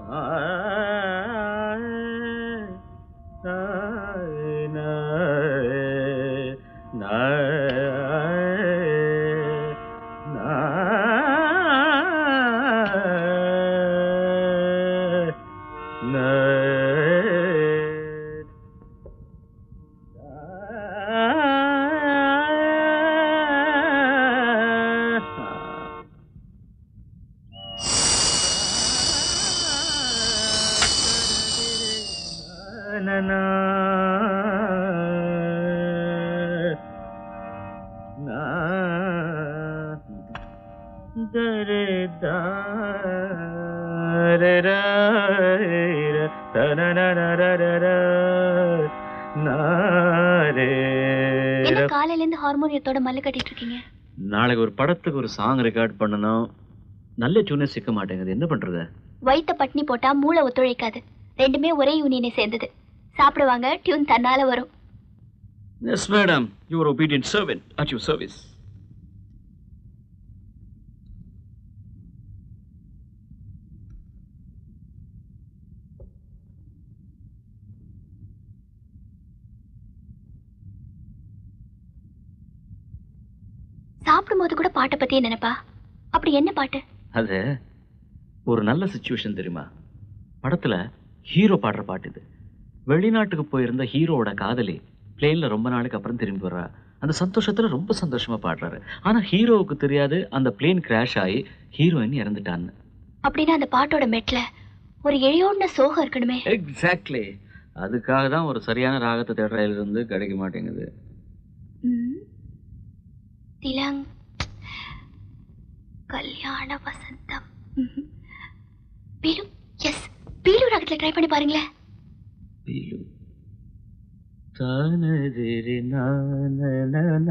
என்ன காலையில இருந்து ஹார்மோனியத்தோட மல்லு கட்டிட்டு இருக்கீங்க நாளைக்கு ஒரு படத்துக்கு ஒரு சாங் ரெக்கார்ட் பண்ணணும் நல்ல டியூனே சிக்க மாட்டேங்குது என்ன பண்றது வயித்த பட்னி போட்டா மூளை ஒத்துழைக்காது ரெண்டுமே ஒரே யூனியனை சேர்ந்தது சாப்பிடுவாங்க டியூன் தன்னால வரும் yes madam your obedient servant at your service சாப்பிடும்போது கூட பாட்டை பத்தியே நினைப்பா அப்படி என்ன பாட்டு அது ஒரு நல்ல சுச்சுவேஷன் தெரியுமா படத்துல ஹீரோ பாடுற பாட்டு இது வெளிநாட்டுக்கு போயிருந்த ஹீரோவோட காதலி பிளேன்ல ரொம்ப நாளைக்கு அப்புறம் திரும்பி வர்றா அந்த சந்தோஷத்துல ரொம்ப சந்தோஷமா பாடுறாரு ஆனா ஹீரோவுக்கு தெரியாது அந்த பிளேன் கிராஷ் ஆகி ஹீரோயின் இறந்துட்டான்னு அப்படின்னா அந்த பாட்டோட மெட்ல ஒரு எழியோட சோகம் இருக்கணுமே எக்ஸாக்ட்லி அதுக்காக தான் ஒரு சரியான ராகத்தை தேடுறதுல இருந்து கிடைக்க மாட்டேங்குது ம். திலங் கல்யாண வசந்தம் ம்ஹும். பீலு எஸ் பீலு ராகத்துல ட்ரை பண்ணி பாருங்களேன் பீலு தானதிரி நானனன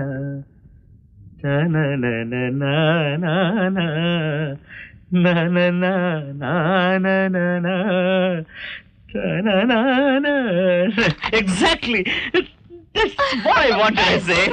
தனனனன நானா நனன நானனன தனனன exactly That's what I wanted to say.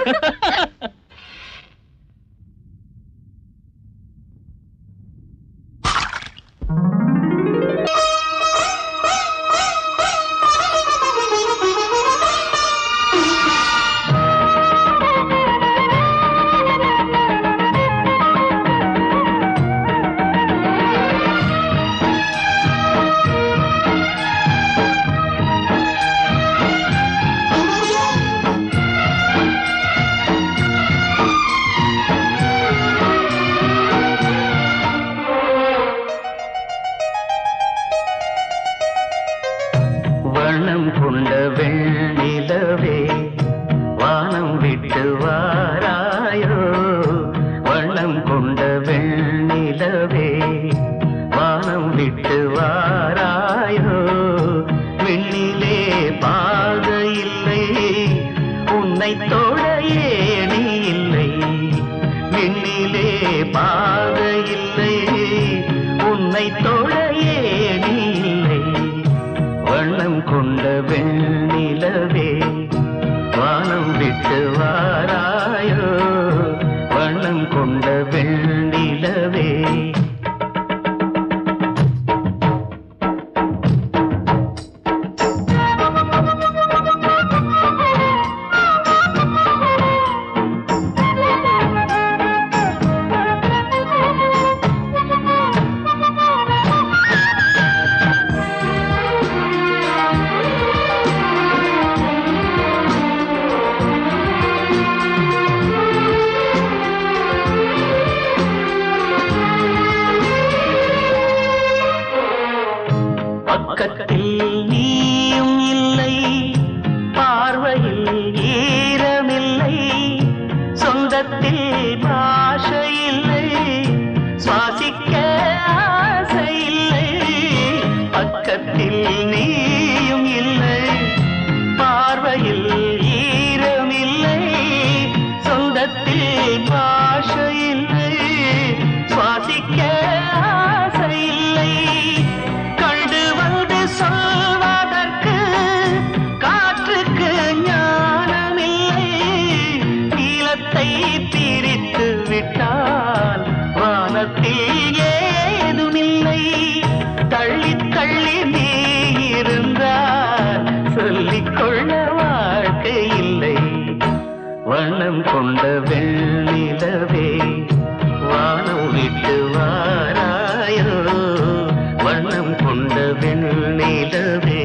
வண்ணம் கொண்ட வெண்ணிலவே வானம் விட்டு வாராயோ வண்ணம் கொண்ட வெண்ணிலவே வானம் விட்டு வாராயோ விண்ணிலே பாத இல்லை உன்னை தொட ஏணி இல்லை விண்ணிலே பாத இல்லை உன்னை தொட ஏணி இல்லை வண்ணம் கொண்ட வெண்ணிலவே வானம் விட்டு வாராயோ வண்ணம் கொண்ட வெண்ணிலவே பக்கத்தில் நீயும் இல்லை பார்வையில் ஈரமில்லை சொந்தத்தில் பாஷை இல்லை சுவாசிக்க ஆசை இல்லை பக்கத்தில் நீயும் இல்லை பார்வையில் ஈரமில்லை சொந்தத்தில் பாஷை இல்லை சுவாசிக்க ஆசை இல்லை கண்டு வந்து சொல்வதற்கு காற்றுக்கு ஞானமில்லை நீளத்தை பிரித்து விட்டால் வானத்தில் வண்ணம் கொண்ட வெண்ணிலவே வானம் விட்டு வாராயோ வண்ணம் கொண்ட வெண்ணிலவே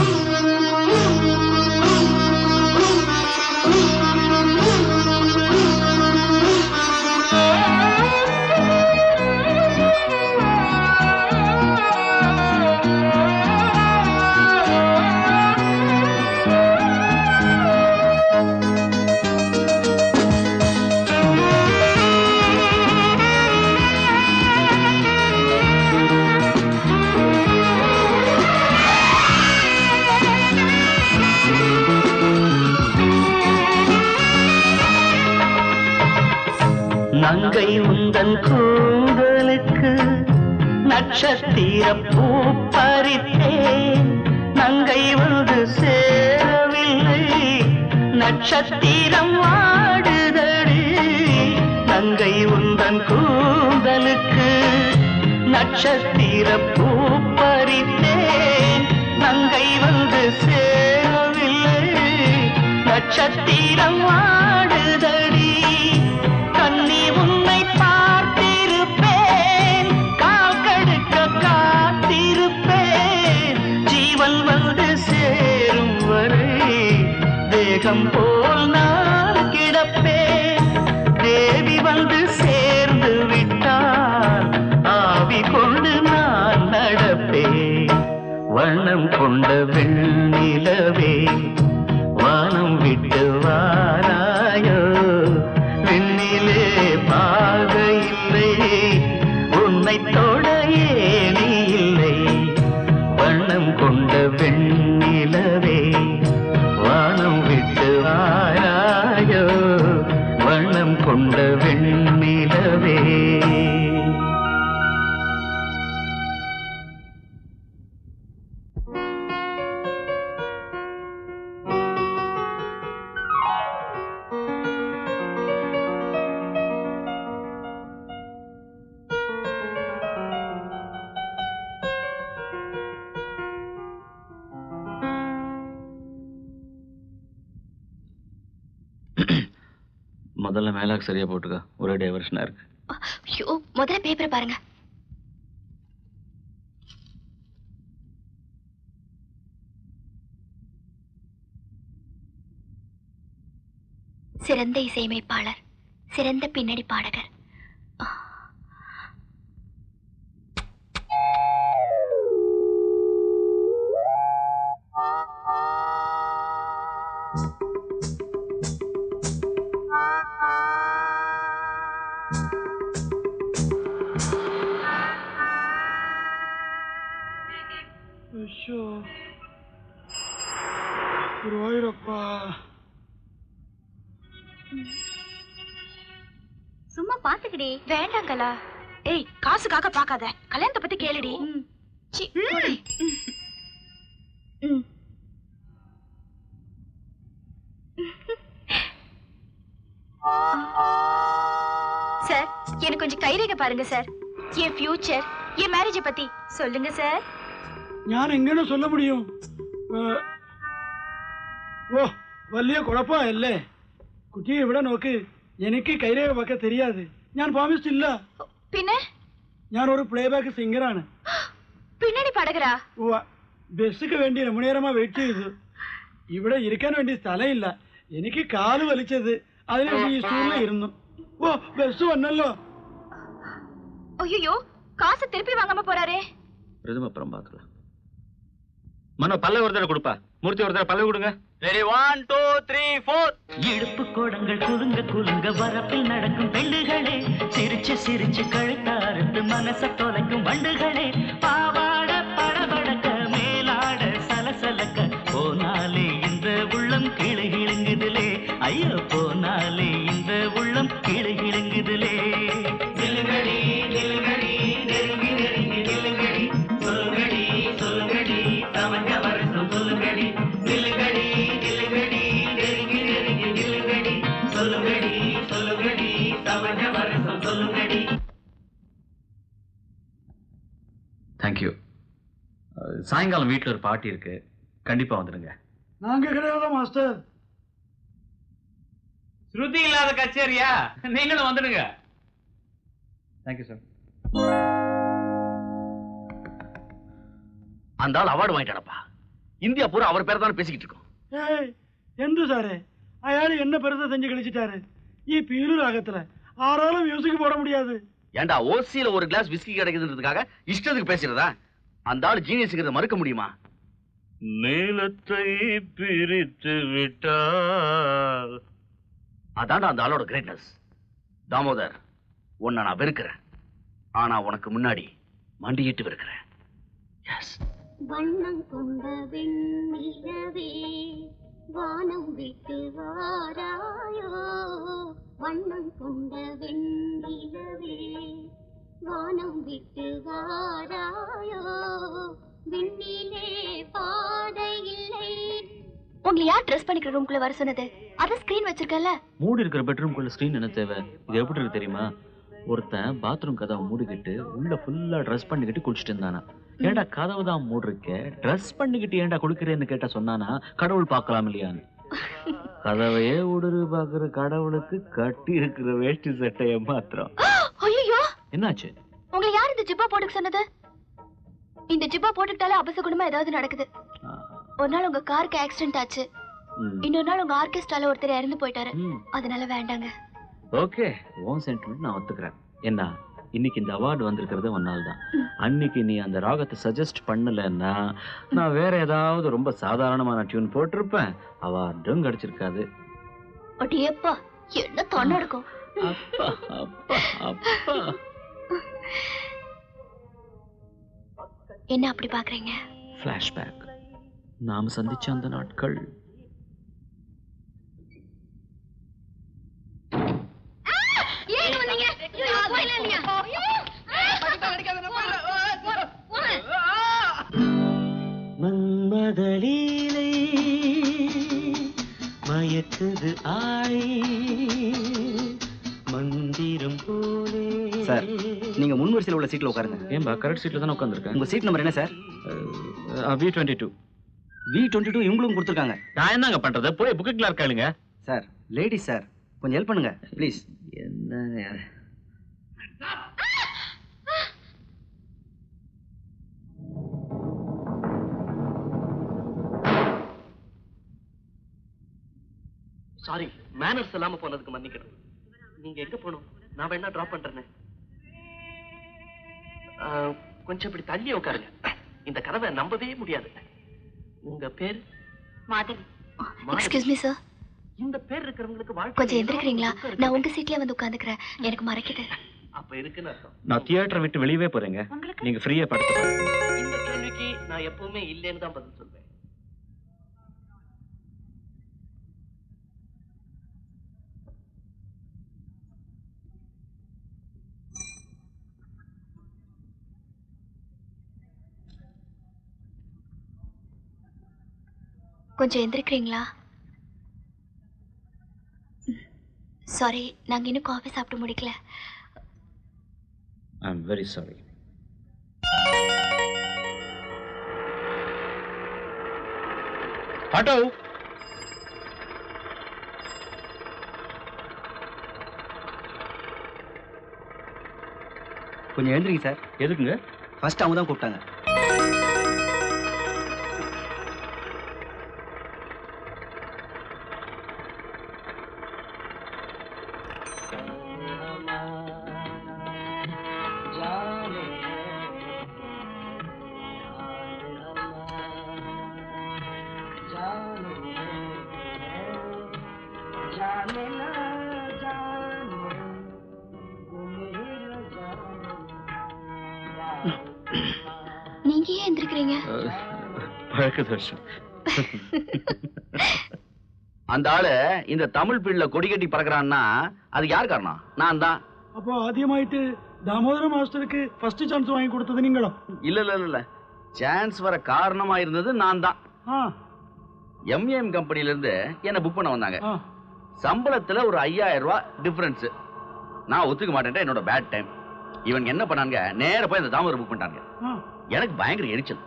நங்கை உந்தன் கூந்தலுக்கு நட்சத்திர பூ பறித்தேன் நங்கை வந்து சேரவில்லை நட்சத்திரம் வாடுதடி நங்கை உந்தன் கூந்தலுக்கு நட்சத்திர பூ பறித்தேன் நங்கை வந்து சேரவில்லை நட்சத்திரம் வாடுதடி கண்ணி உன்னை பார்த்திருப்பேன் கால் கடுக்க காத்திருப்பேன் ஜீவன் வந்து சேரும் வரை தேகம் போல் நான் கிடப்பேன் தேவி வந்து சேர்ந்து விட்டால் ஆவி கொண்டு நான் நடப்பேன் வண்ணம் கொண்ட வெண்ணிலவே வானம் விட்டு வாராயோ விண்ணிலே பாக இல்லை உன்னை தொட ஏணி இல்லை வண்ணம் கொண்ட வெண்ணிலவே வானம் விட்டு வாராயோ வண்ணம் கொண்ட வெண்ணிலவே முதல்ல மேலாக் சரியா போட்டுக்க ஒரே டைவர்ஷனா இருக்கு ஐயோ முதல்ல பேப்பரை பாருங்க சிறந்த இசையமைப்பாளர் சிறந்த பின்னணி பாடகர் ஐயோ குருவாயூரப்பா சும்மா பாத்துக்கிடி வேண்டாங்கலா ஏய் காசுக்காக பார்க்காத கல்யாணத்தை பத்தி கேளுடி சி, போடி. ம் சார் எனக்கு கொஞ்சம் கைரேகை பாருங்க சார் என் ஃபியூச்சர் என் மேரேஜை பத்தி சொல்லுங்க சார் ഞാൻ എങ്ങനെ சொல்ல முடியும் ഏ, ഓ വലിയ കുഴപ്പമല്ലേ കുട്ടിയെ ഇവിടെ നോക്ക് എനിക്ക് കൈരേഖ വെക്കാൻ தெரியாது ഞാൻ പാമിച്ചില്ല பின்ன ഞാൻ ഒരു പ്ലേബാക്ക് സിംഗറാണ് பின்னணி பாடகரா ഉവ്വ. ബസ്സിക്ക് വേണ്ടി രമണീയരമാ വെയിറ്റ് ചെയ്തു ഇവിടെ ഇരിക്കാൻ വേണ്ടി സ്ഥലമില്ല എനിക്ക് കാല് വലിച്ചത് അതിന് വേണ്ടി ഈ സ്റ്റൂളിൽ ഇരുന്നു ഓ ബസ് വന്നല്ലോ ஐயோ காசு திருப்பி வாங்காம போறாரே பிரதம அப்புறம் பார்க்கலாம் மனோ பல்ல ஒரு தடவை கொடுப்பா மூர்த்தி ஒரு தடவை பல்ல கொடுங்க ready one two three four இடுப்பு கோடங்கள் குலுங்க குலுங்க வரப்பில் நடக்கும் பெண்டுகளே சிரிச்சு சிரிச்சு கழுத்தாரத்து மனச தொலைக்கும் வண்டுகளே பாவாட படபடக்க மேலாட சலசலக்க போனாலே இந்த உள்ளம் கிளு கிழுங்குதுலே ஐயோ போனாலே இந்த உள்ளம் கிளு கிழுங்குதுலே நிலுங்கடி நிலுங்கடி நெருங்கி நெருங்கி நிலுங்கடி சொல்லுங்கடி சொல்லுங்கடி சமஞ்ச வருஷம் சொல்லுங்கடி நிலுங்கடி நிலுங்கடி நெருங்கி நெருங்கி நிலுங்கடி சொல்லுங்கடி சொல்லுங்கடி சமஞ்ச வருஷம் சொல்லுங்கடி தேங்க்யூ சாயங்காலம் வீட்டில் ஒரு பார்ட்டி இருக்கு கண்டிப்பா வந்துடுங்க நாங்க கிடையாதா மாஸ்டர் ஸ்ருதி இல்லாத கச்சேரியா நீங்களும் வந்துடுங்க தேங்க்யூ சார் அந்த ஆள் அவார்டு வாங்கிட்டானப்பா இந்தியா பூரா அவர் பேர் தானே பேசிக்கிட்டு இருக்கோம் ഏയ് എന്തു സാറേ അയാൾ എന്നെ പെരുത്ത സെஞ்சு கழிச்சிட்டாரு ഈ പീലു രാഗத்துல ആറാളും മ്യൂസിക് போட முடியாது ஏன்டா ஓசியில ஒரு கிளாஸ் விஸ்கி கிடைக்குதுன்றதுக்காக இஷ்டத்துக்கு பேசுறதா அந்த ஆள் ஜீனியஸுங்கிறத மறுக்க முடியுமா நீளத்தை பிரித்து விட்டால் அதான்டா அந்த ஆளோட கிரேட்னஸ் தாமோதர் உன்னை நான் வெறுக்கிறேன் ஆனா உனக்கு முன்னாடி மண்டியிட்டு வெறுக்கிறேன் எஸ் வண்ணம் கொண்ட வெண்ணிலவே வானம் விட்டு வாராயோ வண்ணம் கொண்ட வெண்ணிலவே வானம் விட்டு வாராயோ விண்ணிலே பாதை இல்லை உங்களை யார் ட்ரெஸ் பண்ணிக்கிற ரூம்குள்ள வர சொன்னது அதான் ஸ்கிரீன் வச்சிருக்கல மூடி இருக்கிற பெட்ரூம்குள்ள ஸ்க்ரீன் என்ன தேவை இது எப்படி இருக்கு தெரியுமா ஒருத்தன் பாத்ரூம் கதவை மூடிக்கிட்டு உள்ள ஃபுல்லா ட்ரெஸ் பண்ணிக்கிட்டு குளிச்சுட்டு இருந்தானா ஏன்டா கதவு தான் மூடிருக்க ட்ரெஸ் பண்ணிக்கிட்டு ஏன்டா குளிக்கிறேன்னு கேட்டா சொன்னானா கடவுள் பார்க்கலாம் இல்லையான்னு கதவையே ஊடுரு பாக்குற கடவுளுக்கு கட்டி இருக்கிற வேஷ்டி சட்டைய மாத்திரம் ஐயோ என்னாச்சு உங்களை யார் இந்த ஜிப்பா போட்டுக்க சொன்னது இந்த ஜிப்பா போட்டுக்கிட்டாலே அபசகுணமா ஏதாவது நடக்குது ஒரு நாள் உங்க காருக்கு ஆக்சிடென்ட் ஆச்சு ம். இன்னொரு நாள் உங்க ஆர்கெஸ்ட்ரால ஒருத்தர் இறந்து போயிட்டாரு ம். அதனால வேண்டாங்க ஓகே உன் சென்டிமெண்ட் நான் ஒத்துக்கிறேன் என்ன இன்னைக்கு இந்த அவார்டு வந்திருக்கிறது ஒன்னால் தான் அன்னைக்கு நீ அந்த ராகத்தை சஜஸ்ட் பண்ணலன்னா நான் வேற ஏதாவது ரொம்ப சாதாரணமான டியூன் போட்டிருப்பேன் அவார்டும் கிடைச்சிருக்காது அடியப்பா என்ன தொண்டை இருக்கும் அப்பா அப்பா அப்பா என்ன அப்படி பாக்குறீங்க ஃப்ளாஷ்பேக் நாம் சந்திச்ச அந்த நாட்கள் மன்மதலீலை மயக்குது ஆளை மந்திரம் போலே சார், நீங்க முன் வரிசையில் உள்ள சீட்ல உட்காருங்க ஏன்பா கரெக்ட் சீட்ல தானே உட்காந்துருக்கேன் உங்க சீட் நம்பர் என்ன sir V twenty two V twenty two இவங்களும் கொடுத்துருக்காங்க நான் என்னங்க பண்றது போய் புக்கு கிளார்க் கேளுங்க சார் லேடிஸ் சார் கொஞ்சம் ஹெல்ப் பண்ணுங்க ப்ளீஸ் என்னங்க சாரி மேனர்ஸ் இல்லாம போனதுக்கு மன்னிக்கணும் நீங்க எங்க போகணும் நான் வேணா டிராப் பண்றேன் கொஞ்சம் இப்படி தள்ளி உட்காருங்க இந்த கதவை நம்பவே முடியாது உங்க பேர் Madhavi Madhavi. Excuse me sir இந்த பேர் இருக்கிறவங்களுக்கு வாழ்க்கை கொஞ்சம் எந்திரிக்கிறீங்களா நான் உங்க சீட்லயே வந்து உட்காந்துக்கிறேன் எனக்கு மறைக்குது அப்ப இருக்குன்னு அர்த்தம் நான் தியேட்டரை விட்டு வெளியவே போறேங்க நீங்க ஃப்ரீயா படுத்துக்கலாம் இந்த கேள்விக்கு நான் எப்பவுமே இல்லைன்னு தான் பதில் சொல்வேன் கொஞ்சம் எந்திரிக்கிறீங்களா சாரி நாங்க இன்னும் காஃபி சாப்பிட்டு முடிக்கல I am very sorry auto கொஞ்சம் எழுந்திரிங்க சார் எதுக்குங்க ஃபர்ஸ்ட் அவங்க தான் கூப்பிட்டாங்க நீங்க ஏன் எந்திரிக்கிறீங்க பழக்க தோஷம் அந்த ஆளு இந்த தமிழ் பீல்ல கொடி கட்டி பறக்குறான்னா அது யார் காரணம் நான் தான் அப்போ ஆദ്യമായിട്ട് தாமோதர மாஸ்டருக்கு ஃபர்ஸ்ட் சான்ஸ் வாங்கி கொடுத்தது நீங்களும் இல்ல இல்ல இல்ல, இல்ல சான்ஸ் வர காரணமா இருந்தது நான் தான் ஆ எம்ஏஎம் கம்பெனில இருந்து என்ன புக் பண்ண வந்தாங்க ஆ சம்பளத்துல ஒரு ஐயாயிரம் ரூபாய் டிஃபரன்ஸ் நான் ஒத்துக்க மாட்டேன் என்னோட பேட் டைம் இவங்க என்ன பண்ணாங்க நேர போய் அந்த தாமரை புக் பண்ணிட்டாங்க ஆ எனக்கு பயங்கர எரிச்சல்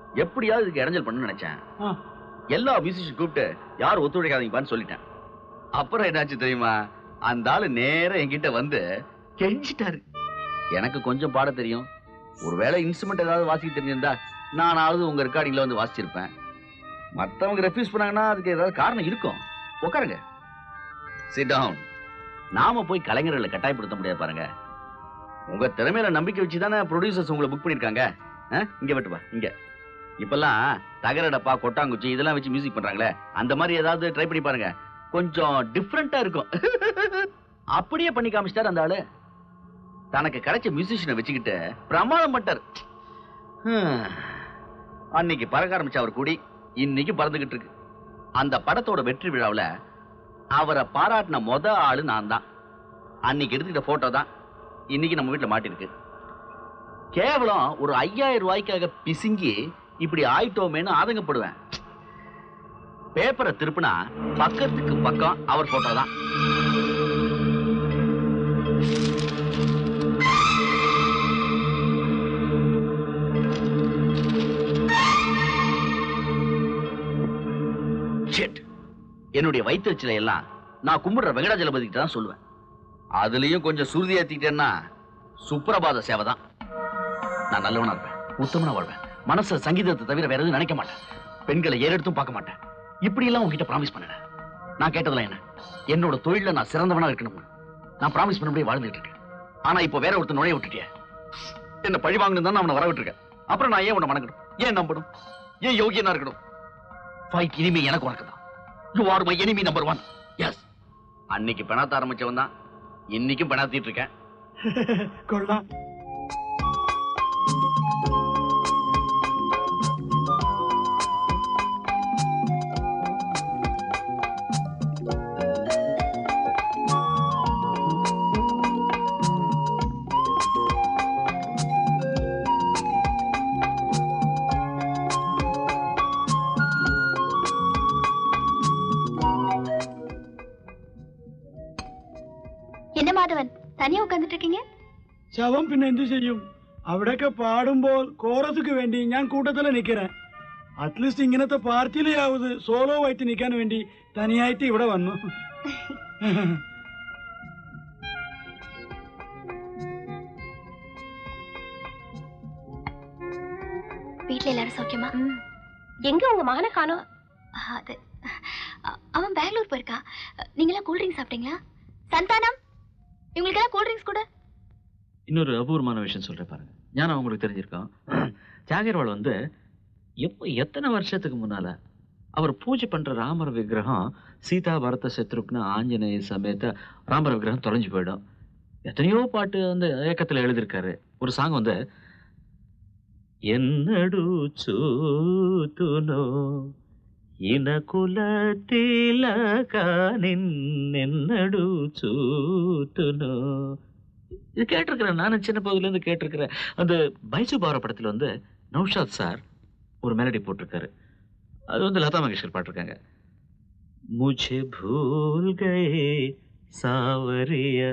எப்படியாவது இதுக்கு இடைஞ்சல் பண்ணணும்னு நினைச்சேன் ஆ எல்லா மியூசிஷியன் கூப்பிட்டு யாரும் ஒத்துழைக்காதீங்கப்பான்னு சொல்லிட்டேன் அப்புறம் என்னாச்சு தெரியுமா அந்த ஆளு நேரா என்கிட்ட வந்து கெஞ்சிட்டாரு எனக்கு கொஞ்சம் பாட தெரியும் ஒருவேளை இன்ஸ்ட்ருமெண்ட் ஏதாவது வாசிக்க தெரிஞ்சிருந்தா நானாவது உங்க ரெக்கார்டிங்ல வந்து வாசிச்சிருப்பேன் மத்தவங்க ரெஃப்யூஸ் பண்ணாங்கன்னா அதுக்கு ஏதாவது காரணம் இருக்கும் உட்காருங்க சிட் டவுன் நாம போய் கலைஞர்களை கட்டாயப்படுத்த முடியாது பாருங்க உங்க திறமையில நம்பிக்கை வச்சு தானே ப்ரொடியூசர்ஸ் உங்களை புக் பண்ணிருக்காங்க ஆ? இங்க வெட்டுப்பா இங்க இப்பெல்லாம் தகர டப்பா கொட்டாங்குச்சி இதெல்லாம் வச்சு மியூசிக் பண்றாங்களே அந்த மாதிரி ஏதாவது ட்ரை பண்ணி பாருங்க கொஞ்சம் டிஃப்ரெண்டா இருக்கும் அப்படியே பண்ணி காமிச்சிட்டாரு அந்த ஆளு தனக்கு கிடைச்ச மியூசிஷியனை வச்சுக்கிட்டு பிரமாதம் பண்ணிட்டார் ஹம். அன்னைக்கு பறக்க ஆரம்பிச்ச அவர் கூடி இன்னைக்கு பறந்துகிட்டு இருக்கு அந்த படத்தோட வெற்றி விழாவுல அவரை பாராட்டின மொத ஆளு நான் தான் அன்னைக்கு எடுத்துக்கிட்ட போட்டோ தான் இன்னைக்கு நம்ம வீட்டுல மாட்டிருக்கு கேவலம் ஒரு ஐயாயிரம் ரூபாய்க்காக பிசுங்கி இப்படி ஆயிட்டோமேன்னு ஆதங்கப்படுவேன் பேப்பரை திருப்பினா பக்கத்துக்கு பக்கம் அவர் போட்டோ தான் Shit. என்னுடைய வயிற்றுச்சிலை எல்லாம் நான் கும்பிடுற வெங்கடாஜலபதிக்கு தான் சொல்லுவேன் அதுலயும் கொஞ்சம் சுருதி ஏத்திக்கிட்டேன்னா சுப்ரபாத சேவை தான் நான் நல்லவனா இருப்பேன் உத்தமனா வாழ்வேன் மனச சங்கீதத்தை தவிர வேற எதுவும் நினைக்க மாட்டேன் பெண்களை ஏறெடுத்தும் பார்க்க மாட்டேன் இப்படி எல்லாம் உங்ககிட்ட ப்ராமிஸ் பண்ணல நான் கேட்டதெல்லாம் என்ன என்னோட தொழில நான் சிறந்தவனா இருக்கணும் நான் ப்ராமிஸ் பண்ணபடியே வாழ்ந்துட்டு இருக்கேன் ஆனா இப்போ வேற ஒருத்தர் நுழைய விட்டுட்டிய என்ன பழி வாங்கணும் தான் அவனை வர விட்டுருக்கேன் அப்புறம் நான் ஏன் உன்னை மணக்கணும் ஏன் நம்பணும் ஏன் யோகியனா இருக்கணும் ஃபைட் இனிமே எனக்கு உனக்கு தான் you are my enemy number one yes அன்னைக்கு பெணாத்த ஆரம்பிச்சவன் தான் இன்னைக்கும் பெணாத்திட்டு இருக்கேன் கொள்ளலாம் என்ன മാധവൻ തനിയെ ഉட்கார்ന്നിട്ട് இருக்கீங்க ശവം പിന്നെ എന്ത് ചെയ്യും അവിടെയൊക്കെ പാടുമ്പോൾ കോറസുക്ക് വേണ്ടി ഞാൻ കൂട്ടത്തില് നിൽக்கிறேன் അറ്റ്ലീസ്റ്റ് ഇങ്ങനത്തെ പാർട്ടിയിലാവത് സോളോ ആയിട്ട് നിൽക്കാൻ വേണ്ടി തനിയായിട്ട് ഇവിടെ വന്നു வீட்ல எல்லாரும் சௌக்கியமா எங்க உங்க மகனை காணோம் அது அ- அவன் பெங்களூர் போயிருக்கா நீங்களாம் கூல் ட்ரிங்க்ஸ் சாப்பிட்டீங்களா சந்தானம் இவங்களுக்கெல்லாம் கூல் ட்ரிங்க்ஸ் கூட இன்னொரு அபூர்வமான விஷயம் சொல்றேன் பாருங்க ஞானம் உங்களுக்கு தெரிஞ்சிருக்கோம் தியாகர்வாள் வந்து எப்போ எத்தனை வருஷத்துக்கு முன்னால அவர் பூஜை பண்ற ராமர் விக்கிரகம் சீதா பரத சத்ருக்னு ஆஞ்சநேய சமேத ராமர் விக்கிரகம் தொலைஞ்சு போயிடும் எத்தனையோ பாட்டு வந்து ஏக்கத்துல எழுதியிருக்காரு ஒரு சாங் வந்து என்னடு చూతునో ఇనకుల తిలక నిన్నెన్నడు చూతునో இது கேட்டிருக்கிறேன் நானும் சின்ன பகுதியில இருந்து கேட்டிருக்கிறேன் அந்த பைசு பார படத்துல வந்து நௌஷாத் சார் ஒரு மெலடி போட்டிருக்காரு அது வந்து லதா மங்கேஷ்கர் பாட்டிருக்காங்க முझे भूल गए சாவரியா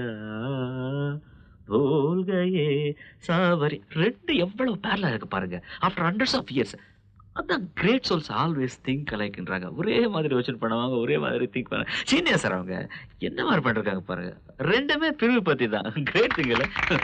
भूल गए சாவரி ரெண்டு எவ்வளவு பேரலா இருக்கு பாருங்க ஆஃப்டர் ஹண்ட்ரட்ஸ் ஆஃப் இயர்ஸ் அதான் கிரேட் சோல்ஸ் ஆல்வேஸ் திங்க் அலைக்குன்றாங்க ஒரே மாதிரி யோசனை பண்ணுவாங்க ஒரே மாதிரி திங்க் பண்ண சீனியர் சார் அவங்க என்ன மாதிரி பண்ணிருக்காங்க பாருங்க ரெண்டுமே பிரிவு பத்தி தான் கிரேட் திங்கல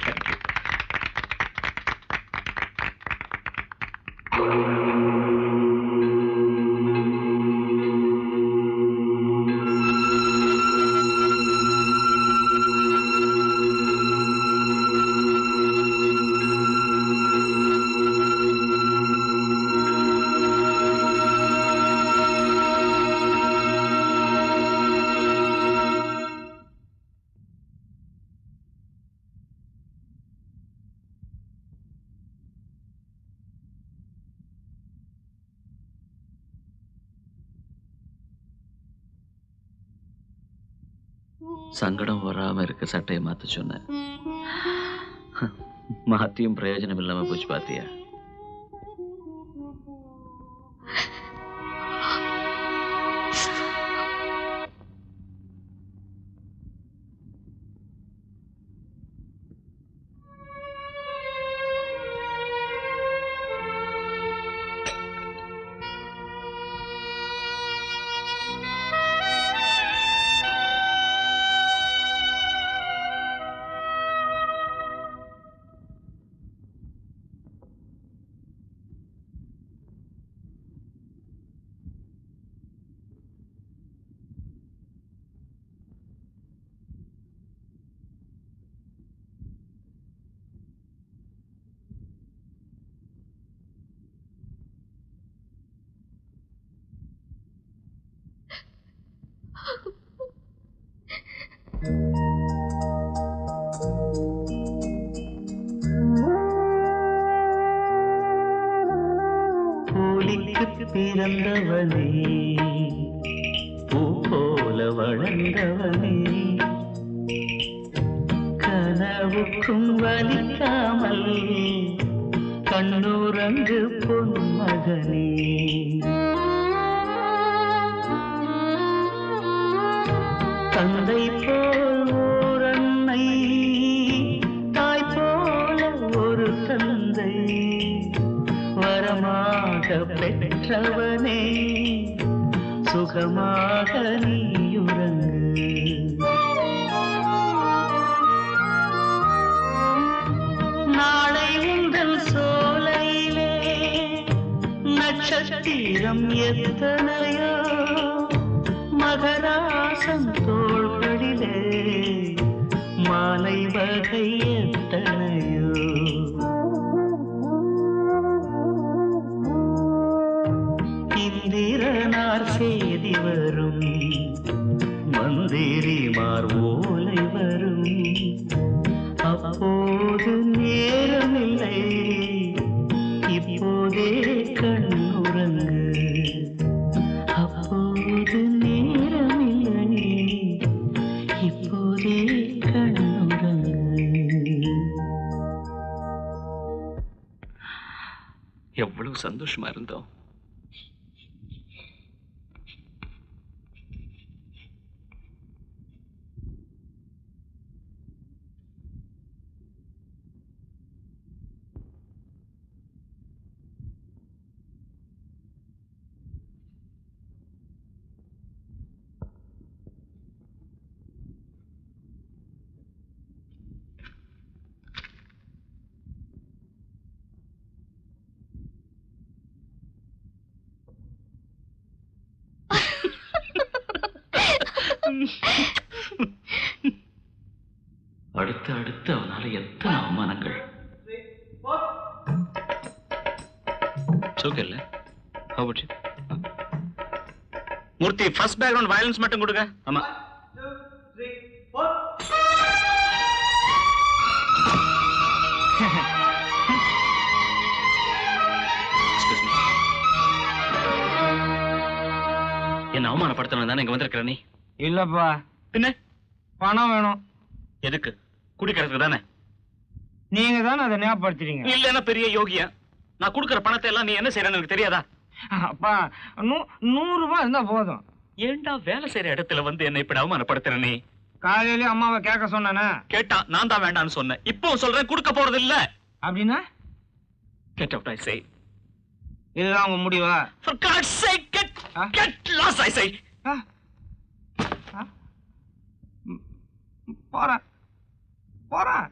சங்கடம் வராம இருக்க சட்டையை மாத்த சொன்னேன் மாத்தியும் பிரயோஜனம் இல்லாம போச்சு பாத்தியா புலிக்கு பிறந்தவனே பூ போல வளர்ந்தவனே கனவுக்கும் வலிக்காமல் கண்ணுறங்கு பொன்மகனே தந்தை போல் ஓரன்னை தாய் போல ஒரு தந்தை வரமாக பெற்றவனே சுகமாக நீயுறங்கு நாளை உங்கள் சோலையிலே நட்சத்திரம் எத்தனையோ மகராசம் தோள்களிலே மாலை வகை எத்தனையோ இந்திரனார் செய்தி வரும் மந்திரிமார் ஓலை வரும் அப்போது நேரமில்லை இப்போதே கண்ணுறங்கு அப்போது நேரமில்லை இப்போதே கண்ணுறங்கு எவ்வளவு சந்தோஷமா இருந்தோம் அடுத்து அடுத்து அவனால எத்தனை அவமானங்கள் இல்ல How about you? Murthy first background violence மட்டும் கொடுங்க ஆமா Excuse me. என்ன அவமானப்படுத்தணும் தானே இங்க வந்திருக்கிற நீ இல்லப்பா பின்ன பணம் வேணும் எதுக்கு குடிக்கிறதுக்கு தானே நீங்க தானே அதை ஞாபகப்படுத்துறீங்க இல்லன்னா பெரிய யோகியா நான் கொடுக்கற பணத்தை எல்லாம் நீ என்ன செய்யறன்னு எனக்கு தெரியாதா அப்பா நூ- நூறு ரூபாய் இருந்தா போதும் ஏன்டா வேலை செய்யற இடத்துல வந்து என்ன இப்படி அவமானப்படுத்துற நீ காலையில அம்மாவை கேட்க சொன்னானே கேட்டா நான் தான் வேண்டாம்னு சொன்னேன் இப்போ சொல்றேன் கொடுக்க போறது இல்ல அப்படின்னா கெட் அவுட் ஐ சே இதுதான் உங்க முடிவா For God's sake, get, Huh? get lost, I say. ஆ? ஆ? ம், போறேன் போறேன்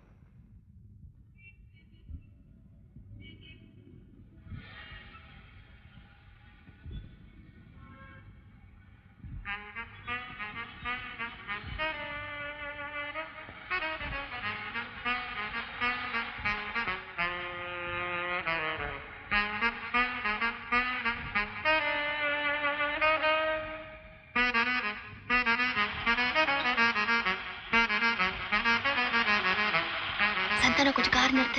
சந்தானம் கொஞ்சம் கார் நிறுத்து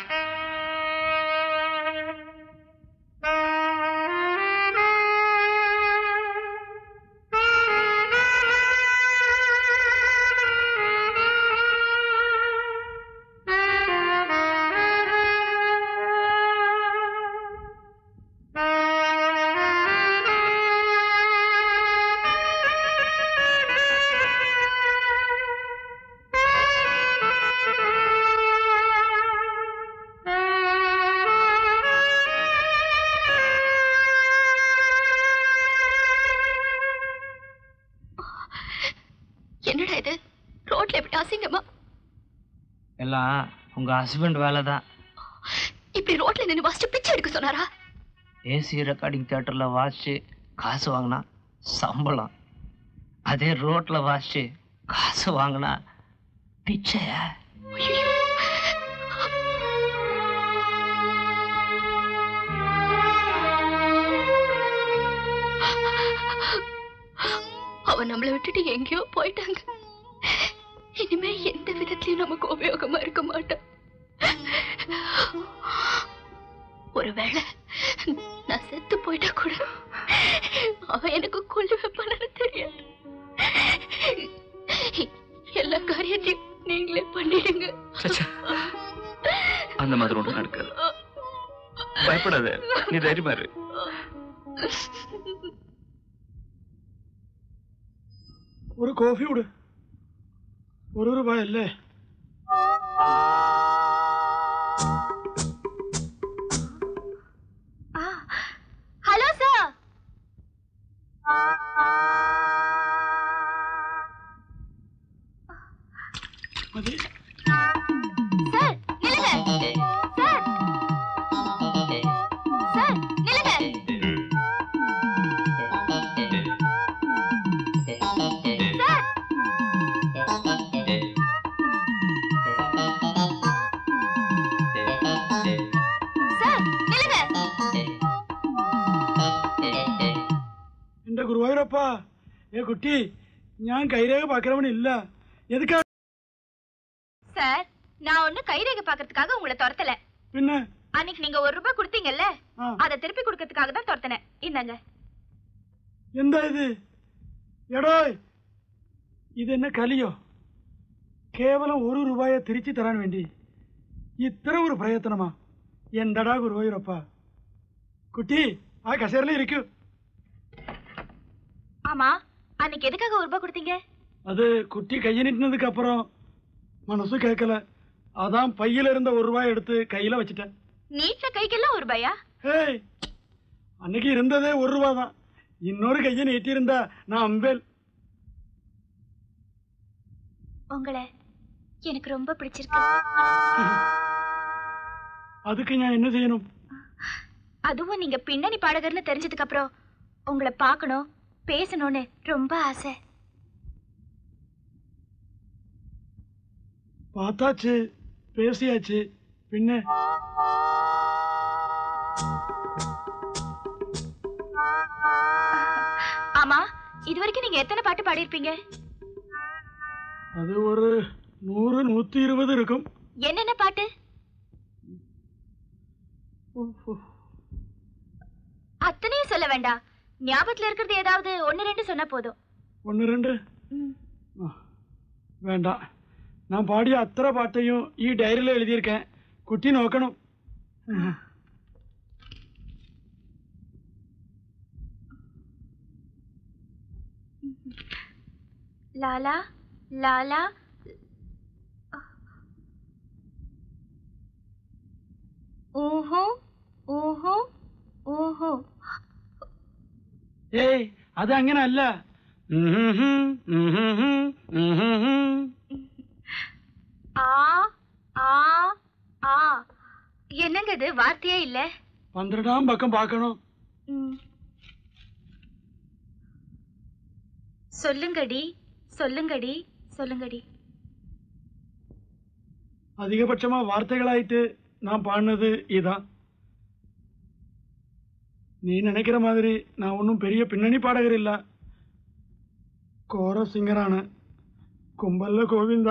என்னடா இது ரோட்ல இப்படி அசிங்கமா எல்லாம் உங்க ஹஸ்பண்ட் வேலை தான் இப்படி ரோட்ல நின்னு ஃபர்ஸ்ட் பிச்சை எடுக்க சொன்னாரா ஏசி ரெக்கார்டிங் தியேட்டர்ல வாசிச்சு காசு வாங்கினா சம்பளம் அதே ரோட்ல வாசிச்சு காசு வாங்கினா பிச்சையா ஐயையோ. அவன் நம்மளை விட்டுட்டு எங்கேயோ போயிட்டாங்க இனிமே எந்த விதத்திலயும் நமக்கு உபயோகமா இருக்க மாட்டான் ஒருவேளை நான் செத்து போயிட்டா கூட அவன் எனக்கு கொல்லு வைப்பானு தெரியாது எல்லா காரியத்தையும் நீங்களே பண்ணிடுங்க சச்சா. அந்த மாதிரி ஒன்றும் நடக்காது பயப்படாத நீ தைரியமா இரு ஒரு കോഫി വിട് ഒരു രൂപ അല്ലേ ஹலோ சார் മതി சார் நில்லுங்க சார் சார் நில்லுங்க சார் சார் நில்லுங்க എന്റെ ഗുരുവായൂരപ്പ ഏ കുട്ടി ഞാൻ കൈരേഖ പാക്കറവനില്ല എതുക്കാ சார் நான் ஒண்ணு கைரேகை பாக்குறதுக்காக உங்களை துரத்தல പിന്നെ அன்னைக்கு நீங்க ஒரு ரூபாய் கொடுத்தீங்கல்ல ആ, அதை திருப்பி கொடுக்கறதுக்காக தான் துரத்தினேன் இந்தாங்க എന്താ ഇത് എടോ ഇതെന്നെ കലിയോ കേവലം ഒരു രൂപയെ തിരിച്ചു തരാൻ വേണ്ടി ഇത്ര ഒരു പ്രയത്നമാ എന്തടാ ഗുരുവായൂരപ്പ കുട്ടി ആ കസേരയിൽ ഇരിക്കൂ ஆமா அன்னைக்கு எதுக்காக ஒரு ரூபாய் கொடுத்தீங்க அது குட்டி கையை நீட்டினதுக்கு அப்புறம் மனசு கேட்கல அதான் பையில இருந்த ஒரு ரூபாய் எடுத்து கையில வச்சுட்டேன் நீட்ல கைக்கெல்லாம் ஒரு ரூபாயா ஹேய் அன்னைக்கு இருந்ததே ஒரு ரூபா தான் இன்னொரு கையை நீட்டியிருந்தா நான் அம்பேல் உங்களை எனக்கு ரொம்ப பிடிச்சிருக்கு அதுக்கு நான் என்ன செய்யணும் அதுவும் நீங்க பின்னணி பாடகர்னு தெரிஞ்சதுக்கு அப்புறம் உங்களை பார்க்கணும் பேசணும்னு ரொம்ப ஆசை பார்த்தாச்சு பேசியாச்சு பின்ன ஆமா இது வரைக்கும் நீங்க எத்தனை பாட்டு பாடியிருப்பீங்க அது ஒரு நூறு நூத்தி இருபது இருக்கும் என்னென்ன பாட்டு அத்தனையும் சொல்ல வேண்டாம் ஞாபகத்துல இருக்கிறது ஏதாவது ஒன்னு ரெண்டு சொன்னா போதும் ஒன்று ரெண்டு ஆ, வேண்டாம் நான் பாடிய அத்தனை பாட்டையும் ഈ ഡയറിയിൽ എഴുതിയിരിക്കேன் കുട്ടി നോക്കണം லாலா லாலா ஓஹோ ஓஹோ ஓஹோ ഏയ് അത് അങ്ങനെ അല്ല ஆ ஆ ஆ என்னங்க இது வார்த்தையே இல்ல പന്ത്രണ്ടാം പക്കം பார்க்கணும் ம். சொல்லுங்கடி சொல்லுங்கடி சொல்லுங்கடி அதிகபட்சமா வார்த்தைகளாயிட்டு நான் பாடினது இதான் நீ நினைக்கிற மாதிரி நான் ஒன்றும் பெரிய பின்னணி பாடகர் இல்ல கோர சிங்கரான கும்பல்ல கோவிந்தா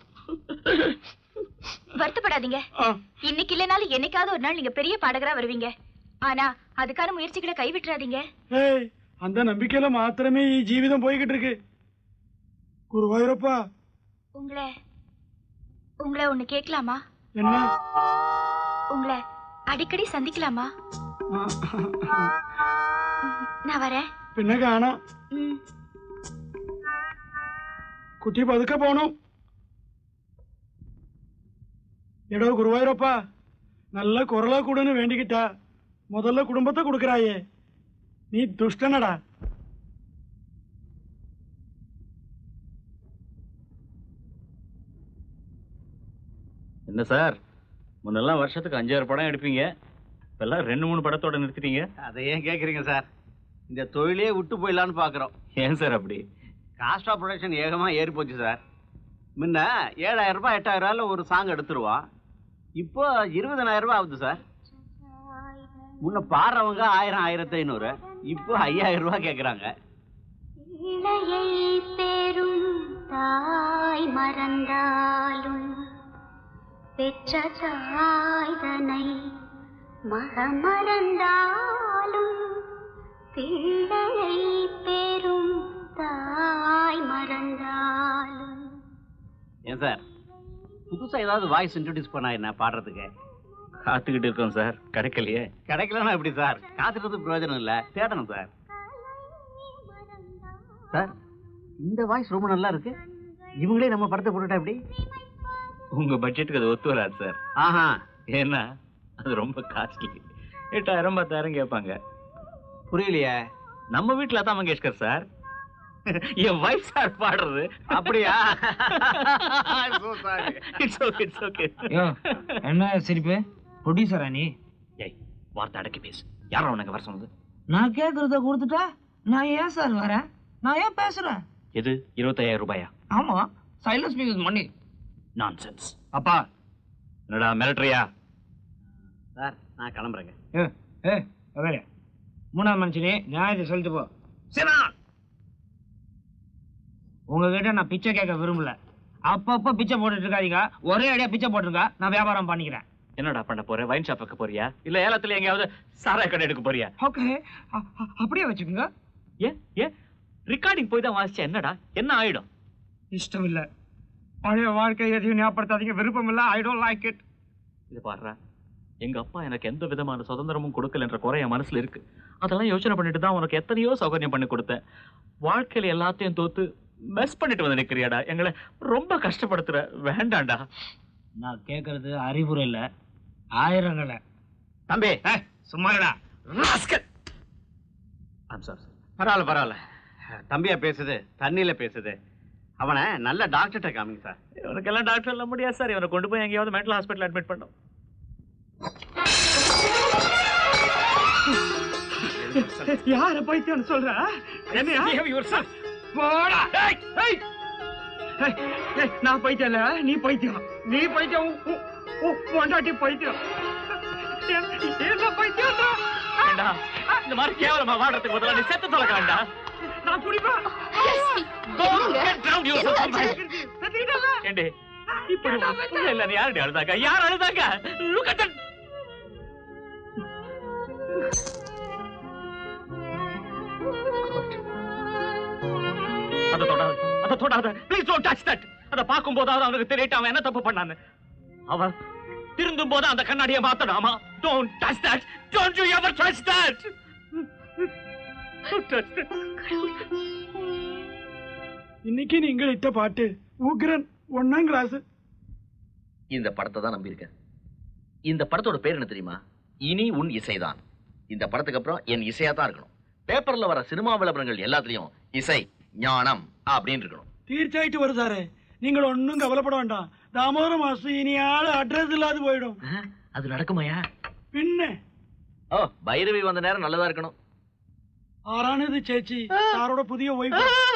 வருத்தப்படாதீங்க ஆ, இன்னைக்கு இல்லைனாலும் என்னைக்காவது ஒரு நாள் நீங்க பெரிய பாடகரா வருவீங்க ஆனா அதுக்கான முயற்சிகளை கைவிட்டுறாதீங்க ஏய் அந்த நம்பிக்கையில மாத்திரமே ஈ ஜீவிதம் போய்கிட்டு இருக்கு குருவாயூரப்பா உங்களை உங்களை ஒண்ணு கேட்கலாமா என்ன உங்களை அடிக்கடி சந்திக்கலாமா ஆ, நான் வரேன் പിന്നെ കാണാം ம். കുട്ടി പതുക്കെ പോണം എടോ ഗുരുവായൂരപ്പ നല്ല കുറല കൂടന് വേണ്ടിക്കിട്ടാ முதல்ல குடும்பத்தை கொடுக்கறாயே நீ துஷ்டனடா என்ன சார் முன்னெல்லாம் வருஷத்துக்கு அஞ்சாறு படம் எடுப்பீங்க இப்பெல்லாம் ரெண்டு மூணு படத்தோட நிறுத்திட்டீங்க அதை ஏன் கேட்குறீங்க சார் இந்த தொழிலே விட்டு போயிடலான்னு பார்க்குறோம் ஏன் சார் அப்படி காஸ்ட் ஆஃப் ப்ரொடக்ஷன் ஏகமாக ஏறி போச்சு சார் முன்ன ஏழாயிரம் ரூபாய் எட்டாயிரம் ரூபாயில ஒரு சாங் எடுத்துருவான் இப்போ இருபதனாயிரம் ரூபாய் ஆகுது சார் முன்ன பாடுறவங்க ஆயிரம் ஆயிரத்தி ஐநூறு இப்போ ஐயாயிரம் ரூபாய் கேட்குறாங்க இளையை பெரும் தாய் மறந்தாலும் பெற்ற தாய்தனை மகமறந்தாலும் பிள்ளையை பெறும் தாய் மறந்தாலும் ஏன் சார் புதுசா ஏதாவது வாய்ஸ் இன்ட்ரடியூஸ் பண்ணா என்ன பாடுறதுக்கு காத்துக்கிட்டு இருக்கோம் சார் கிடைக்கலையே கிடைக்கலன்னா எப்படி சார் காத்துறது பிரயோஜனம் இல்ல தேடணும் சார் சார் இந்த வாய்ஸ் ரொம்ப நல்லா இருக்கு இவங்களே நம்ம படத்தை போட்டுட்டா எப்படி உங்க பட்ஜெட்டுக்கு அது ஒத்து வராது சார் ஆஹா ஏன்னா அது ரொம்ப காஸ்ட்லி எட்டாயிரம் பத்தாயிரம் கேட்பாங்க புரியலையே நம்ம வீட்டுல தான் மங்கேஷ்கர் சார் என் வைஃப் சார் பாடுறது அப்படியா So sorry. It's okay it's okay யோ என்ன சிரிப்பு ப்ரொடியூசரா நீ ஏய் வார்த்தை அடக்கி பேசு யாரோ உனக்கு வர சொன்னது நான் கேட்கறத கொடுத்துட்டா நான் ஏன் சார் வரேன் நான் ஏன் பேசுறேன் எது இருபத்தாயிரம் ரூபாயா ஆமா சைலன்ஸ் மீ மணி நான்சென்ஸ் அப்பா என்னடா மிரட்டுறியா சார் நான் கிளம்புறேங்க ஏ ஏ வேற மூணாவது மனுஷனே நியாயத்தை சொல்லிட்டு போ சினா உங்ககிட்ட நான் பிச்சை கேட்க விரும்பல அப்பப்ப பிச்சை போட்டுட்டு இருக்காதீங்க ஒரே அடியா பிச்சை போட்டுருங்க நான் வியாபாரம் பண்ணிக்கிறேன் என்னடா பண்ண போற வைன் ஷாப் வைக்க போறியா இல்ல ஏலத்துல எங்கேயாவது சாராய கடை எடுக்க போறியா ஓகே அப்படியே வச்சுக்கோங்க ஏ ஏ ரெக்கார்டிங் போய் தான் வாசிச்சா என்னடா என்ன ஆயிடும் இஷ்டம் இல்ல பழைய வாழ்க்கை எதையும் ஞாபகப்படுத்தாதீங்க விருப்பம் இல்ல ஐ டோன்ட் லைக் இட் இது பாடுறா எங்க அப்பா எனக்கு எந்த விதமான சுதந்திரமும் கொடுக்கலன்ற குறை என் மனசுல இருக்கு அதெல்லாம் யோசனை பண்ணிட்டு தான் உனக்கு எத்தனையோ சௌகரியம் பண்ணி கொடுத்தேன் வாழ்க்கையில எல்லாத்தையும் தோத்து மெஸ் பண்ணிட்டு வந்து நிக்கிறியாடா எங்களை ரொம்ப கஷ்டப்படுத்துற வேண்டாம்டா நான் கேட்கறது அறிவுரை இல்ல ஆயிரங்களை தம்பி சும்மாடா ஐம் சாரி பரவாயில்ல பரவாயில்ல தம்பியா பேசுது தண்ணியில பேசுது அவனை நல்ல டாக்டர்கிட்ட காமிங்க சார் இவனுக்கெல்லாம் டாக்டர் எல்லாம் முடியாது சார் இவனை கொண்டு போய் எங்கேயாவது மென்டல் ஹாஸ்பிட்டல் அட்மிட் பண்ணோம் யார பைத்தியம் சொல்ற என்னையா போடா ஏய், ஏய். ஏய், ஏய், நான் பைத்தியம் இல்ல நீ பைத்தியம் நீ பைத்தியம் உன்- உன்- உன் பொண்டாட்டி பைத்தியம் என்ன- என்ன பைத்தியம் தான்? ஏண்டா இந்த மாதிரி கேவலமா வாடுறதுக்கு முதல்ல நீ செத்து தொலைக்க வேண்டாம் நான் குடிப்பேன் Go get drowned yourself sometime. செத்துக்கிட்டேன்ல. ஏண்டி இப்படி ஒரு புள்ள இல்ல நீ யாருடி அழுதாங்க யார் அழுதாங்க Look at that. அத தொடாத அத தொடாத ப்ளீஸ் டோன்ட் டச் தட் அத பாக்கும் போதாவது அவனுக்கு தெரியட்டும் அவன் என்ன தப்பு பண்ணான்னு அவன் திருந்தும் போது அந்த கண்ணாடியை மாத்தடாமா don't touch that don't you ever touch that touch that இன்னைக்கு நீங்கள் இட்ட பாட்டு உக்ரன் ஒன்னாம் கிளாஸ் இந்த படத்தை தான் நம்பியிருக்கேன் இந்த படத்தோட பேர் என்ன தெரியுமா இனி உன் இசைதான் இந்த படத்துக்கு அப்புறம் என் இசையா தான் இருக்கணும் பேப்பர்ல வர சினிமா விளம்பரங்கள் எல்லாத்துலயும் இசை ஞானம் அப்படின்னு இருக்கணும் தீர்ச்சாயிட்டு வரும் சாரே நீங்கள் ஒன்றும் கவலைப்பட வேண்டாம் தாமோதர மாசம் இனி ஆள் அட்ரஸ் இல்லாது போயிடும் அது நடக்குமாயா பின்ன ஓ பைரவி வந்த நேரம் நல்லதா இருக்கணும் ஆறானது சேச்சி சாரோட புதிய ஒய்ஃப்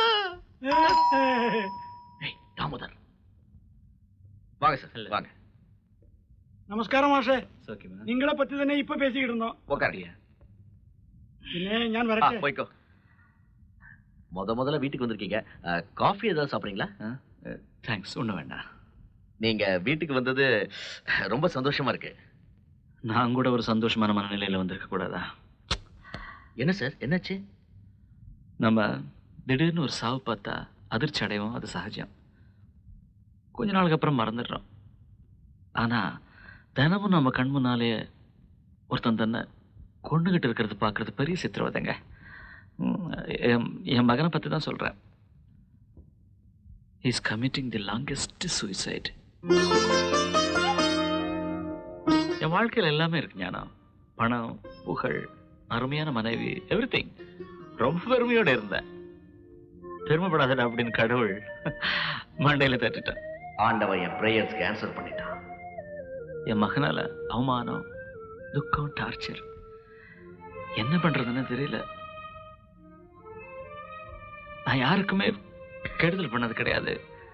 ஏய், தாமோதர் வாங்க சார் வாங்க നമസ്കാരം മാഷേ சோக்கியமா നിങ്ങളെ പറ്റി തന്നെ ഇപ്പൊ പേസിക്കിട്ട് ഇരുന്നോ உக்காரியா പിന്നെ ഞാൻ ஆ, വരട്ടെ போய்க்கோ முத முதல்ல வீட்டுக்கு வந்திருக்கீங்க அஹ், காஃபி ஏதாவது சாப்பிடுறீங்களா தேங்க்ஸ் ஒன்றும் வேண்டாம் நீங்க வீட்டுக்கு வந்தது ரொம்ப சந்தோஷமா இருக்கு நான் கூட ஒரு சந்தோஷமான மனநிலையில வந்திருக்க கூடாதா என்ன சார் என்னாச்சு நம்ம திடீர்னு ஒரு சாவு பார்த்தா அதிர்ச்சி அடைவோம் அது சகஜம் கொஞ்ச நாளுக்கு அப்புறம் மறந்துடுறோம் ஆனா தினமும் நம்ம கண் முன்னாலே ஒருத்தன் தன்னை கொண்டுகிட்டு இருக்கிறது பார்க்கறது பெரிய சித்திரவதைங்க ம், என் என் மகனை பற்றி தான் சொல்கிறேன் is committing the longest suicide என் வாழ்க்கையில் எல்லாமே இருக்கு ஞானம் பணம் புகழ் அருமையான மனைவி எவ்ரி ரொம்ப பெருமையோட இருந்தேன் பெருமைப்படாதடா அப்படின்னு கடவுள் மண்டையில தட்டிட்டான் ஆண்டவன் என் ப்ரேயர்ஸ்க்கு ஆன்சர் பண்ணிட்டான் என் மகனால அவமானம் துக்கம் டார்ச்சர் என்ன பண்றதுன்னு தெரியல நான் யாருக்குமே கெடுதல் பண்ணது கிடையாது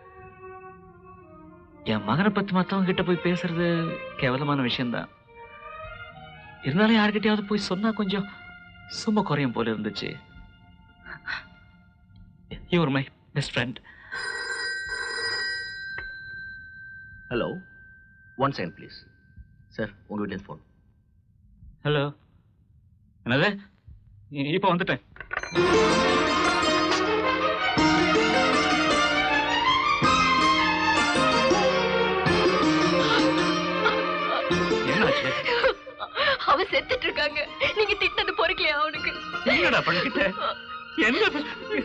என் மகனை பத்தி மத்தவங்க கிட்ட போய் பேசுறது கேவலமான விஷயம்தான் இருந்தாலும் யார்கிட்டயாவது போய் சொன்னா கொஞ்சம் சும்மா குறையும் போல இருந்துச்சு you're my best friend hello one second please sir உங்க வீட்டில் ஃபோன் ஹலோ என்னது இ- இப்போ வந்துட்டேன் என்னாச்சு அவ செத்துட்டு இருக்காங்க நீங்க திட்டது பொறுக்கலையா அவனுக்கு என்னடா பண்ணிக்கிட்ட என்னது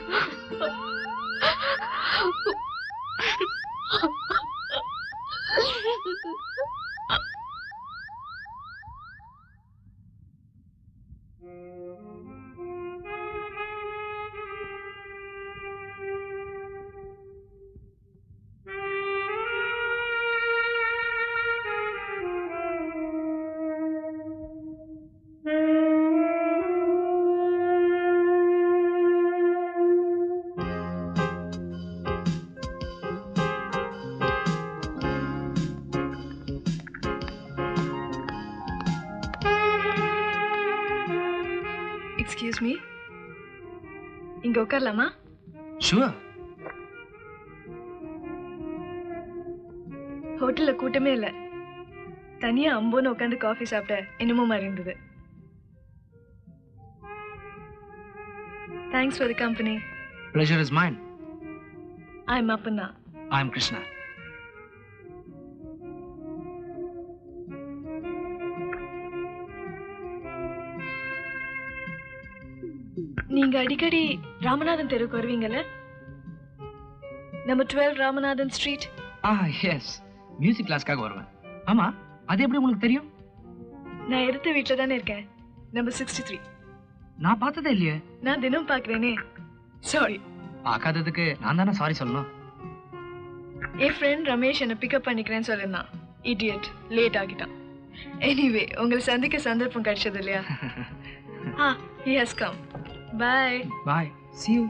எக்ஸ்கியூஸ் மீ இங்க உட்காரலாமா ஷுவர் ஹோட்டல்ல கூட்டமே இல்ல தனியா அம்போன்னு உட்காந்து காஃபி சாப்பிட என்னமோ மாதிரி இருந்தது thanks for the company pleasure is mind I am அப்பன்னா ஐ எம் கிருஷ்ணா நீங்க அடிக்கடி ராமநாதன் தெருவுக்கு வருவீங்கல்ல நம்ம twelve Ramanathan street ah yes music கிளாஸ்க்காக வருவேன் ஆமா அது எப்படி உங்களுக்கு தெரியும் நான் எடுத்த வீட்டில் தானே இருக்கேன் நம்பர் சிக்ஸ்டி த்ரீ நான் பார்த்ததே இல்லையே நான் தினம் பார்க்குறேனே சாரி பார்க்காததுக்கு நான் தானே சாரி சொல்லணும் என் ஃப்ரெண்ட் ரமேஷ் என்னை பிக்கப் பண்ணிக்கிறேன்னு சொல்லியிருந்தான் இடியட் லேட் ஆகிட்டான் எனிவே உங்களை சந்திக்க சந்தர்ப்பம் கிடைச்சது இல்லையா ah he has come bye bye see you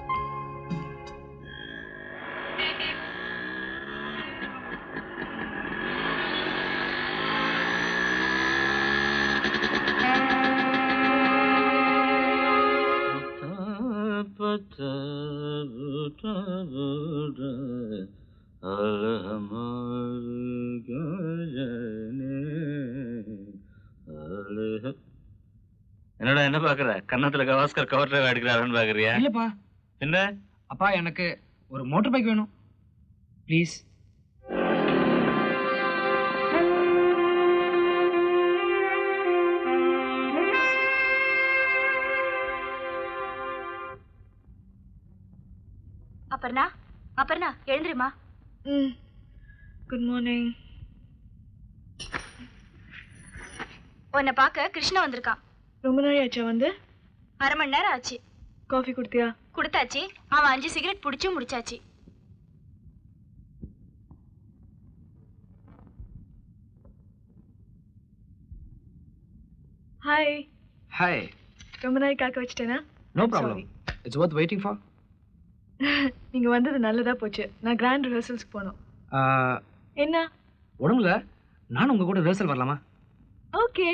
என்னடா என்ன பாக்குற கன்னத்துல கவாஸ்கர் கவர் டிரைவ் எடுக்கிறாருன்னு பாக்குறியா இல்லப்பா என்ன அப்பா எனக்கு ஒரு மோட்டர் பைக் வேணும் ப்ளீஸ் அப்பர்ணா அப்பர்ணா எழுந்துருமா ம் குட் மார்னிங் உன்னை பார்க்க கிருஷ்ணா வந்திருக்கான் ரொம்ப நாள் ஆச்சா வந்து அரை மணி நேரம் ஆச்சு காஃபி கொடுத்தியா கொடுத்தாச்சு அவன் அஞ்சு சிகரெட் பிடிச்சும் முடிச்சாச்சு ஹாய் ஹாய் ரொம்ப நாள் காக்க வச்சிட்டேனா no problem it's worth waiting for நீங்க வந்தது நல்லதா போச்சு நான் கிராண்ட் ரிஹர்சல்ஸ்க்கு போனோம் என்ன உடம்புல நானும் உங்க கூட ரிஹர்சல் வரலாமா ஓகே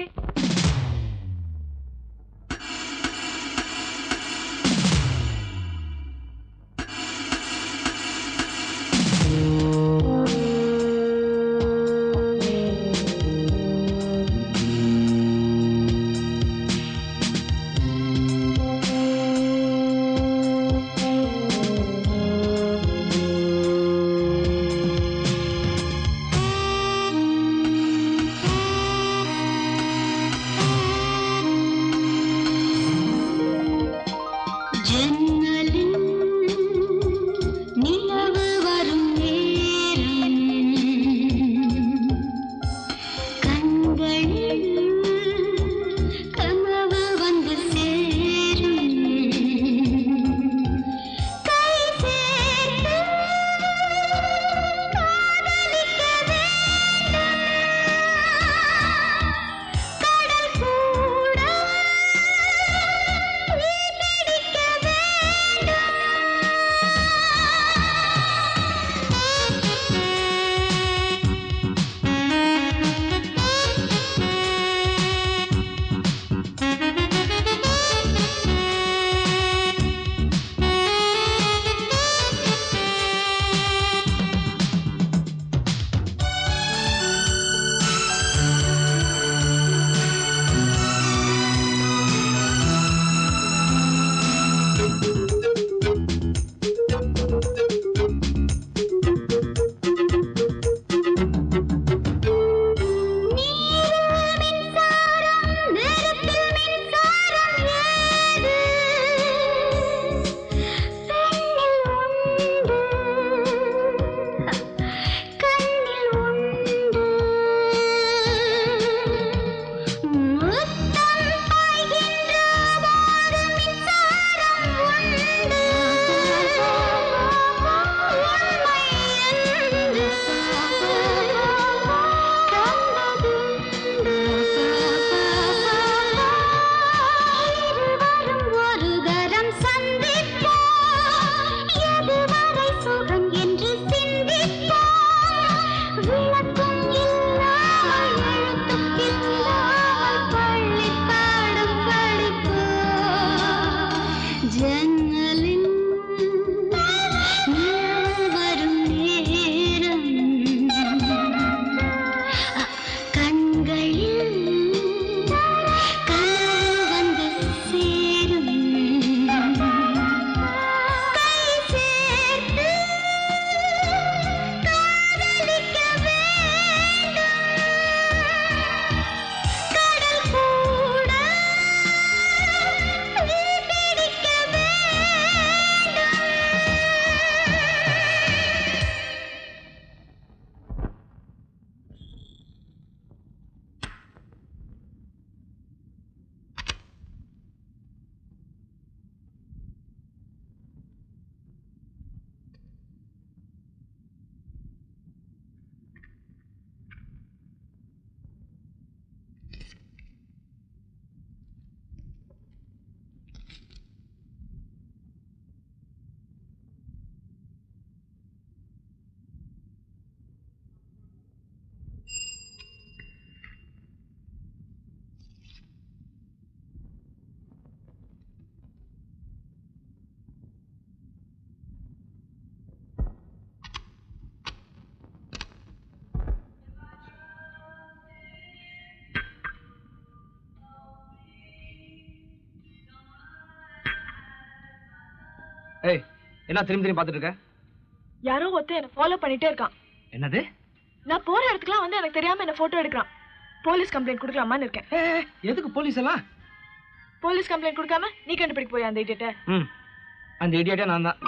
ஏய் என்ன திரும்பி திரும்பி பார்த்துட்டு இருக்க யாரோ ஒருத்தன் என்ன ஃபாலோ பண்ணிட்டே இருக்கான் என்னது நான் போற இடத்துக்குலாம் வந்து எனக்கு தெரியாம என்ன போட்டோ எடுக்கிறான் போலீஸ் கம்ப்ளைண்ட் கொடுக்கலாமான்னு இருக்கேன் ஏய், எதுக்கு போலீஸ் எல்லாம் போலீஸ் கம்ப்ளைண்ட் கொடுக்காம நீ கண்டுபிடிக்க போய் அந்த இடியட்ட ம் அந்த இடியாட்டே நான் தான்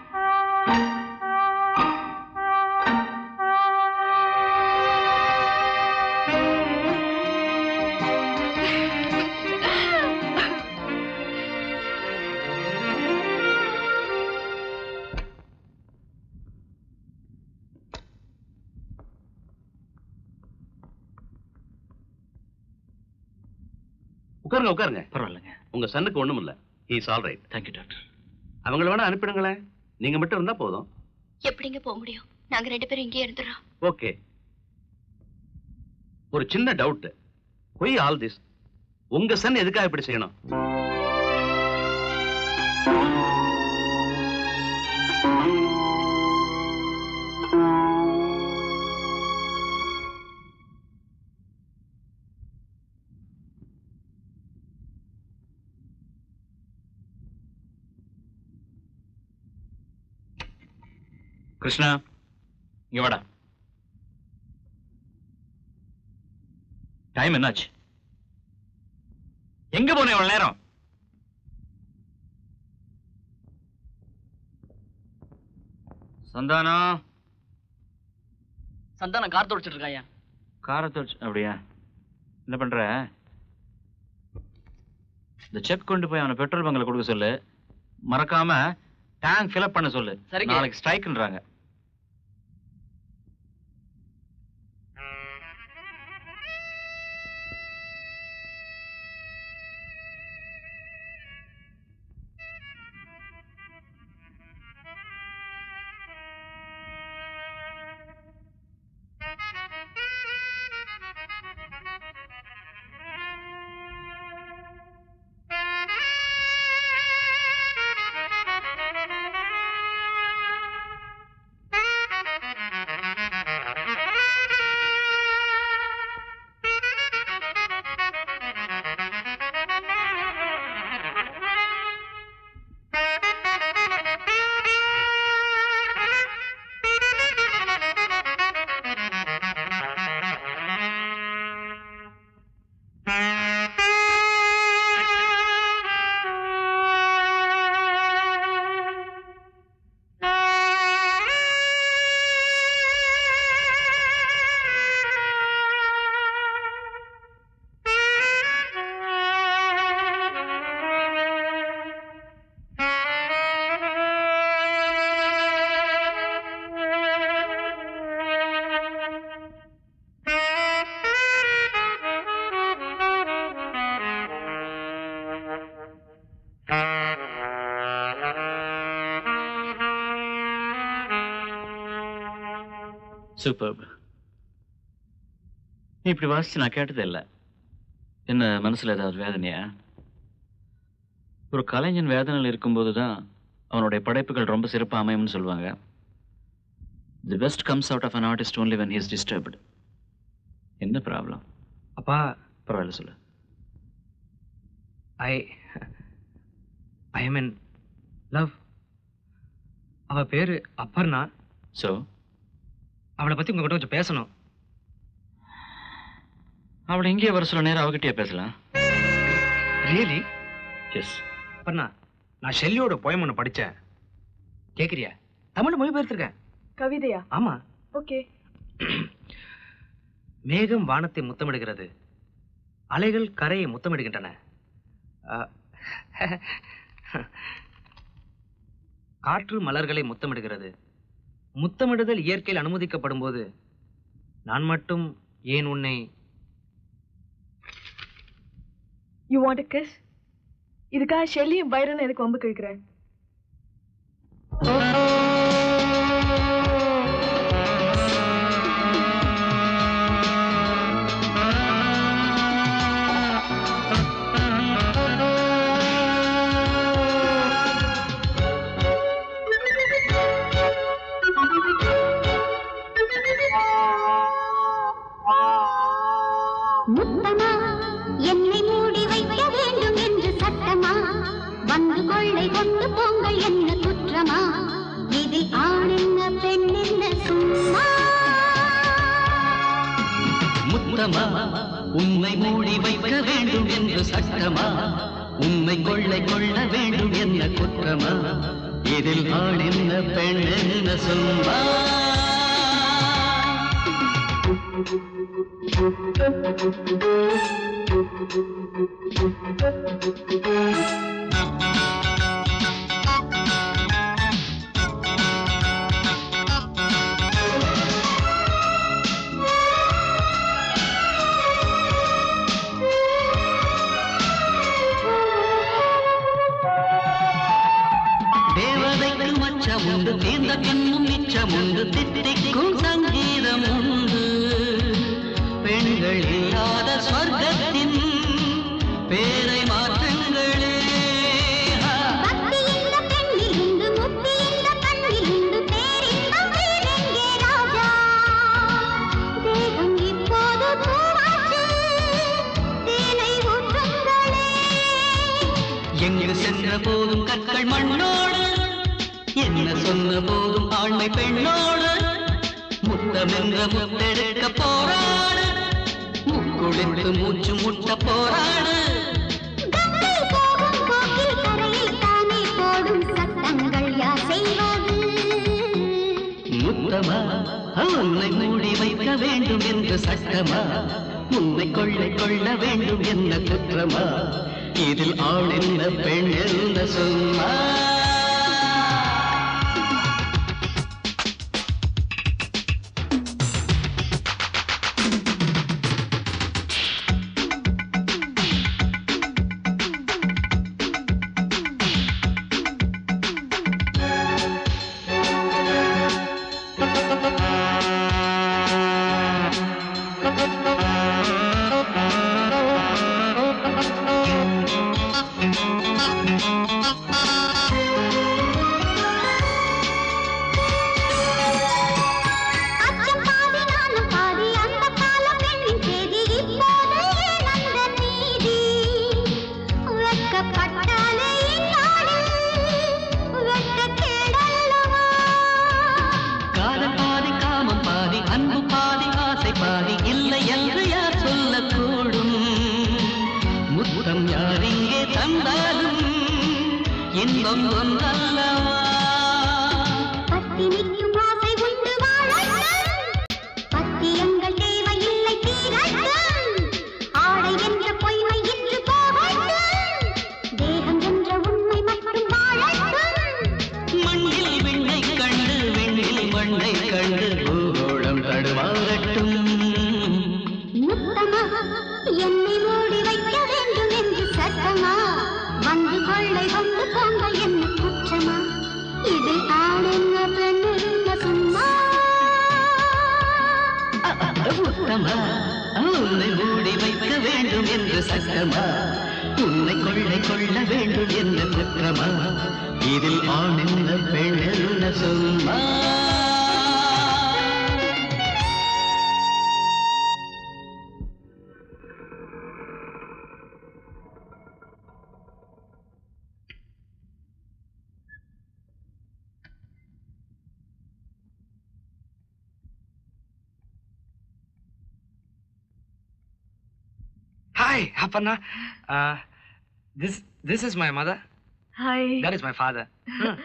உட்காருங்க உட்காருங்க பரவாயில்லைங்க உங்க சன்னுக்கு ஒண்ணும் இல்ல is all right thank you doctor அவங்கள வேணா அனுப்பிடுங்களேன் நீங்க மட்டும் இருந்தா போதும் எப்படிங்க போக முடியும் நாங்க ரெண்டு பேரும் இங்கேயே இருந்துடுறோம் ஓகே ஒரு சின்ன டவுட் ஒய் ஆல் திஸ் உங்க சன் எதுக்காக இப்படி செய்யணும் கிருஷ்ணா இங்க வாடா டைம் என்னாச்சு எங்க போன இவ்வளவு நேரம் சந்தானா சந்தானம் கார் துடைச்சிட்டு இருக்காயா காரை தொழிச்சு அப்படியா என்ன பண்ற இந்த செக் கொண்டு போய் அவனை பெட்ரோல் பங்கில் கொடுக்க சொல்லு மறக்காம டேங்க் ஃபில்அப் பண்ண சொல்லு சரிங்க. நாளைக்கு ஸ்ட்ரைக்ன்றாங்க சூப்பர் நீ இப்படி வாசிச்சு நான் கேட்டதே இல்லை என்ன மனசுல ஏதாவது வேதனையா ஒரு கலைஞன் வேதனையில் இருக்கும்போது தான் அவனுடைய படைப்புகள் ரொம்ப சிறப்பாக அமையும்னு சொல்லுவாங்க the best comes out of an artist only when he is disturbed என்ன ப்ராப்ளம் அப்பா பரவாயில்ல சொல்லு ஐ ஐ எம் இன் லவ் அவ பேரு அப்பர்ணா ஸோ அவளை பத்தி உங்ககிட்ட கொஞ்சம் பேசணும் அவளை இங்கேயே வர சொல்ல நேரம் அவகிட்டயே பேசலாம் ரியலி எஸ் அப்பர்ணா நான் ஷெல்லியோட போயம் ஒன்று படித்தேன் கேட்குறியா தமிழ் மொழிபெயர்த்திருக்கேன் கவிதையா ஆமா ஓகே மேகம் வானத்தை முத்தமிடுகிறது அலைகள் கரையை முத்தமிடுகின்றன அஹ், காற்று மலர்களை முத்தமிடுகிறது முத்தமிடுதல் இயற்கையில் அனுமதிக்கப்படும் போது நான் மட்டும் ஏன் உன்னை யூ வாண்ட் கிஸ் இதுக்காக ஷெல்லியும் பைரன் எதுக்கு வம்பு கிழக்கிறேன் முத்தமா என்னை மூடி வைக்க வேண்டும் என்று சட்டமா வந்து கொள்ளை கொண்டு போங்கள் என்ன குற்றம் குற்றமா இது ஆணென்ன பெண்ணென்ன சும்மா முத்தமா உண்மை மூடி வைக்க வேண்டும் என்று சட்டமா உண்மை கொள்ளை கொள்ள வேண்டும் என்ன குற்றமா இதில் ஆண் என்ன பெண் என்ன சும்மா தேவதைக்கு மச்சம் உண்டு தீர்ந்த பின்னும் மிச்சம் உண்டு தித்திக்கும் சங்கீதம் உண்டு பெண்கள் இல்லாத சொர்க்கத்தின் பேரை மாற்றுங்களே பக்தி இந்த பெண்ணில் உண்டு முக்தி இந்த கண்ணில் உண்டு பேரின்பம் வேறெங்கே ராஜா தேகம் இப்போது பூவாச்சு தேனை ஊற்றுங்களே எங்கு சென்ற போதும் கற்கள் மண்ணோடு என்ன சொன்ன போதும் ஆண்மை பெண்ணோடு முத்தமென்ற முத்தெடுக்க போராடு முக்குளித்து மூச்சு முட்ட போராடு கங்கை போகும் போக்கில் கரையில் தானே போடும் சட்டங்கள் யார் செய்வது முத்தமா உன்னை மூடி வைக்க வேண்டும் என்று சட்டமா உன்னை கொள்ளை கொள்ள வேண்டும் என்ன குற்றமா இதில் ஆள் என்ன பெண் என்ன சும்மா அச்சம் பாதி நானும் பாதி அந்த கால பெண்ணின் செய்தி இப்போது ஏன் அந்த நீதி வெட்கப்பட்டாலே இந்நாடு வெட்கக்கேடல்லவா காதல் பாதி காமம் பாதி அன்பு பாதி ஆசை பாதி இல்லை என்று யார் சொல்லக்கூடும் முத்தம் யார் இங்கே தந்தாலும் இன்பம் ஒன்றல்லவா பத்தினிக்கும் ஆசை உண்டு வாழட்டும் பத்தியங்கள் தேவையில்லை தீரட்டும் ஆடை என்ற பொய்மை இன்று போகட்டும் தேகம் என்ற உண்மை மட்டும் வாழட்டும் மண்ணில் விண்ணை கண்டு வெண்ணில் மண்ணை கண்டு பூகோளம் தடுமாறட்டும் முத்தமா என்னை மூடி வைக்க வேண்டும் என்று சட்டமா வந்து கொள்ளை கொண்டு போங்க என்ன குற்றமா இது ஆண் என்ன பெண் என்ன சும்மா உத்தமா உன்னை மூடி வைக்க வேண்டும் என்று சட்டமா உன்னை கொள்ளை கொள்ள வேண்டும் என்ன குற்றமா இதில் ஆண் என்ன பெண் என்ன சும்மா Hi, Apana. Uh, this this is my mother. Hi. That is my father. Hmm.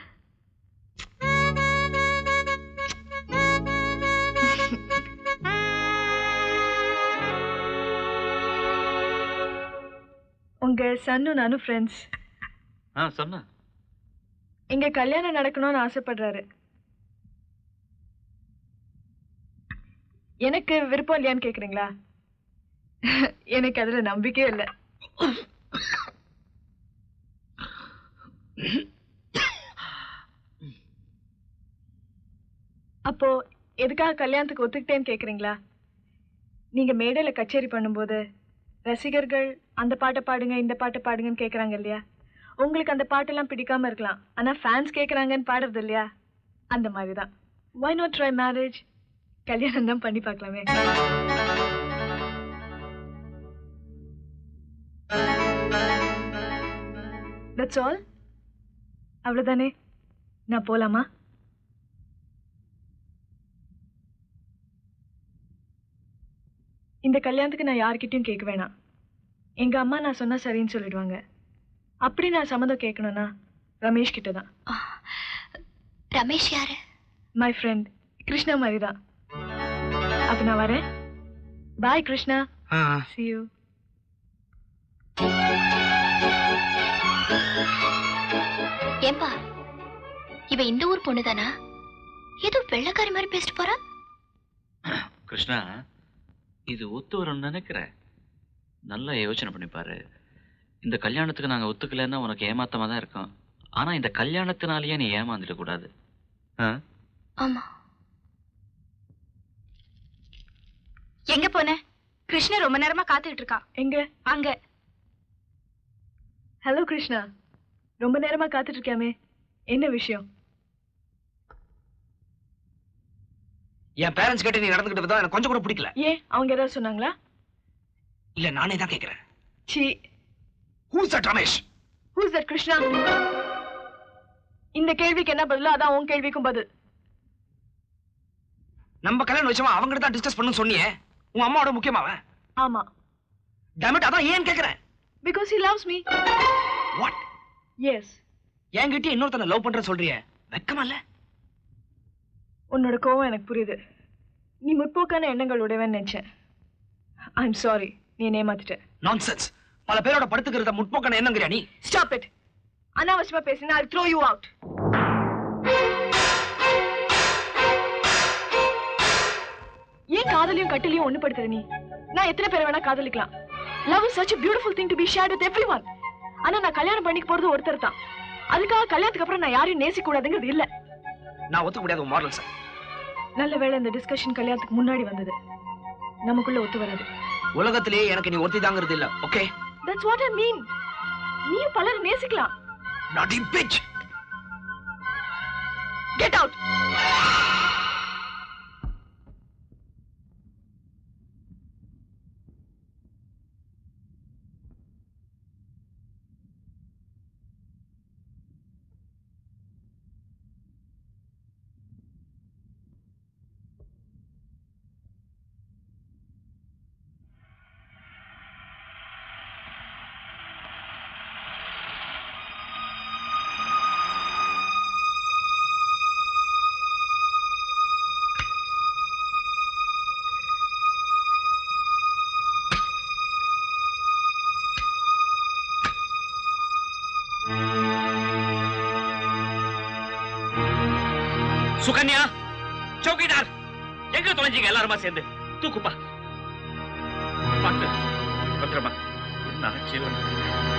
உங்க சன்னு நானும் ஃப்ரெண்ட்ஸ் ஆ சொன்ன இங்க கல்யாணம் நடக்கணும்னு ஆசைப்படுறாரு எனக்கு விருப்பம் இல்லையான்னு கேக்குறீங்களா எனக்கு அதுல நம்பிக்கையே இல்லை அப்போ எதுக்காக கல்யாணத்துக்கு ஒத்துக்கிட்டேன்னு கேக்குறீங்களா நீங்க மேடையில கச்சேரி பண்ணும்போது ரசிகர்கள் அந்த பாட்டை பாடுங்க இந்த பாட்டை பாடுங்கன்னு கேக்குறாங்க இல்லையா உங்களுக்கு அந்த பாட்டெல்லாம் பிடிக்காம இருக்கலாம் ஆனா ஃபேன்ஸ் கேக்குறாங்கன்னு பாடுறது இல்லையா அந்த மாதிரி தான் வை நாட் ட்ரை மேரேஜ் கல்யாணம் தான் பண்ணி பார்க்கலாமே தட்ஸ் ஆல் அவ்வளவுதானே நான் போலாமா இந்த கல்யாணத்துக்கு நான் யார்கிட்டயும் கேட்க வேணாம் எங்க அம்மா நான் சொன்னா சரின்னு சொல்லிடுவாங்க அப்படி நான் சம்மதம் கேட்கணும்னா ரமேஷ் கிட்ட தான் ரமேஷ் யாரு மை ஃப்ரெண்ட் கிருஷ்ணா மாதிரி தான் அப்ப நான் வரேன் பாய் கிருஷ்ணா see you ஏன்பா இவ இந்த ஊர் பொண்ணுதானா ஏதோ வெள்ளக்காரி மாதிரி பேசிட்டு போறா கிருஷ்ணா இது ஒத்து வரும்னு நினைக்கிறேன் நல்லா யோசனை பண்ணி பாரு இந்த கல்யாணத்துக்கு நாங்க ஒத்துக்கலைன்னா உனக்கு ஏமாத்தமா தான் இருக்கும் ஆனா இந்த கல்யாணத்தினாலேயே நீ ஏமாந்துட கூடாது ஆ? ஆமா எங்க போன கிருஷ்ண ரொம்ப நேரமா காத்துக்கிட்டு இருக்கான் எங்க அங்க ஹலோ கிருஷ்ணா ரொம்ப நேரமா காத்துட்டு இருக்கியாமே என்ன விஷயம் என் பேரண்ட்ஸ் கிட்ட நீ நடந்துகிட்டு விதம் எனக்கு கொஞ்சம் கூட பிடிக்கல ஏன் அவங்க ஏதாவது சொன்னாங்களா இல்ல நானே தான் கேக்குறேன் see who's that Ramesh who's that Krishna இந்த கேள்விக்கு என்ன பதிலோ அதான் உன் கேள்விக்கும் பதில் நம்ம கல்யாணம் விஷயமா அவங்ககிட்ட தான் டிஸ்கஸ் பண்ணு சொன்னியே உன் அம்மாவோட முக்கியமாவன் ஆமா டேமிட் அதான் ஏன் கேக்குறேன் because he loves me what is என்கிட்ட இன்னொருத்தனை லவ் பண்ற சொல்றியே வெக்கமா இல்ல உன்னோட கோவம் எனக்கு புரியுது நீ முற்போக்கான எண்ணங்கள் உடையவன் நினைச்சேன் ஐம் சாரி நீ என்னை ஏமாத்திட்ட நான்சென்ஸ் பல பேரோட படுத்துக்கிறத முற்போக்கான என்னங்கிறியா நீ ஸ்டாப் இட் அனாவசியமா பேசினா ஐ த்ரோ யூ அவுட் ஏன் காதலையும் கட்டிலையும் ஒண்ணுபடுத்துற நீ நான் எத்தனை பேரை வேணா காதலிக்கலாம் love is such a beautiful thing to be shared with everyone ஆனா நான் கல்யாணம் பண்ணிக்க போறது ஒருத்தர் தான் அதுக்காக கல்யாணத்துக்கு அப்புறம் நான் யாரையும் நேசிக்க கூடாதுங்கிறது இல்ல நான் ஒத்துக்க முடியாத உன் மாரல் சார் நல்ல வேளை இந்த டிஸ்கஷன் கல்யாணத்துக்கு முன்னாடி வந்தது நமக்குள்ள ஒத்து வராது உலகத்திலேயே எனக்கு நீ ஒருத்தி தாங்கிறது இல்ல okay that's what I mean நீயும் பலரை நேசிக்கலாம் not in pitch get out Sukanya chowkidar எங்க தொலைஞ்சீங்க எல்லாருமா சேர்ந்து தூக்குப்பா பார்த்து பத்திரமா என்ன ஆச்சு இவனுக்கு?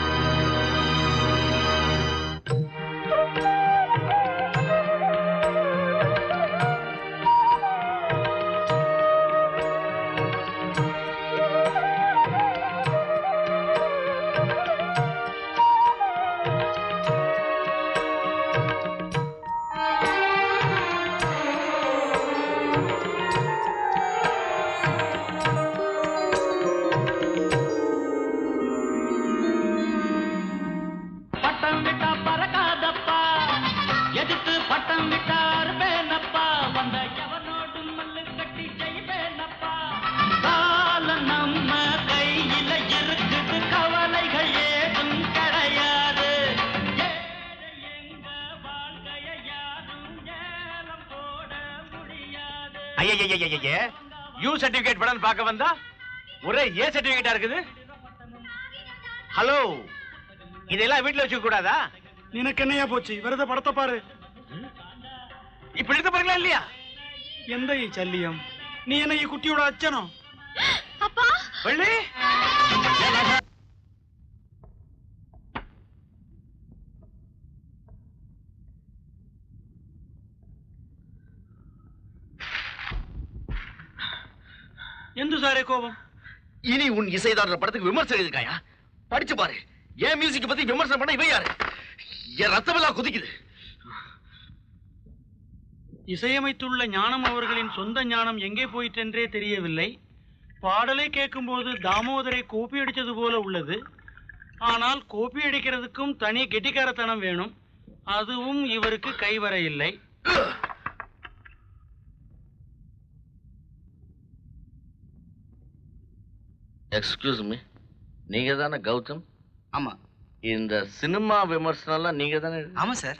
பட்டம் விட்டா பறக்காதப்பா எதிர்த்து பட்டம் விட்டார் பேனப்பா வந்த எவனோடு மல்லு கட்டி ஜெயிப்பேனப்பா காலம் நம்ம கையில இருக்குது கவலைகள் ஏதும் கிடையாது ஏழை எங்க வாழ்க்கைய யாரும் ஏலம் போட முடியாது ஐயய்யய்யய்யே யூ சர்டிபிகேட் படம் பார்க்க வந்தா ஒரே ஏ சர்டிபிகேட்டா இருக்குது ஹலோ இதெல்லாம் வீட்ல வச்சுக்க கூடாதா நினக்கு என்னையா போச்சு வருத படத்தை பாரு இப்ப எடுத்த பாருங்களா இல்லையா எந்த ഈ ശല്യം നീ എന്നെ ഈ കുട്ടിയോട് അച്ഛനോ அப்பா வள்ளி എന്തു സാറേ കോപം இனி உன் இசைதாரர் படத்துக்கு விமர்சனம் எழுதிருக்காயா படிச்சு பாரு என் மியூசிக் பத்தி விமர்சனம் பண்ண இவன் யாரு என் ரத்தமெல்லாம் குதிக்குது இசையமைத்துள்ள ஞானம் அவர்களின் சொந்த ஞானம் எங்கே போயிற்றென்றே தெரியவில்லை பாடலை கேட்கும்போது தாமோதரை கோப்பி அடித்தது போல உள்ளது ஆனால் கோப்பி அடிக்கிறதுக்கும் தனி கெட்டிக்காரத்தனம் வேணும் அதுவும் இவருக்கு கைவர இல்லை எக்ஸ்கியூஸ் மீ நீங்க தானே கௌதம் ஆமா இந்த சினிமா விமர்சனம்லாம் நீங்க தானே ஆமா சார்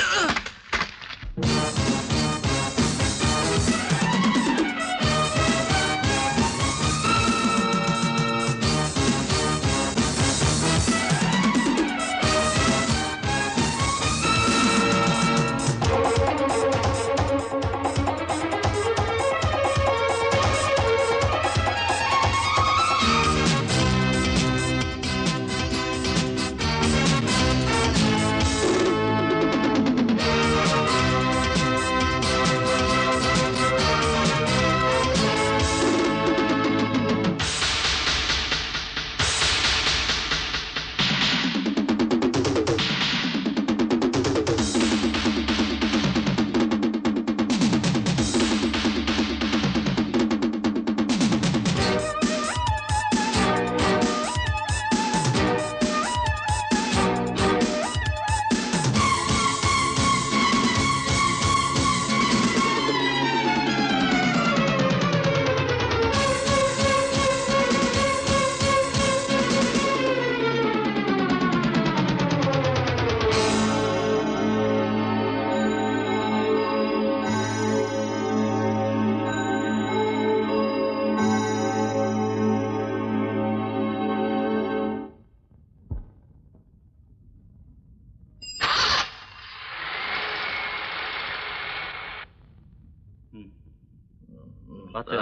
பார்த்து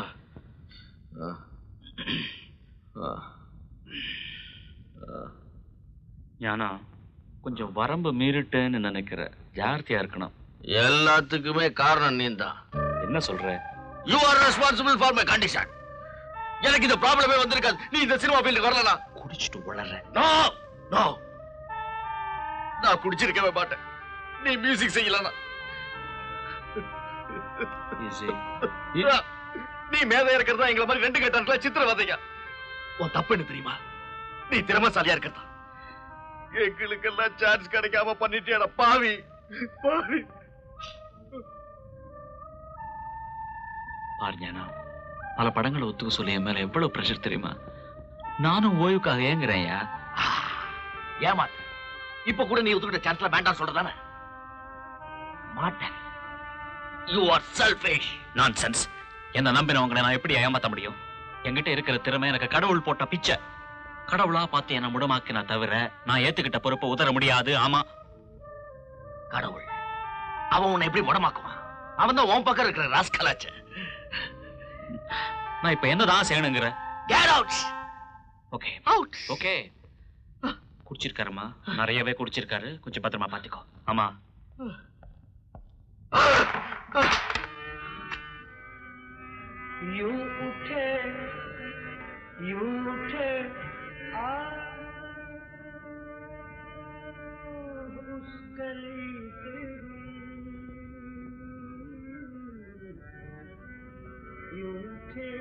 ஞானா கொஞ்சம் வரம்பு மீறிட்டேன்னு நினைக்கிற ஜாகிரதையா இருக்கணும் எல்லாத்துக்குமே காரணம் நீதான் என்ன சொல்ற you are responsible for my condition எனக்கு இந்த ப்ராப்ளமே வந்திருக்காது நீ இந்த சினிமா ஃபீல்டுக்கு வரலனா குடிச்சிட்டு வளர்ற நோ நோ நான் குடிச்சிருக்கவே மாட்டேன் நீ மியூசிக் செய்யலனா நீ மேதை இருக்கிறதா எங்களை மாதிரி ரெண்டு கேட்டான்ல சித்திரவதைங்க உன் தப்பு என்ன தெரியுமா நீ திறமசாலியா இருக்கிறதா எங்களுக்கெல்லாம் சான்ஸ் கிடைக்காம பண்ணிட்டியாடா பாவி பாவி பாரு ஞானா பல படங்களை ஒத்துக்க சொல்லி என் மேல எவ்வளவு ப்ரெஷர் தெரியுமா நானும் ஓய்வுக்காக ஏங்குறேன்யா ஏமாத்த இப்ப கூட நீ ஒத்துக்கிட்ட சான்ஸ்ல வேண்டாம் சொல்றதானே மாட்டேன் யூ ஆர் செல்ஃபிஷ் நான்சென்ஸ் என்ன நம்பினவங்களை நான் எப்படி ஏமாத்த முடியும் என்கிட்ட இருக்கிற திறமை எனக்கு கடவுள் போட்ட பிச்சை கடவுளா பார்த்து என்ன முடமாக்கினா தவிர நான் ஏத்துக்கிட்ட பொறுப்பை உதற முடியாது ஆமா கடவுள் அவன் உன்னை எப்படி முடமாக்குவான் அவன் தான் உன் பக்கம் இருக்கிற ராஸ்கலாச்சு நான் இப்ப என்னதான் செய்யணுங்கிற get out okay out okay குடிச்சிருக்காருமா நிறையவே குடிச்சிருக்காரு கொஞ்சம் பத்திரமா பாத்துக்கோ ஆமா यूं उठे यूं उठे आ उस गली से यूं उठे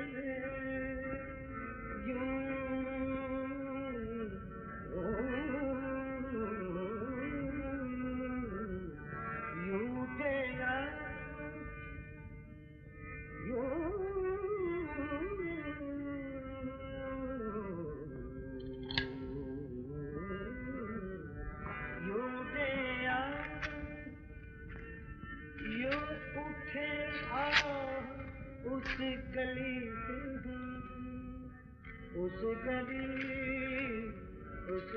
यूं यूं उठे आ उस गली से उस गली उस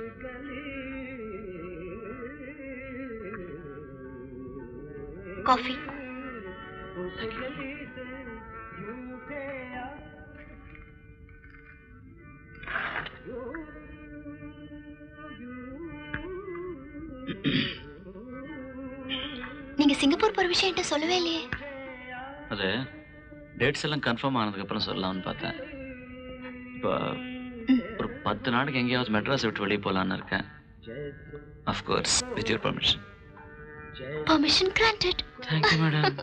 गली காஃபி उस गली से यूं गया நீங்க சிங்கப்பூர் போற விஷயம் என்கிட்ட சொல்லவே இல்லையே அது டேட்ஸ் எல்லாம் கன்ஃபார்ம் ஆனதுக்கு அப்புறம் சொல்லலாம்னு பார்த்தேன் இப்போ ஒரு பத்து நாளைக்கு எங்கேயாவது மெட்ராஸ் விட்டு வெளியே போகலான்னு இருக்கேன் of course with your permission permission granted thank you madam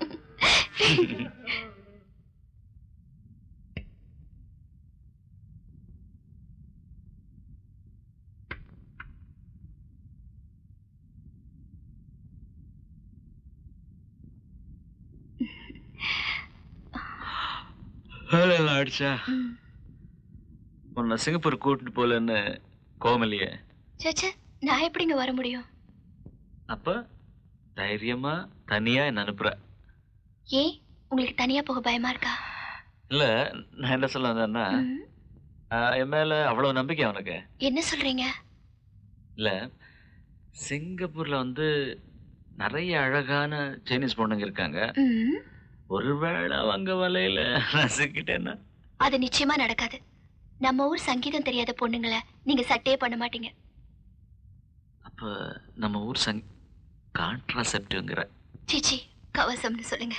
வேலையெல்லாம் ஆயிடுச்சா உன்னை சிங்கப்பூர் கூட்டிட்டு போலன்னு கோமலியே சேச்சே நான் எப்படிங்க வர முடியும் அப்ப தைரியமா தனியா என்ன அனுப்புற ஏன் உங்களுக்கு தனியா போக பயமா இருக்கா இல்ல நான் என்ன சொல்ல வந்தேன்னா ஆஹ், என் மேல அவ்வளவு நம்பிக்கை அவனுக்கு என்ன சொல்றீங்க இல்ல சிங்கப்பூர்ல வந்து நிறைய அழகான சைனீஸ் பொண்ணுங்க இருக்காங்க ம், ஒருவேளை அவங்க வலையில நான் சிக்கிட்டேன்னா அது நிச்சயமா நடக்காது நம்ம ஊர் சங்கீதம் தெரியாத பொண்ணுங்கள நீங்க சட்டையே பண்ண மாட்டீங்க அப்ப நம்ம ஊர் சங் கான்ட்ராசெப்டிவ்ங்கிற சீச்சி கவசம்னு சொல்லுங்க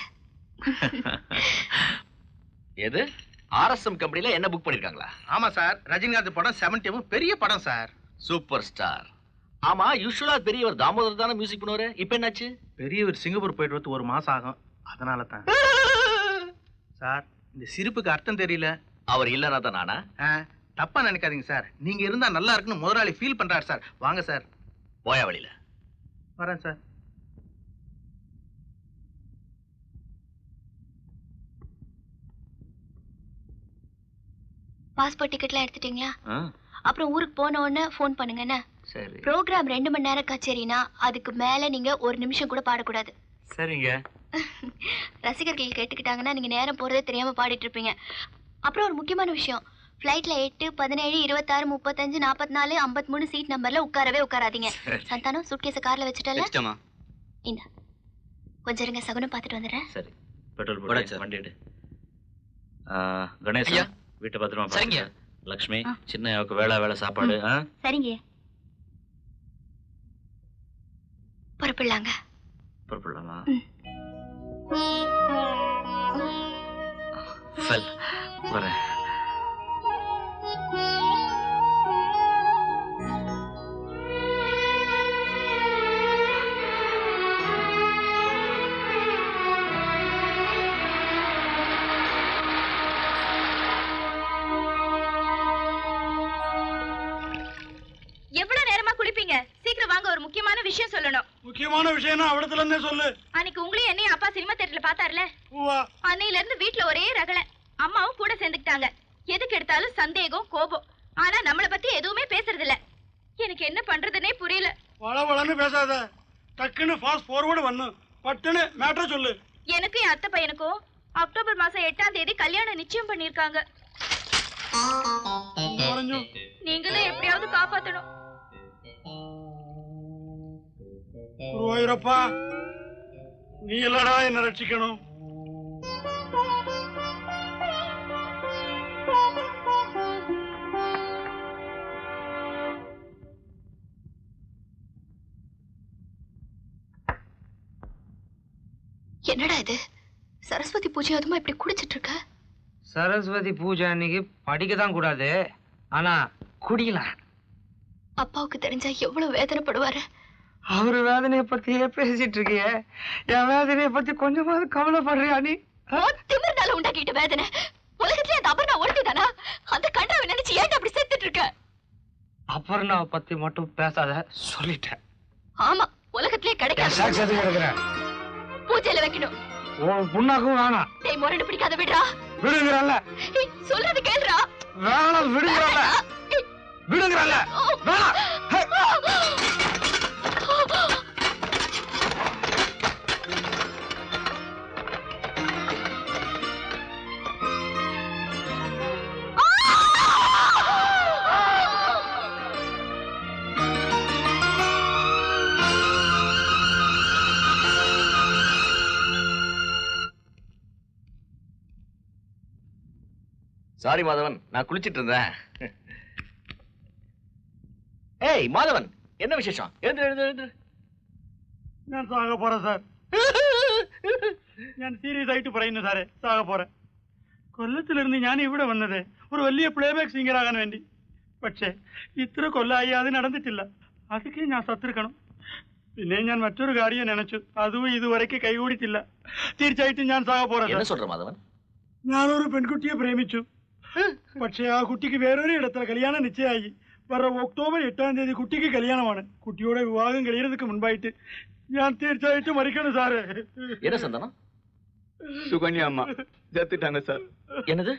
எது ஆர்எஸ்எம் கம்பெனில என்ன புக் பண்ணிருக்காங்களா ஆமா சார் ரஜினிகாந்த் படம் செவன்டியும் பெரிய படம் சார் சூப்பர் ஸ்டார் ஆமா யூஸ்வலா பெரியவர் தாமோதர் தானே மியூசிக் பண்ணுவாரு இப்போ என்னாச்சு பெரியவர் சிங்கப்பூர் போயிட்டு வந்து ஒரு மாசம் ஆகும் அதனால தான் சார் இந்த சிரிப்புக்கு அர்த்தம் தெரியல அவர் இல்லைனா தான் நானா ஆ, தப்பா நினைக்காதீங்க சார் நீங்க இருந்தா நல்லா இருக்குன்னு முதலாளி ஃபீல் பண்றாரு சார் வாங்க சார் போயா வழியில வரேன் சார் பாஸ்போர்ட் டிக்கெட்லாம் எடுத்துட்டீங்களா ஆ, அப்புறம் ஊருக்கு போன உடனே ஃபோன் பண்ணுங்க என்ன சரி ப்ரோக்ராம் ரெண்டு மணி நேரம் கச்சேரினா அதுக்கு மேல நீங்க ஒரு நிமிஷம் கூட பாடக்கூடாது சரிங்க ரசிகர்கள் கேட்டுக்கிட்டாங்கன்னா நீங்க நேரம் போறதே தெரியாம பாடிட்டு இருப்பீங்க அப்புறம் ஒரு முக்கியமான விஷயம் ஃப்ளைட்ல எட்டு பதினேழு இருபத்தாறு முப்பத்தஞ்சு நாற்பத்தி நாலு ஐம்பத்தி மூணு சீட் நம்பர்ல உட்காரவே உட்காராதீங்க சரி. சந்தானம் சூட்கேஸ கார்ல வச்சுட்டல வச்சிட்டோமா இந்த கொஞ்சம் இருங்க சகுனம் பார்த்துட்டு வந்துடுறேன் சரி பெட்ரோல் போடா போட்டு சார். வண்டி எடு ஆ, கணேசா ஐயா. வீட்டை பத்திரமா சரிங்க. பாருங்க லக்ஷ்மி சின்ன வேலை வேலை சாப்பாடு ஆ சரிங்க புறப்படலாங்க புறப்படலாமா ஃபெல் வரேன் எவ்வளவு நேரமா குளிப்பீங்க சீக்கிரம் வாங்க ஒரு முக்கியமான விஷயம் சொல்லணும் முக்கியமான விஷயம்னா அவடத்துல இருந்தே சொல்லு அன்னைக்கு உங்களையும் என்னையும் அப்பா சினிமா தேட்டர்ல பார்த்தாருல பூவா அன்னையில இருந்து வீட்ல ஒரே ரகலை அம்மாவும் கூட சேர்ந்துக்கிட்டாங்க எதுக்கு எடுத்தாலும் சந்தேகம் கோபம் ஆனா நம்மள பத்தி எதுவுமே பேசுறது இல்ல எனக்கு என்ன பண்றதுனே புரியல வள வளன்னு பேசாத டக்குன்னு ஃபாஸ்ட் ஃபார்வர்டு பண்ணும் பட்டுன்னு மேட்டரை சொல்லு எனக்கு என் அத்தை பையனுக்கும் அக்டோபர் மாசம் எட்டாம் தேதி கல்யாணம் நிச்சயம் பண்ணிருக்காங்க குறைஞ்சும் நீங்க தான் எப்படியாவது காப்பாத்தணும் குருவாயூரப்பா நீ இல்லடா என்ன ரட்சிக்கணும் என்னடா இது சரஸ்வதி பூஜை அதுமா இப்படி குடிச்சிட்டு இருக்க சரஸ்வதி பூஜை அன்னைக்கு படிக்க தான் கூடாது ஆனா குடிக்கலாம் அப்பாவுக்கு தெரிஞ்சா எவ்வளவு வேதனைப்படுவாரு அவர் வேதனையை பத்தியே பேசிட்டு இருக்கிய என் வேதனையை பத்தி கொஞ்சமாவது கவலைப்படுறியா நீ திமிர்னால உண்டாக்கிட்ட வேதனை உலகத்துல அந்த அபர்ணா ஒருத்தி தானா அந்த கண்டாவை நினைச்சு ஏன் அப்படி செத்துட்டு இருக்க அபர்ணாவை பத்தி மட்டும் பேசாத சொல்லிட்டேன் ஆமா உலகத்திலே என் சாட்சி கிடைக்காது எதுக்கு எடுக்கிறேன் பூஜையில வைக்கணும் உன் புண்ணாக்கும் வேணாம் டேய் முரண்டு பிடிக்காத விடுறா விடுங்கிறல்ல ஏய், சொல்றது கேளுடா வேணாம் விடுங்கிறல்ல விடுங்கிறல்ல வேணாம் ஹே. சாரி மாதவன் நான் குளிச்சிட்டு இருந்தேன் ஏய் மாதவன் என்ன விசேஷம் எழுந்து எழுந்து எழுந்து ഞാൻ സാഗ പോറ സാർ ഞാൻ സീരിയസ് ആയിട്ട് പറയുന്നു സാറേ സാഗ പോറ കൊല്ലത്തിലിരുന്ന് ഞാൻ ഇവിടെ വന്നത് ഒരു വലിയ പ്ലേബാക്ക് സിംഗർ ആകാൻ വേണ്ടി പക്ഷേ ഇത്ര കൊല്ലായി അത് നടന്നിട്ടില്ല അതൊക്കെ ഞാൻ സത്തിരിക്കണം പിന്നെ ഞാൻ മറ്റൊരു കാര്യം നനച്ചു അതും ഇതുവരെയ്ക്ക് കൈകൂടിയിട്ടില്ല തീർച്ചയായിട്ടും ഞാൻ സാഗ പോറ என்ன சொல்ற மாதவன் ഞാനൊരു പെൺകുട്ടിയെ പ്രേമിച്ചു പക്ഷേ ആ കുട്ടിക്ക് വേറൊരു ഇടത്തിൽ കല്യാണം നിശ്ചയമായി വர ഒക്ടോബർ എട്ടാം തീയതി കുട്ടിക്ക് കല്യാണമാണ് കുട്ടിയുടെ വിവാഹം കഴിയുന്നതിന് മുൻപായിട്ട് ഞാൻ തീർച്ചയായിട്ടും മരിക്കണം സാറേ என்ன சந்தானம் சுகன்யா அம்மா செத்துட்டாங்க சார் என்னது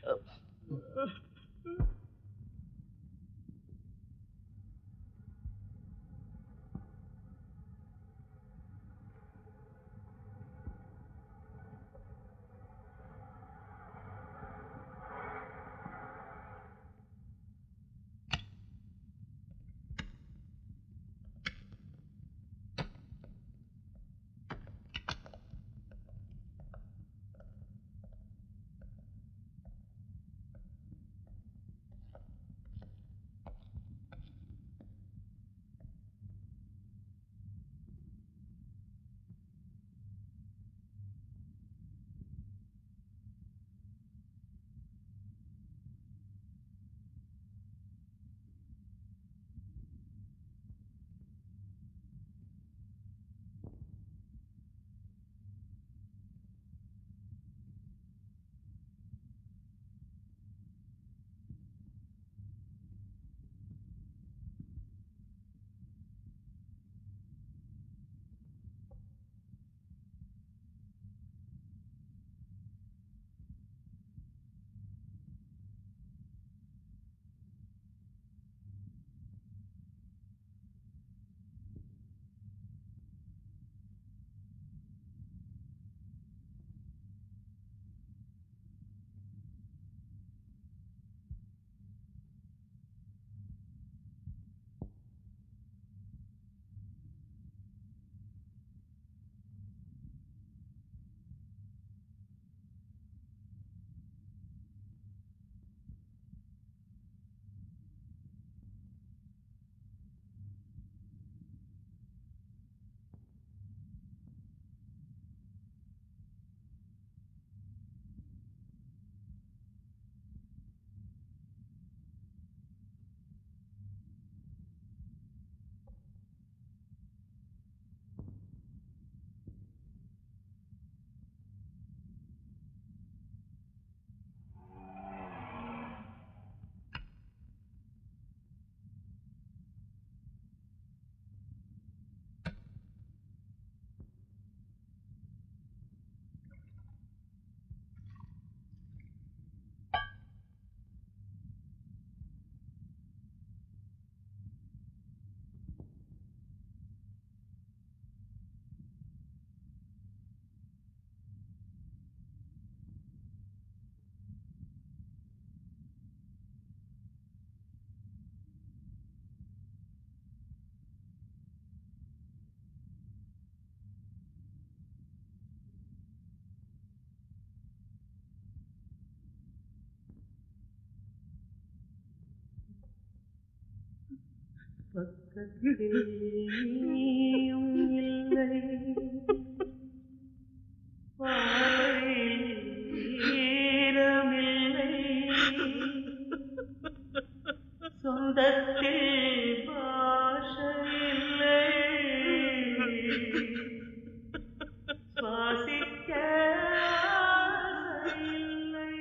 பக்கத்தில் நீயும் இல்லை பார்வையில் ஈரமில்லை சொந்தத்தில் பாஷமில்லை சுவாசிக்க ஆசையில்லை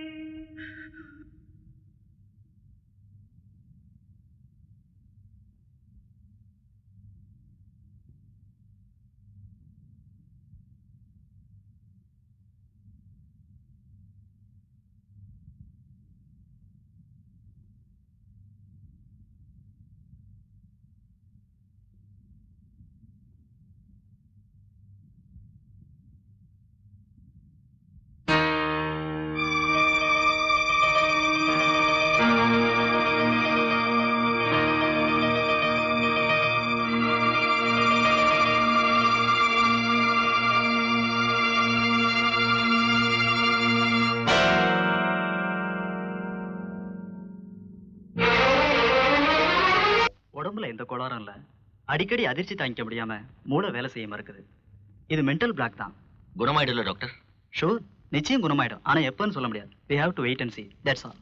உடம்புல எந்த கோளாறும் இல்ல அடிக்கடி அதிர்ச்சி தாங்கிக்க முடியாம மூளை வேலை செய்ய மறுக்குது இது மென்டல் பிளாக் தான் குணமாயிடல டாக்டர் ஷூர் நிச்சயம் குணமாயிடும் ஆனா எப்பன்னு சொல்ல முடியாது we have to wait and see that's all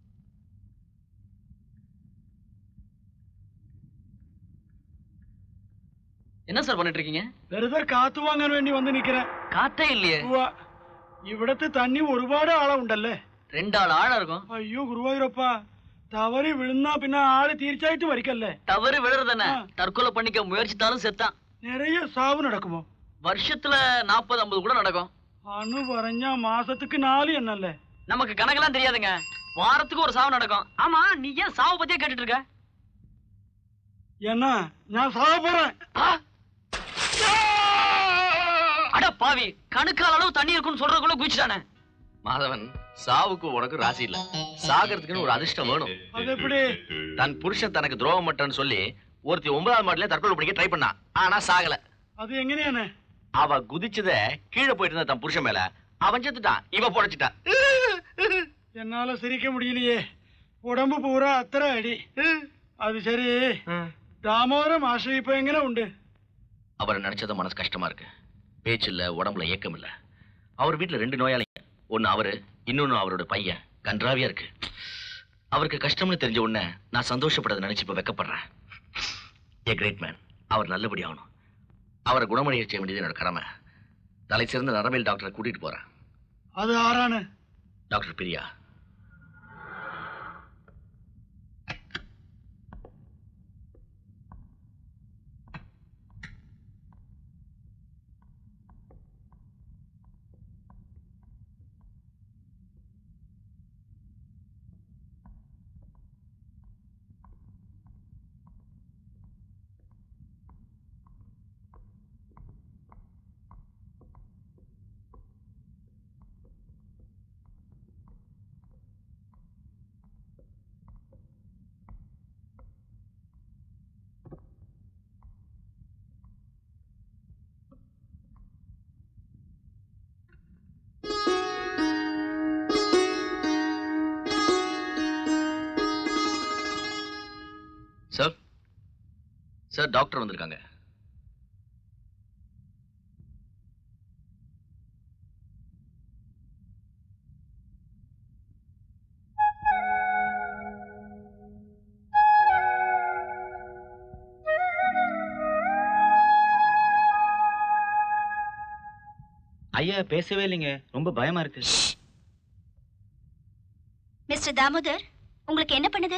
என்ன சார் பண்ணிட்டு இருக்கீங்க വെറുതെ കാത്തു വാങ്ങാൻ വേണ്ടി വന്ന് നിൽக்கிறேன் കാറ്റേ ഇല്ലേ ഉവ്വ. ഇവിടത്തെ തണ്ണി ഒരുപാട് ആളുണ്ടല്ലേ രണ്ടാൾ ആഴം இருக்கும் അയ്യോ ഗുരുവായൂരപ്പ തവറി വിഴുന്നാ പിന്നെ ആള് തീർച്ചയായിട്ടും വരിക്കല്ലേ தவறு விழுறதானே தற்கொலை பண்ணிக்க முயற்சித்தாலும் செத்தான் நிறைய சாவு நடக்குமோ வருஷத்துல நாற்பது ஐம்பது கூட நடக்கும் அனு പറഞ്ഞ மாசத்துக்கு நாலு என்னல்ல நமக்கு கணக்கெல்லாம் தெரியாதுங்க வாரத்துக்கு ஒரு சாவு நடக்கும் ஆமா நீ ஏன் சாவு பத்தியே கேட்டுட்டு இருக்க என்ன நான் சாக போறேன் அட பாவி கணுக்கால் அளவு தண்ணி இருக்குன்னு சொல்றதுக்குள்ள குதிச்சுட்டானே மாதவன் சாவுக்கு உனக்கு ராசி இல்ல சாகிறதுக்குன்னு ஒரு அதிர்ஷ்டம் வேணும் அது எப்படி தன் புருஷன் தனக்கு துரோகம் மட்டன்னு சொல்லி ஒருத்தி ஒன்பதாவது மாடல தற்கொலை பண்ணிக்க ட்ரை பண்ணா ஆனா சாகல அது எங்கനെയാണ് அவ குதிச்சத கீழே போயிட்டு இருந்த தன் புருஷன் மேல அவன் செத்துட்டான் இவ புடைச்சிட்டா என்னால சிரிக்க முடியலையே உடம்பு பூரா അത്ര അടി അത് ശരി ദാമോദരം മാഷ ഇപ്പൊ എങ്ങനെ ഉണ്ട് அவரை நினைச்சத மனசு கஷ்டமா இருக்கு பேச்சு இல்ல உடம்புல ஏக்கம் இல்ல அவர் வீட்டுல ரெண்டு நோயாளிங்க ஒன்னு அவரு இன்னொன்னு அவரோட பையன் கன்றாவியா இருக்கு அவருக்கு கஷ்டம்னு தெரிஞ்ச உடனே நான் சந்தோஷப்பட்டதை நினைச்சு இப்ப வெக்கப்படுறேன் ஏ கிரேட் மேன் அவர் நல்லபடி ஆகணும் அவரை குணமடைய செய்ய வேண்டியது என்னோட கடமை தலை சிறந்த நரம்பியல் டாக்டரை கூட்டிட்டு போறேன் അത് ആരാണ് doctor Priya sir sir doctor வந்திருக்காங்க ஐயா பேசவே இல்லைங்க ரொம்ப பயமா இருக்கு மிஸ்டர் தாமோதர் உங்களுக்கு என்ன பண்ணுது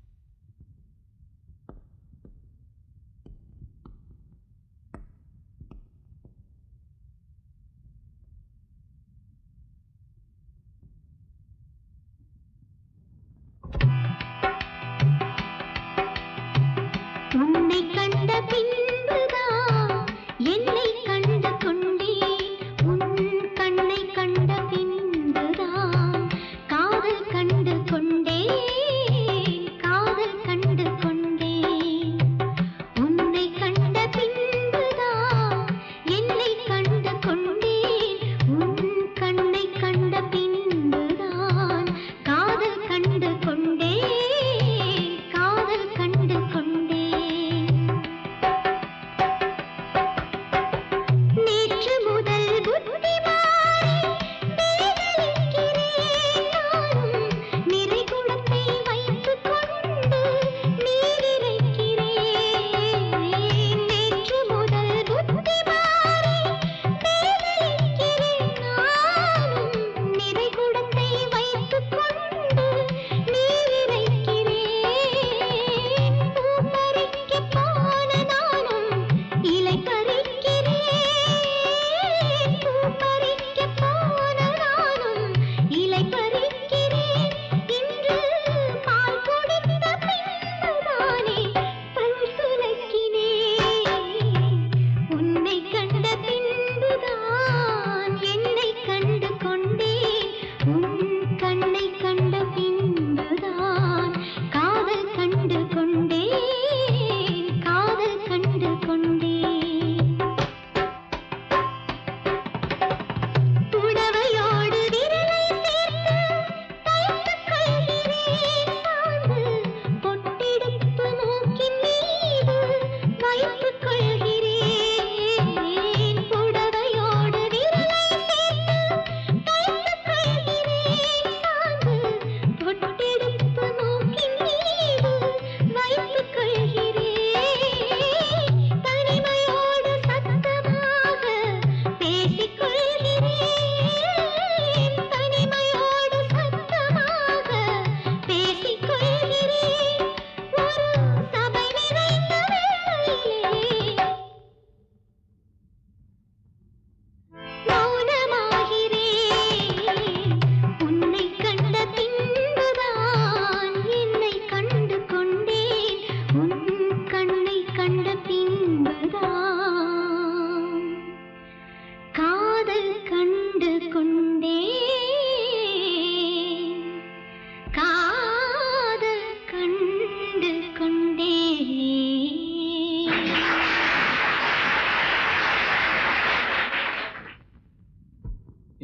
உன்னை கண்ட பின்புதான் என்னை கண்டு கொண்டேன் உன் கண்ணை கண்ட பின்புதான் காதல் கண்டு கொண்டேன்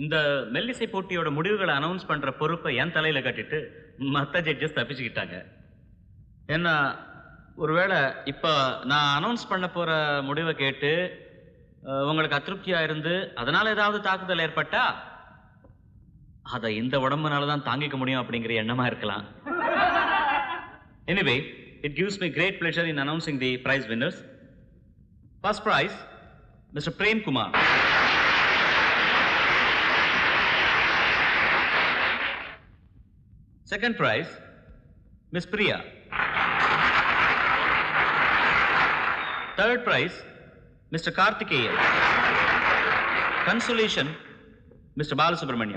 இந்த மெல்லிசை போட்டியோட முடிவுகளை அனௌன்ஸ் பண்ற பொறுப்பை என் தலையில கட்டிட்டு மற்ற ஜட்ஜஸ் தப்பிச்சுக்கிட்டாங்க ஏன்னா ஒருவேளை இப்போ நான் அனௌன்ஸ் பண்ண போற முடிவை கேட்டு அஹ், உங்களுக்கு அதிருப்தியா இருந்து அதனால ஏதாவது தாக்குதல் ஏற்பட்டா அதை இந்த உடம்புனால தான் தாங்கிக்க முடியும் அப்படிங்கிற எண்ணமா இருக்கலாம் anyway it gives me great pleasure in announcing the prize winners first prize mr prem kumar second prize miss priya third prize mr karthikeyan consolation mr balasubramaniam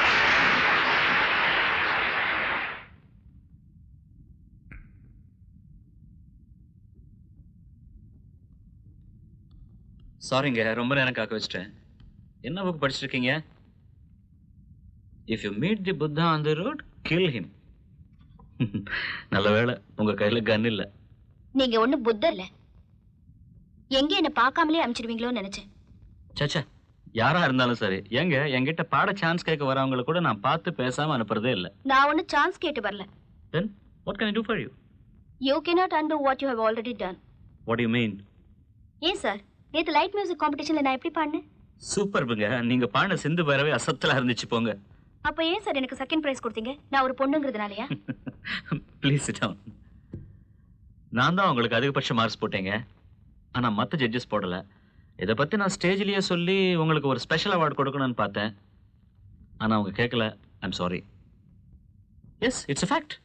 சாரிங்க ரொம்ப நேரம் காக்க வச்சிட்டேன் என்ன புக் படிச்சிருக்கீங்க if you meet the Buddha on the road kill him நல்ல வேளை உங்க கையில கன் இல்ல நீங்க ஒண்ணு புத்தர் இல்ல எங்க என்ன பார்க்காமலே அனுப்பிச்சிடுவீங்களோன்னு நினைச்சேன் சச்சா யாரா இருந்தாலும் சரி எங்க என்கிட்ட பாட சான்ஸ் கேட்க வரவங்கள கூட நான் பார்த்து பேசாம அனுப்புறதே இல்ல நான் ஒண்ணு சான்ஸ் கேட்டு வரல then what can I do for you you cannot undo what you have already done what you mean ஏன் சார் நேத்து லைட் மியூசிக் காம்படிஷன்ல நான் எப்படி பாடினேன் சூப்பர்புங்க நீங்க பாடின சிந்து பைரவே அசத்தலா இருந்துச்சு போங்க அப்ப ஏன் சார் எனக்கு செகண்ட் பிரைஸ் கொடுத்தீங்க நான் ஒரு பொண்ணுங்கிறதுனாலயா ப்ளீஸ் டவுன் நான் தான் உங்களுக்கு அதிகபட்ச மார்க்ஸ் போட்டேங்க ஆனா மத்த ஜட்ஜஸ் போடல இதை பத்தி நான் ஸ்டேஜ்லயே சொல்லி உங்களுக்கு ஒரு ஸ்பெஷல் அவார்டு கொடுக்கணும்னு பார்த்தேன் ஆனா அவங்க கேட்கல I'm sorry yes it's a fact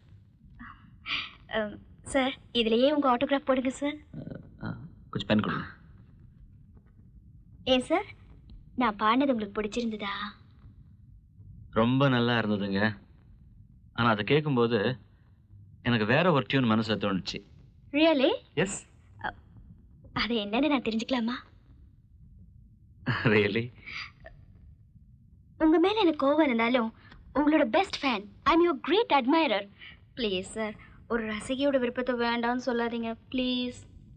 sir இதுலயே உங்க ஆட்டோகிராஃப் போடுங்க சார் கொஞ்சம் பென் கொடுங்க ஏன் சார் நான் பாடினது உங்களுக்கு பிடிச்சிருந்ததா ரொம்ப நல்லா இருந்ததுங்க ஆனா அதை கேட்கும்போது எனக்கு வேற ஒரு டியூன் மனசுல தோணுச்சு ரியலி எஸ் அது என்னன்னு நான் தெரிஞ்சுக்கலாமா ரியலி உங்க மேல எனக்கு கோவம் இருந்தாலும் உங்களோட best fan I am your great admirer please sir ஒரு ரசிகையோட விருப்பத்தை வேண்டாம்னு சொல்லாதீங்க ப்ளீஸ்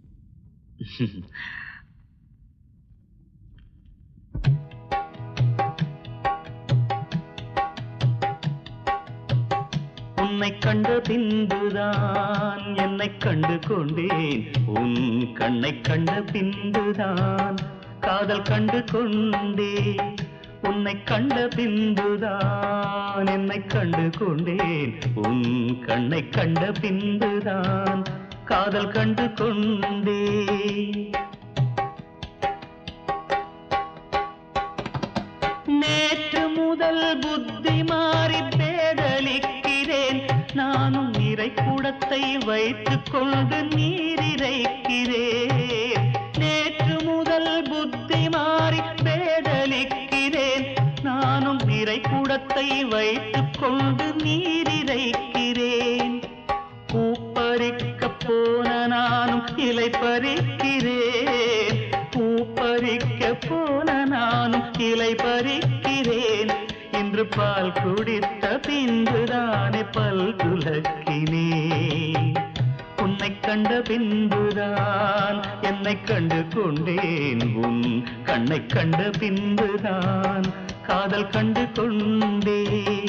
உன்னை கண்ட பின்புதான் என்னை கண்டு கொண்டேன் உன் கண்ணை கண்ட பின்புதான் காதல் கண்டு கொண்டேன் உன்னை கண்ட பின்புதான் என்னை கண்டு கொண்டேன் உன் கண்ணை கண்ட பின்புதான் காதல் கண்டு கொண்டேன் நேற்று முதல் புத்தி மாறி பேதலிக்கிறேன் நானும் நிறை குடத்தை வைத்துக் கொண்டு நீரிரைக்கிறேன் நேற்று முதல் புத்தி மாறி பேதலிக்கிறேன் நானும் நிறை குடத்தை வைத்துக் கொண்டு நீரிரைக்கிறேன் பூப்பறிக்க போன நானும் இலை பறிக்கிறேன் பூப்பறிக்க போன நானும் இலை பறிக்கிறேன் இன்று பால் குடித்த பின்புதானே பல் துலக்கினேன் உன்னை கண்ட பின்புதான் என்னை கண்டு கொண்டேன் உன் கண்ணை கண்ட பின்புதான் காதல் கண்டு கொண்டேன்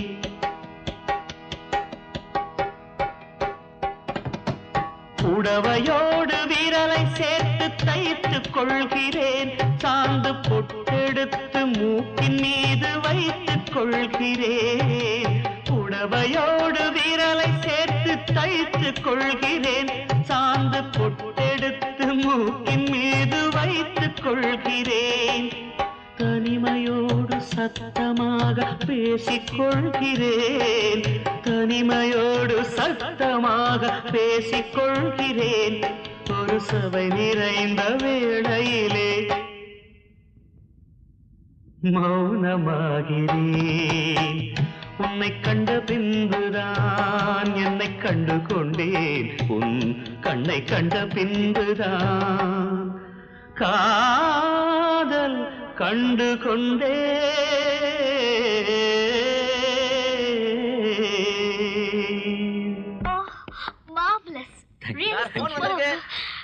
உடவையோடு விரலை சேர்த்து தைத்துக் கொள்கிறேன் சாந்து பொட்டெடுத்து மூக்கின் மீது வைத்துக் கொள்கிறேன் உடவையோடு விரலை சேர்த்து தைத்துக் கொள்கிறேன் சாந்து பொட்டெடுத்து மூக்கின் மீது வைத்துக் கொள்கிறேன் தனிமையோடு சத்தமாக பேசிக் கொள்கிறேன் தனிமையோடு சத்தமாக பேசிக் கொள்கிறேன் ஒரு சபை நிறைந்த வேளையிலே மௌனமாகிறேன் உன்னை கண்ட பின்புதான் என்னை கண்டு கொண்டேன் உன் கண்ணை கண்ட பின்புதான் காதல் கண்டு கொண்டே marvellous Thank you. Really Thank you.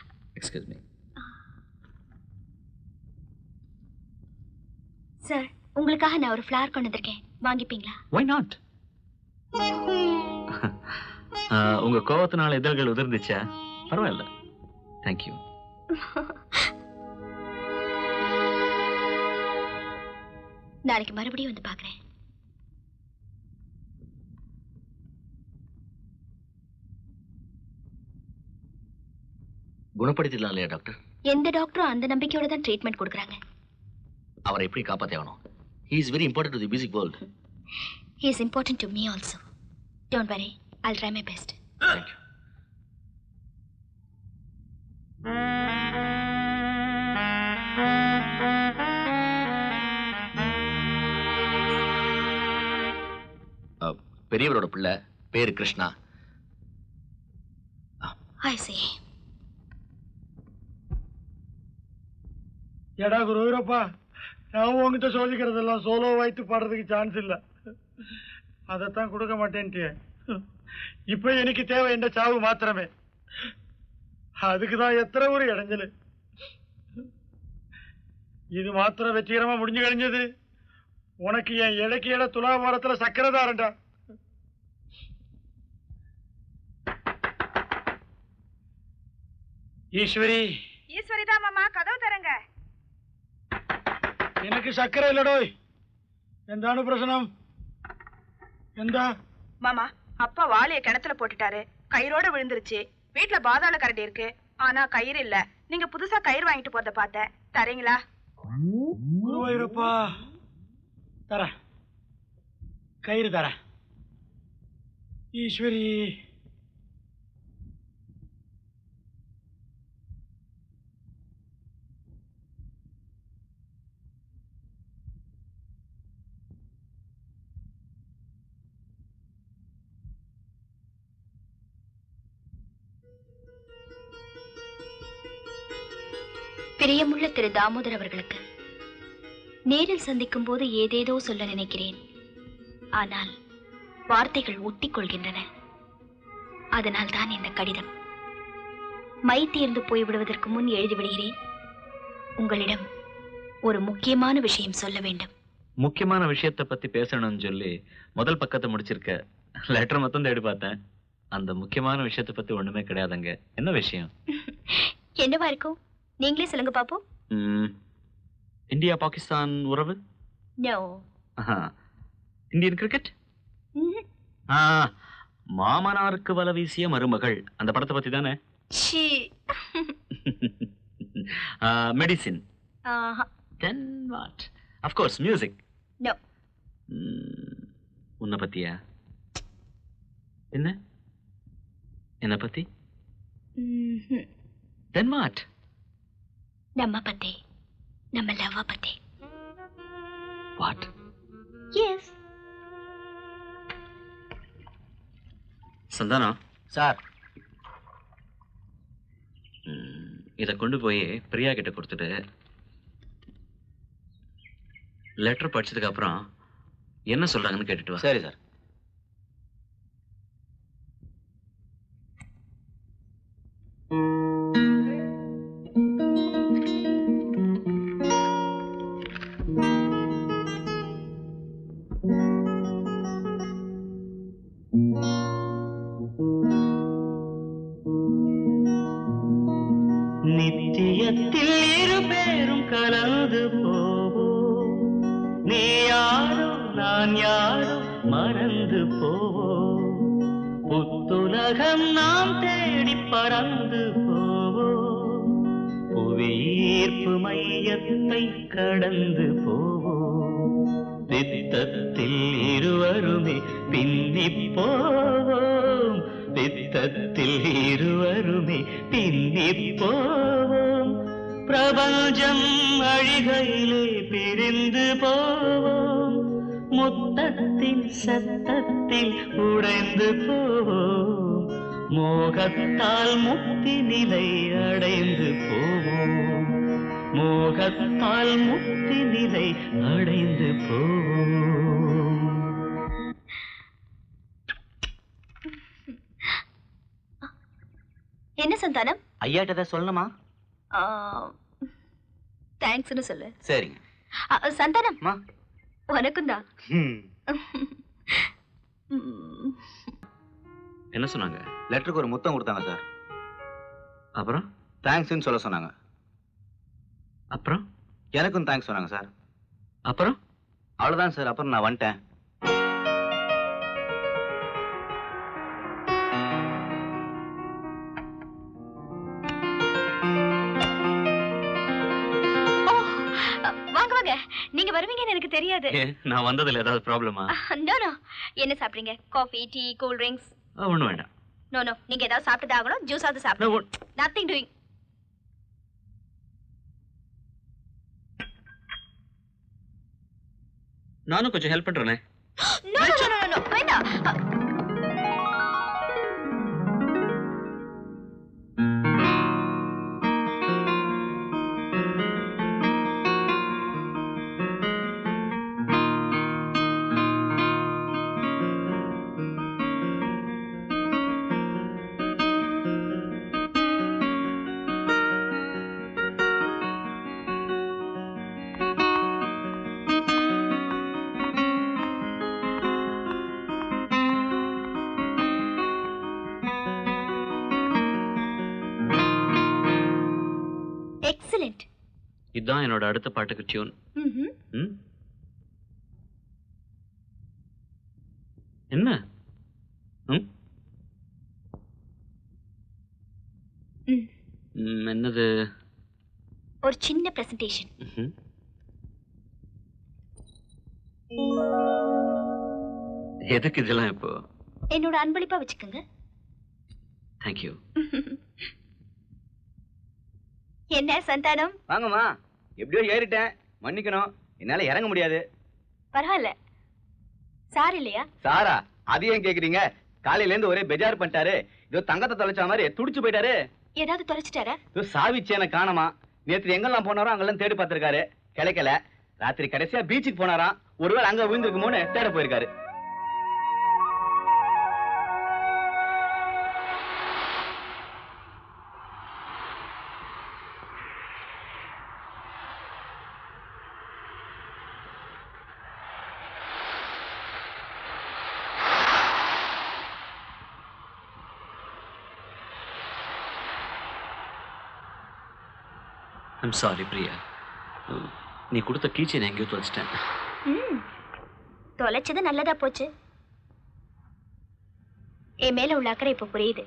Excuse me sir உங்களுக்காக நான் ஒரு ஃப்ளவர் கொண்டு வந்திருக்கேன் வாங்கிப்பீங்களா ஒய் நாட் உங்க கோவத்தினால இதழ்கள் உதிர்ந்துச்சா பரவாயில்ல தேங்க்யூ நாளைக்கு மறுபடியும் வந்து பார்க்குறேன் குணப்படுத்திடலாம் இல்லையா டாக்டர் எந்த டாக்டரும் அந்த நம்பிக்கையோட தான் ட்ரீட்மெண்ட் கொடுக்குறாங்க அவரை எப்படி காப்பாற்றி ஆகணும் he is very important to the music world he is important to me also don't worry I'll try my best பெரியவரோட பிள்ளை பேரு கிருஷ்ணா ஐ see எடா குருவீரப்பா நான் உங்ககிட்ட சோதிக்கிறதெல்லாம் சோலோ வைத்து பாடுறதுக்கு சான்ஸ் இல்ல அதைத்தான் கொடுக்க மாட்டேன்ட்டியே இப்ப எனக்கு தேவை என்ற சாவு மாத்திரமே அதுக்கு தான் எத்தனை ஒரு இடைஞ்சல் இது மாத்திரம் வெற்றிகரமா முடிஞ்சு கழிஞ்சது உனக்கு என் இடைக்கு இட துலாபாரத்துல சக்கரை தாரண்டா ஈஸ்வரி ஈஸ்வரி தான் மாமா கதவு தரங்க எனக்கு சக்கரை இல்லடோய் എന്താണ് പ്രശ്നം എന്താ மாமா அப்பா வாளிய கிணத்துல போட்டுட்டாரு கயிறோட விழுந்துருச்சு வீட்ல பாதாள கரண்டி இருக்கு ஆனா கயிறு இல்ல நீங்க புதுசா கயிறு வாங்கிட்டு போறத பார்த்தேன் தரீங்களா குருவாயூரப்பா தர கயிறு தர ஈஸ்வரி பிரியமுள்ள திரு தாமோதர் அவர்களுக்கு நேரில் சந்திக்கும் போது ஏதேதோ சொல்ல நினைக்கிறேன் ஆனால் வார்த்தைகள் ஒட்டிக் கொள்கின்றன அதனால் தான் இந்த கடிதம் மை தீர்ந்து போய்விடுவதற்கு முன் எழுதிவிடுகிறேன் உங்களிடம் ஒரு முக்கியமான விஷயம் சொல்ல வேண்டும் முக்கியமான விஷயத்தை பத்தி பேசணும்னு சொல்லி முதல் பக்கத்தை முடிச்சிருக்க லெட்டர் மொத்தம் தேடி பார்த்தேன் அந்த முக்கியமான விஷயத்தை பத்தி ஒண்ணுமே கிடையாதுங்க என்ன விஷயம் என்னவா இருக்கும் நீங்களே சொல்லுங்க பாப்போம் ம், இந்தியா பாகிஸ்தான் உறவு நோ ஆஹா. இந்தியன் கிரிக்கெட் ஆ மாமனாருக்கு வல வீசிய மருமகள் அந்த படத்தை பத்தி தானே ஷீ மெடிசின் ஆஹா then what of course music no உன்னை பத்தியா என்ன என்ன பத்தி ம்ஹும். தென் வாட் நம்ம பத்தி நம்ம லவ் பத்தி வாட் எஸ் சந்தானம் சார் இதை கொண்டு போய் பிரியா கிட்ட கொடுத்துட்டு லெட்டர் படிச்சதுக்கு அப்புறம் என்ன சொல்றாங்கன்னு கேட்டுட்டு வா சரி சார் நித்தியத்தில் இரு பேரும் கலந்து போவோம் நீ யாரோ நான் யாரோ மறந்து போவோம் புத்துலகம் நாம் தேடி பறந்து போவோம் புவியீர்ப்பு மையத்தை கடந்து போவோம் தித்தத்தில் இருவருமே பின்னி போவோம் தித்தத்தில் இருவருமே பின்னி போவோம் பிரபஞ்சம் அழிகையிலே பிரிந்து போவோம் முத்தத்தின் சத்தத்தில் உடைந்து போவோம் மோகத்தால் முக்தி நிலை அடைந்து போவோம் மோகத்தால் முக்தி நிலை அடைந்து போவோம் என்ன சந்தானம் ஐயாட்ட தான் சொல்லணுமா தேங்க்ஸ்னு சொல்லு சரிங்க ஆ, சந்தானம் அம்மா. உனக்கும் தான் என்ன சொன்னாங்க லெட்டருக்கு ஒரு முத்தம் கொடுத்தாங்க சார் அப்புறம் தேங்க்ஸ்ன்னு சொல்ல சொன்னாங்க அப்புறம் எனக்கும் தேங்க்ஸ் சொன்னாங்க சார் அப்புறம் அவ்வளவுதான் சார் அப்புறம் நான் வந்துட்டேன் வாங்க வாங்க நீங்க வருவீங்கன்னு எனக்கு தெரியாது ஏன் நான் வந்ததுல ஏதாவது ப்ராப்ளமா நோ நோ என்ன சாப்பிடுறீங்க காஃபி டீ கூல் ட்ரிங்க்ஸ் ஒன்றும் வேண்டாம் நோ நோ நீங்க ஏதாவது சாப்பிட்டு ஆகணும் ஜூஸாவது சாப்பிடணும் நத்திங் டூயிங் நானும் கொஞ்சம் ஹெல்ப் பண்றேனே நோ நோ நோ நோ வேண்டாம் எக்ஸலென்ட் இதுதான் என்னோட அடுத்த பாட்டுக்கு டியூன் ம்ஹும் ம் என்ன ம் ம். ம், என்னது ஒரு சின்ன பிரசன்டேஷன் ம்ஹும். எதுக்கு இதெல்லாம் இப்போ என்னோட அன்பளிப்பா வச்சுக்கோங்க தேங்க்யூ என்ன சந்தானம் வாங்கம்மா எப்படியோ ஏறிட்டேன் மன்னிக்கணும் என்னால இறங்க முடியாது பரவாயில்ல சார் இல்லையா சாரா அது ஏன் கேக்குறீங்க காலையில இருந்து ஒரே பெஜார் பண்ணிட்டாரு இதோ தங்கத்தை தொலைச்ச மாதிரி துடிச்சு போயிட்டாரு ஏதாவது தொலைச்சிட்டாரா இதோ சாவிச்சேன காணமா நேத்து எங்கெல்லாம் போனாரோ அங்கெல்லாம் தேடி பார்த்திருக்காரு கிடைக்கல ராத்திரி கடைசியா பீச்சுக்கு போனாராம் ஒருவேளை அங்க விழுந்திருக்குமோன்னு தேட போயிருக்காரு ஐம் சாரி பிரியா ம், நீ கொடுத்த கீச்சை எங்கேயோ தொலைச்சிட்டேன் ம் தொலைச்சது நல்லதா போச்சு என் மேல உள்ள அக்கறை இப்ப புரியுது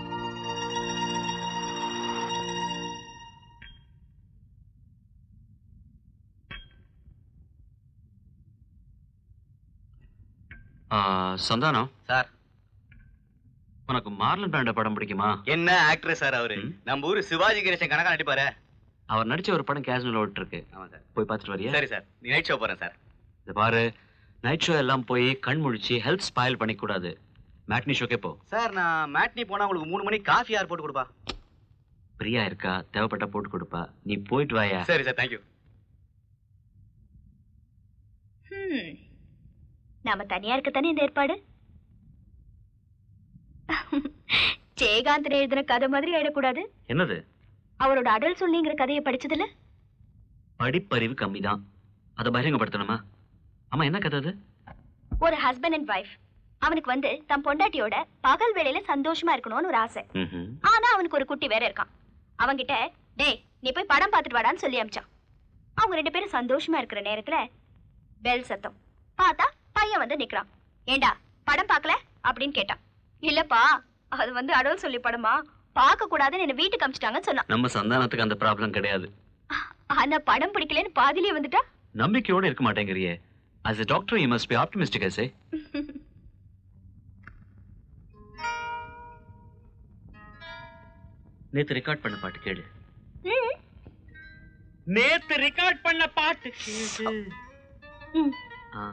ஆ, சந்தானம் சார் உனக்கு மார்லன் பிராண்ட படம் பிடிக்குமா என்ன ஆக்டர் சார் அவரு நம்ம ஊரு சிவாஜி கணேசன் கணக்கா நடிப்பாரு அவர் நடிச்ச ஒரு படம் கேஷுவல் ஓட்டு இருக்கு ஆமா சார் போய் பார்த்துட்டு வரியா சரி சார் நீ நைட் ஷோ போறேன் சார் இது பாரு நைட் ஷோ எல்லாம் போய் கண் முழிச்சு ஹெல்த் ஸ்பாயில் பண்ணிக்கூடாது மேட்னி ஷோக்கே போ சார் நான் மேட்னி போனா உங்களுக்கு மூணு மணிக்கு காஃபி யார் போட்டு கொடுப்பா பிரியா இருக்கா தேவைப்பட்டா போட்டு கொடுப்பா நீ போயிட்டு வாயா சரி சார் தேங்க்யூ ஹம். நாம தனியா இருக்கத்தானே இந்த ஏற்பாடு ஜெயகாந்தன் எழுதின கதை மாதிரி ஆயிடக்கூடாது என்னது அவரோட அடல் சொல்லிங்கிற கதையை படிச்சதுல படிப்பறிவு கம்மி தான் அதை பகிரங்கப்படுத்தணுமா ஆமா என்ன கதை அது ஒரு ஹஸ்பண்ட் அண்ட் வைஃப் அவனுக்கு வந்து தன் பொண்டாட்டியோட பகல் வேளையில சந்தோஷமா இருக்கணும்னு ஒரு ஆசை ம்ஹும். ஆனா அவனுக்கு ஒரு குட்டி வேற இருக்கான் அவன்கிட்ட டேய் நீ போய் படம் பார்த்துட்டு வாடான்னு சொல்லி அமிச்சான் அவங்க ரெண்டு பேரும் சந்தோஷமா இருக்கிற நேரத்துல பெல் சத்தம் பார்த்தா பையன் வந்து நிக்கிறான் ஏண்டா படம் பார்க்கல அப்படின்னு கேட்டான் இல்லப்பா அது வந்து அடல் சொல்லி படமா பார்க்க கூடாதுன்னு என்ன வீட்டுக்கு அமிச்சிட்டாங்கன்னு சொன்னான் நம்ம சந்தானத்துக்கு அந்த ப்ராப்ளம் கிடையாது ஆனா படம் பிடிக்கலன்னு பாதியிலே வந்துட்டா நம்பிக்கையோட இருக்க மாட்டேங்கிறியே as a doctor you must be optimistic I say நேத்து ரெக்கார்ட் பண்ண பாட்டு கேளு நேத்து ரெக்கார்ட் பண்ண பாட்டு கேளு. ஆ.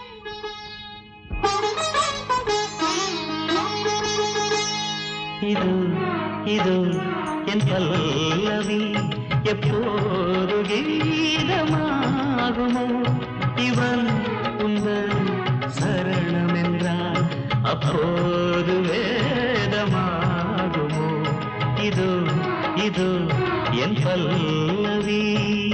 இது இதோ என் பல்லவி எப்போது கீதமாகுமோ இவன் உந்தன் சரணம் என்றால் அப்போது வேதமாகுமோ இதோ இதோ என் பல்லவி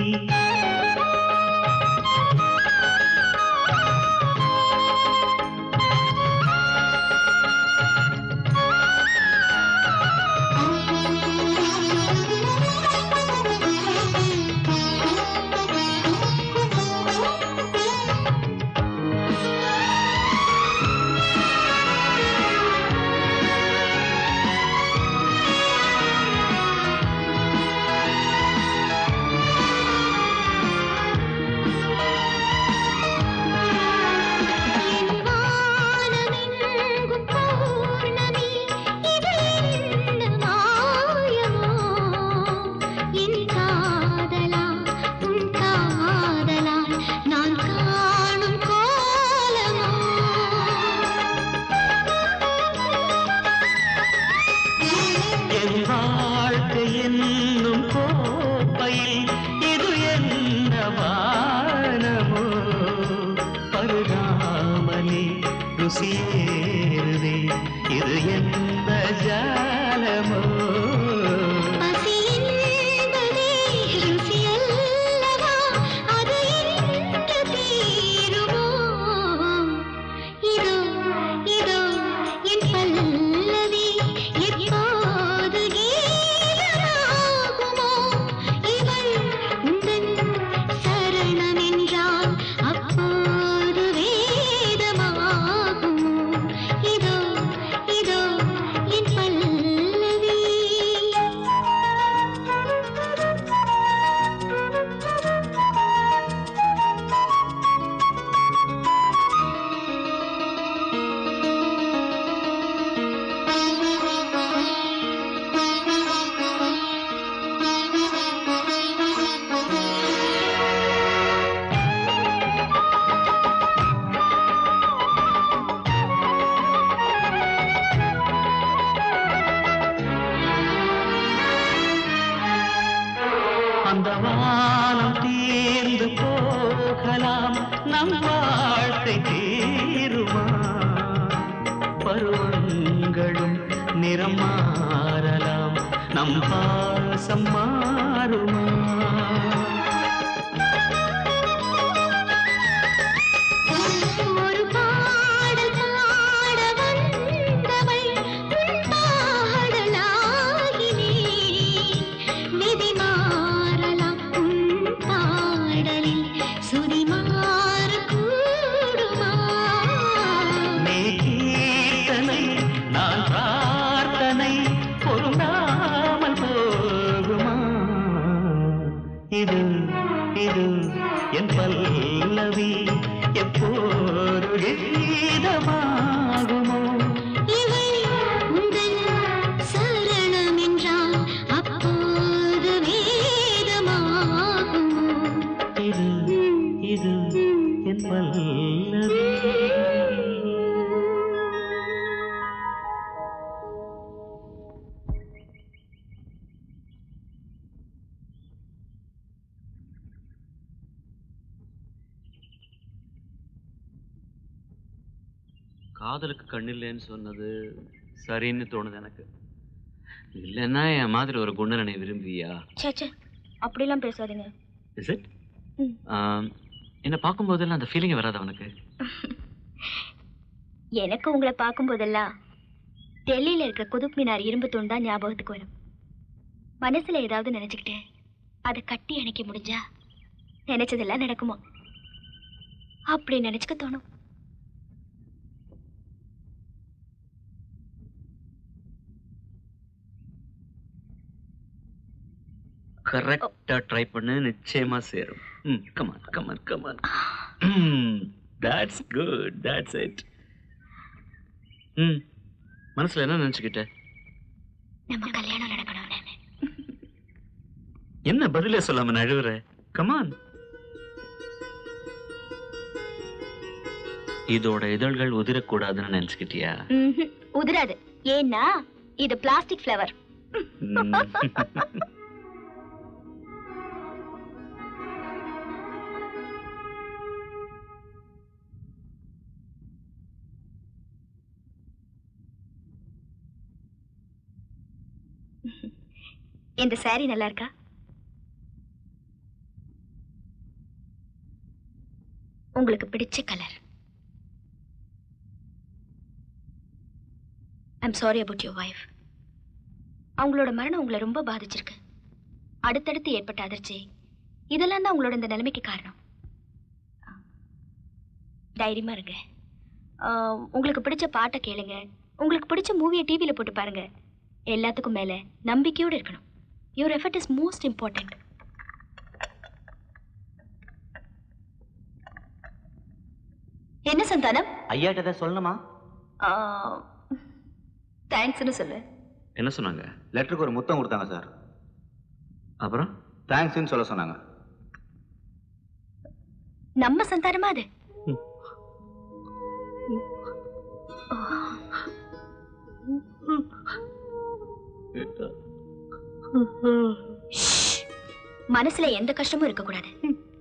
என் வாழ்க்கை என்னும் கோப்பையில் இது என்ன வானமோ பருகாமலே ருசியேறுதே இது என்ன ஜாலமோ இதோ இதோ என் பல்லவி எப்போது கீதமாகுமோ இவள் உந்தன் சரணம் என்றால் அப்போது வேதமாகுமோ இதோ இதோ என் பல்லவி அந்த வானம் தீர்ந்து போகலாம் நம் வாழ்க்கை தீருமா பருவங்களும் நிறம் மாறலாம் நம் பாசம் மாறுமா ஒரு பாடல் பாட வந்தவள் உன் பாடலாகினே விதி மாறலாம் உன் பாடலில் சுதி மாறக்கூடுமா நீ கீர்த்தனை நான் பிரார்த்தனை பொருந்தாமல் போகுமா இது இது என் பல்லவி எப்போது கீதமாகுமோ இவள் உந்தன் சரணம் என்றால் அப்போது வேதமாகுமோ இது இது என் பல்லவி காதலுக்கு கண்ணில்லைன்னு சொன்னது சரின்னு தோணுது எனக்கு இல்லைன்னா என் மாதிரி ஒரு குண்டனை விரும்பியா ச்சே ச்சே அப்படிலாம் பேசாதீங்க இஸ் இட் என்னை பார்க்கும்போதெல்லாம் அந்த ஃபீலிங் வராது அவனுக்கு எனக்கு உங்களை பார்க்கும்போதெல்லாம் டெல்லியில இருக்கிற குதுப் மினார் இரும்பு தூண் தான் ஞாபகத்துக்கு வரும் மனசுல ஏதாவது நினைச்சுக்கிட்டு அதை கட்டி அணைக்க முடிஞ்சா நினைச்சதெல்லாம் நடக்குமா அப்படி நினைச்சுக்க தோணும் கரெக்டா ட்ரை பண்ணு நிச்சயமா சேரும் ம் come on come on come on that's good that's it ம் மனசுல என்ன நினைச்சுக்கிட்ட நம்ம கல்யாணம் நடக்கணும்னு என்ன பதிலே சொல்லாம நழுவுற கமான் இதோட இதழ்கள் உதிரக்கூடாதுன்னு நினைச்சுக்கிட்டியா ம்ஹும். உதிராது ஏன்னா இது பிளாஸ்டிக் ஃப்ளவர் இந்த saree நல்லா இருக்கா உங்களுக்கு பிடிச்ச colour I'm sorry about your wife அவங்களோட மரணம் உங்களை ரொம்ப பாதிச்சிருக்கு அடுத்தடுத்து ஏற்பட்ட அதிர்ச்சி இதெல்லாம் தான் உங்களோட இந்த நிலைமைக்கு காரணம் தைரியமா இருங்க ஆஹ், உங்களுக்கு பிடிச்ச பாட்டை கேளுங்க உங்களுக்கு பிடிச்ச மூவியை டிவியில் போட்டு பாருங்க எல்லாத்துக்கும் மேல நம்பிக்கையோடு இருக்கணும் your effort is most important என்ன சந்தானம் ஐயாட்ட சொல்லணுமா தேங்க்ஸ்னு சொல்லு என்ன சொன்னாங்க லெட்டருக்கு ஒரு முத்தம் கொடுத்தாங்க சார் அப்புறம் தேங்க்ஸ்ன்னு சொல்ல சொன்னாங்க நம்ம சந்தானமா அது ஷ். மனசுல எந்த கஷ்டமும் இருக்கக்கூடாது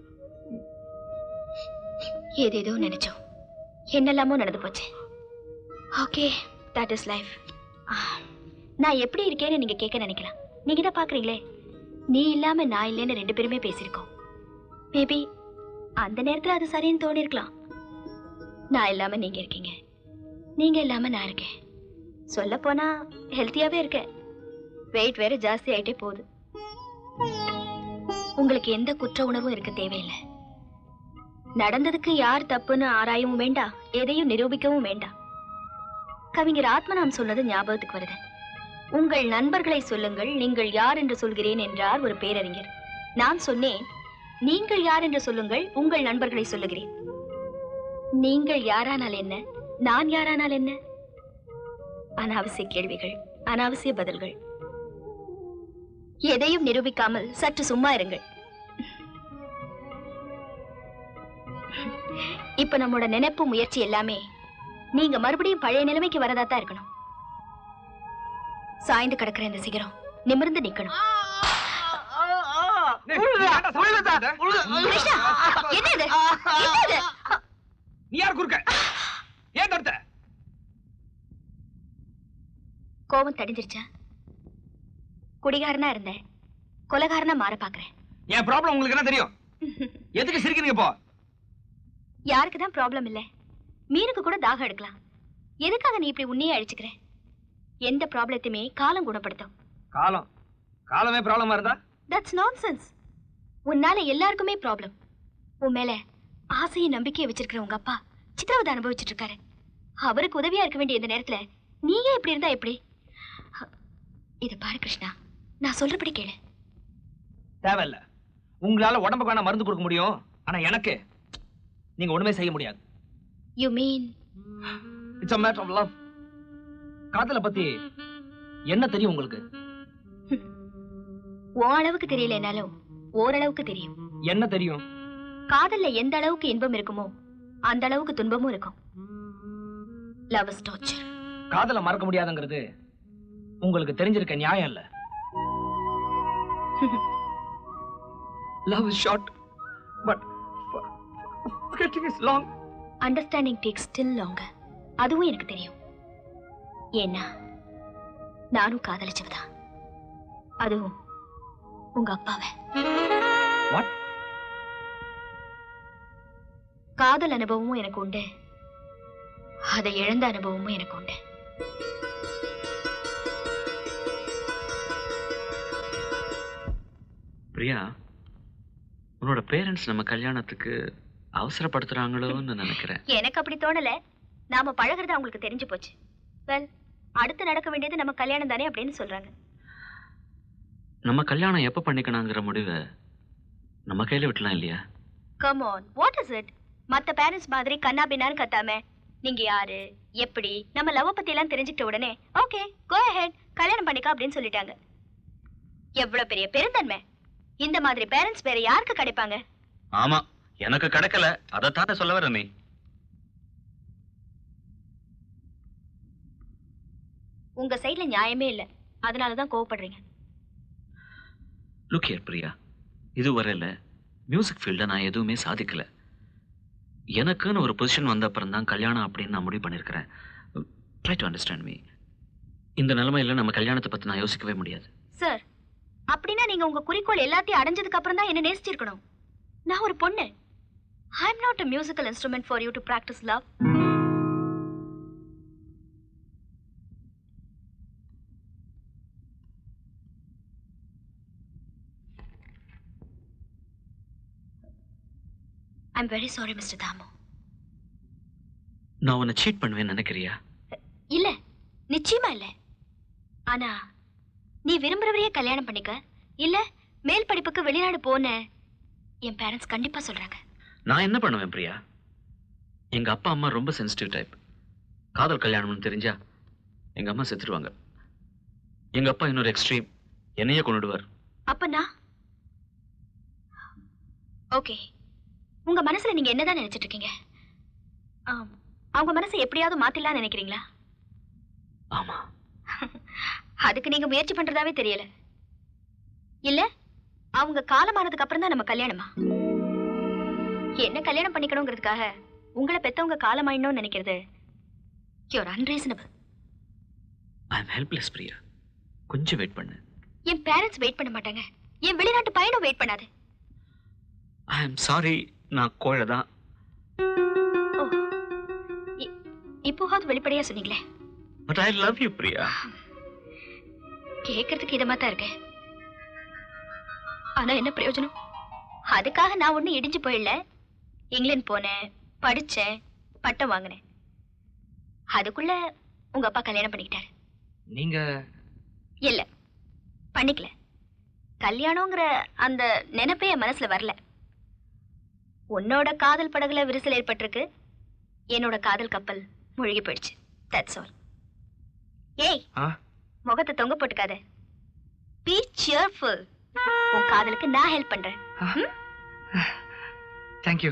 ஏதேதோ நினைச்சோம் என்னெல்லாமோ நடந்து போச்சு ஓகே தட் இஸ் லைஃப் நான் எப்படி இருக்கேன்னு நீங்க கேட்க நினைக்கலாம் நீங்க தான் பாக்குறீங்களே நீ இல்லாம நான் இல்லைன்னு ரெண்டு பேருமே பேசியிருக்கோம் மேபி அந்த நேரத்துல அது சரின்னு தோணி இருக்கலாம் நான் இல்லாம நீங்க இருக்கீங்க நீங்க இல்லாம நான் இருக்கேன் சொல்ல போனா ஹெல்த்தியாவே இருக்கேன் வெயிட் வேற ஜாஸ்தி ஆயிட்டே போகுது உங்களுக்கு எந்த குற்ற உணர்வும் இருக்க தேவையில்லை நடந்ததுக்கு யார் தப்புன்னு ஆராயவும் வேண்டாம் எதையும் நிரூபிக்கவும் வேண்டாம் கவிஞர் ஆத்மநாம் சொன்னது ஞாபகத்துக்கு வருது உங்கள் நண்பர்களை சொல்லுங்கள் நீங்கள் யார் என்று சொல்கிறேன் என்றார் ஒரு பேரறிஞர் நான் சொன்னேன் நீங்கள் யார் என்று சொல்லுங்கள் உங்கள் நண்பர்களை சொல்லுகிறேன் நீங்கள் யாரானால் என்ன நான் யாரானால் என்ன அனாவசிய கேள்விகள் அனாவசிய பதில்கள் எதையும் நிரூபிக்காமல் சற்று சும்மா இருங்கள் இப்ப நம்மோட நினைப்பு முயற்சி எல்லாமே நீங்க மறுபடியும் பழைய நிலைமைக்கு வரதா தான் இருக்கணும் சாய்ந்து கிடக்கிற இந்த சிகரம் நிமிர்ந்து நிக்கணும் கிருஷ்ணா, என்ன இது? என்ன இது? நீ யார் குறுக்க ஏன் தடுத்த கோபம் தடிஞ்சிருச்சா குடிகாரனா இருந்தேன் கொலகாரனா மாற பாக்குறேன் என் ப்ராப்ளம் உங்களுக்கு என்ன தெரியும் எதுக்கு சிரிக்கிறீங்க இப்போ யாருக்கு தான் ப்ராப்ளம் இல்ல மீனுக்கு கூட தாகம் எடுக்கலாம் எதுக்காக நீ இப்படி உன்னையே அழிச்சுக்கிற எந்த ப்ராப்ளத்தையுமே காலம் குணப்படுத்தும் காலம் காலமே ப்ராப்ளமா இருந்தா தட்ஸ் நான்சென்ஸ் உன்னால எல்லாருக்குமே ப்ராப்ளம் உன் மேல ஆசையும் நம்பிக்கையை வச்சிருக்கிற உங்க அப்பா சித்திரவதை அனுபவிச்சுட்டு இருக்காரு அவருக்கு உதவியா இருக்க வேண்டிய இந்த நேரத்துல நீயே இப்படி இருந்தா எப்படி இத பாரு கிருஷ்ணா நான் சொல்றபடி கேளு தேவையில்ல உங்களால உடம்புக்கு வேணா மருந்து கொடுக்க முடியும் ஆனா எனக்கு நீங்க ஒண்ணுமே செய்ய முடியாது you mean it's a matter of love காதலை பத்தி என்ன தெரியும் உங்களுக்கு உன் அளவுக்கு தெரியலனாலும் ஓரளவுக்கு தெரியும் என்ன தெரியும் காதல்ல எந்த அளவுக்கு இன்பம் இருக்குமோ அந்த அளவுக்கு துன்பமும் இருக்கும் லவ் இஸ் டார்ச்சர் காதலை மறக்க முடியாதுங்கிறது உங்களுக்கு தெரிஞ்சிருக்க நியாயம் இல்ல love is short but forgetting is long understanding take still longer அதுவும் எனக்கு தெரியும் ஏன்னா நானும் காதலிச்சவதான் அதுவும் உங்க அப்பாவை What? காதல் அனுபவமும் எனக்கு உண்டு அதை இழந்த அனுபவமும் எனக்கு உண்டு பிரியா உன்னோட பேரண்ட்ஸ் நம்ம கல்யாணத்துக்கு அவசரப்படுத்துறாங்களோன்னு நினைக்கிறேன் எனக்கு அப்படி தோணல நாம பழகுறது அவங்களுக்கு தெரிஞ்சு போச்சு வெல் அடுத்து நடக்க வேண்டியது நம்ம கல்யாணம் தானே அப்படின்னு சொல்றாங்க நம்ம கல்யாணம் எப்போ பண்ணிக்கணுங்கிற முடிவை நம்ம கையில விட்டலாம் இல்லையா come on what is it மத்த பேரண்ட்ஸ் மாதிரி கண்ணா பின்னான்னு கத்தாம நீங்க யாரு எப்படி நம்ம லவ் பத்தி எல்லாம் தெரிஞ்சுக்கிட்ட உடனே ஓகே கோ ahead கல்யாணம் பண்ணிக்க அப்படின்னு சொல்லிட்டாங்க எவ்வளவு பெரிய பெருந்தன்மை இந்த மாதிரி பேரண்ட்ஸ் வேற யாருக்கு கிடைப்பாங்க ஆமா எனக்கு கிடைக்கல அதைத்தானே சொல்ல வர நீ உங்க சைடுல நியாயமே இல்ல அதனால தான் கோவப்படுறீங்க லுக் ஹியர் பிரியா இதுவரையில் மியூசிக் ஃபீல்டில் நான் எதுவுமே சாதிக்கல எனக்குன்னு ஒரு பொசிஷன் வந்த அப்புறம் தான் கல்யாணம் அப்படின்னு நான் முடிவு பண்ணியிருக்கிறேன் ட்ரை டு அண்டர்ஸ்டாண்ட் மீ இந்த நிலைமையில நம்ம கல்யாணத்தை பற்றி நான் யோசிக்கவே முடியாது சார் அப்படின்னா நீங்க உங்க குறிக்கோள் எல்லாத்தையும் அடைஞ்சதுக்கு அப்புறம் தான் என்ன நேசிச்சிருக்கணும் நான் ஒரு பொண்ணு I am not a musical instrument for you to practice love I'm very sorry mister Thamu நான் உன்னை சீட் பண்ணுவேன்னு நினைக்கிறியா இல்ல நிச்சயமா இல்ல ஆனா நீ விரும்புறவரையே கல்யாணம் பண்ணிக்க இல்ல மேல் படிப்புக்கு வெளிநாடு போன என் பேரண்ட்ஸ் கண்டிப்பா சொல்றாங்க நான் என்ன பண்ணுவேன் பிரியா எங்க அப்பா அம்மா ரொம்ப சென்சிட்டிவ் டைப் காதல் கல்யாணம்னு தெரிஞ்சா எங்க அம்மா செத்துருவாங்க எங்க அப்பா இன்னொரு எக்ஸ்ட்ரீம் என்னையே கொண்டுடுவார் அப்ப நான் ஓகே உங்க மனசுல நீங்க என்னதான் நினைச்சிட்டு இருக்கீங்க ஆம், அவங்க மனசை எப்படியாவது மாத்திடலாம்னு நினைக்கிறீங்களா ஆமா அதுக்கு நீங்க முயற்சி பண்றதாவே தெரியல இல்ல அவங்க காலமானதுக்கு அப்புறம் தான் நம்ம கல்யாணமா என்ன கல்யாணம் பண்ணிக்கணுங்கிறதுக்காக உங்களை பெத்தவங்க காலமாயிடணும்னு நினைக்கிறது you're unreasonable I am helpless Priya கொஞ்சம் வெயிட் பண்ணு என் பேரண்ட்ஸ் வெயிட் பண்ண மாட்டாங்க என் வெளிநாட்டு பயணம் வெயிட் பண்ணாது ஐ எம் சாரி நான் கோழை தான் இப்போவாவது வெளிப்படையா சொன்னீங்களே but I love you Priya கேட்கறதுக்கு இதமா தான் இருக்கேன் ஆனா என்ன பிரயோஜனம் அதுக்காக நான் ஒண்ணு இடிஞ்சு போயிடல இங்கிலாந்து போனேன் படிச்சேன் பட்டம் வாங்கினேன் அதுக்குள்ள உங்க அப்பா கல்யாணம் பண்ணிக்கிட்டாரு நீங்க இல்ல பண்ணிக்கல கல்யாணங்கிற அந்த நினைப்பே என் மனசுல வரல உன்னோட காதல் படகுல விரிசல் ஏற்பட்டிருக்கு என்னோட காதல் கப்பல் மூழ்கி போயிடுச்சு தட்ஸ் ஆல் ஏய் முகத்தை தொங்க போட்டுக்காத பி சியர்ஃபுல் உன் காதலுக்கு நான் ஹெல்ப் பண்றேன் ம்? தேங்க்யூ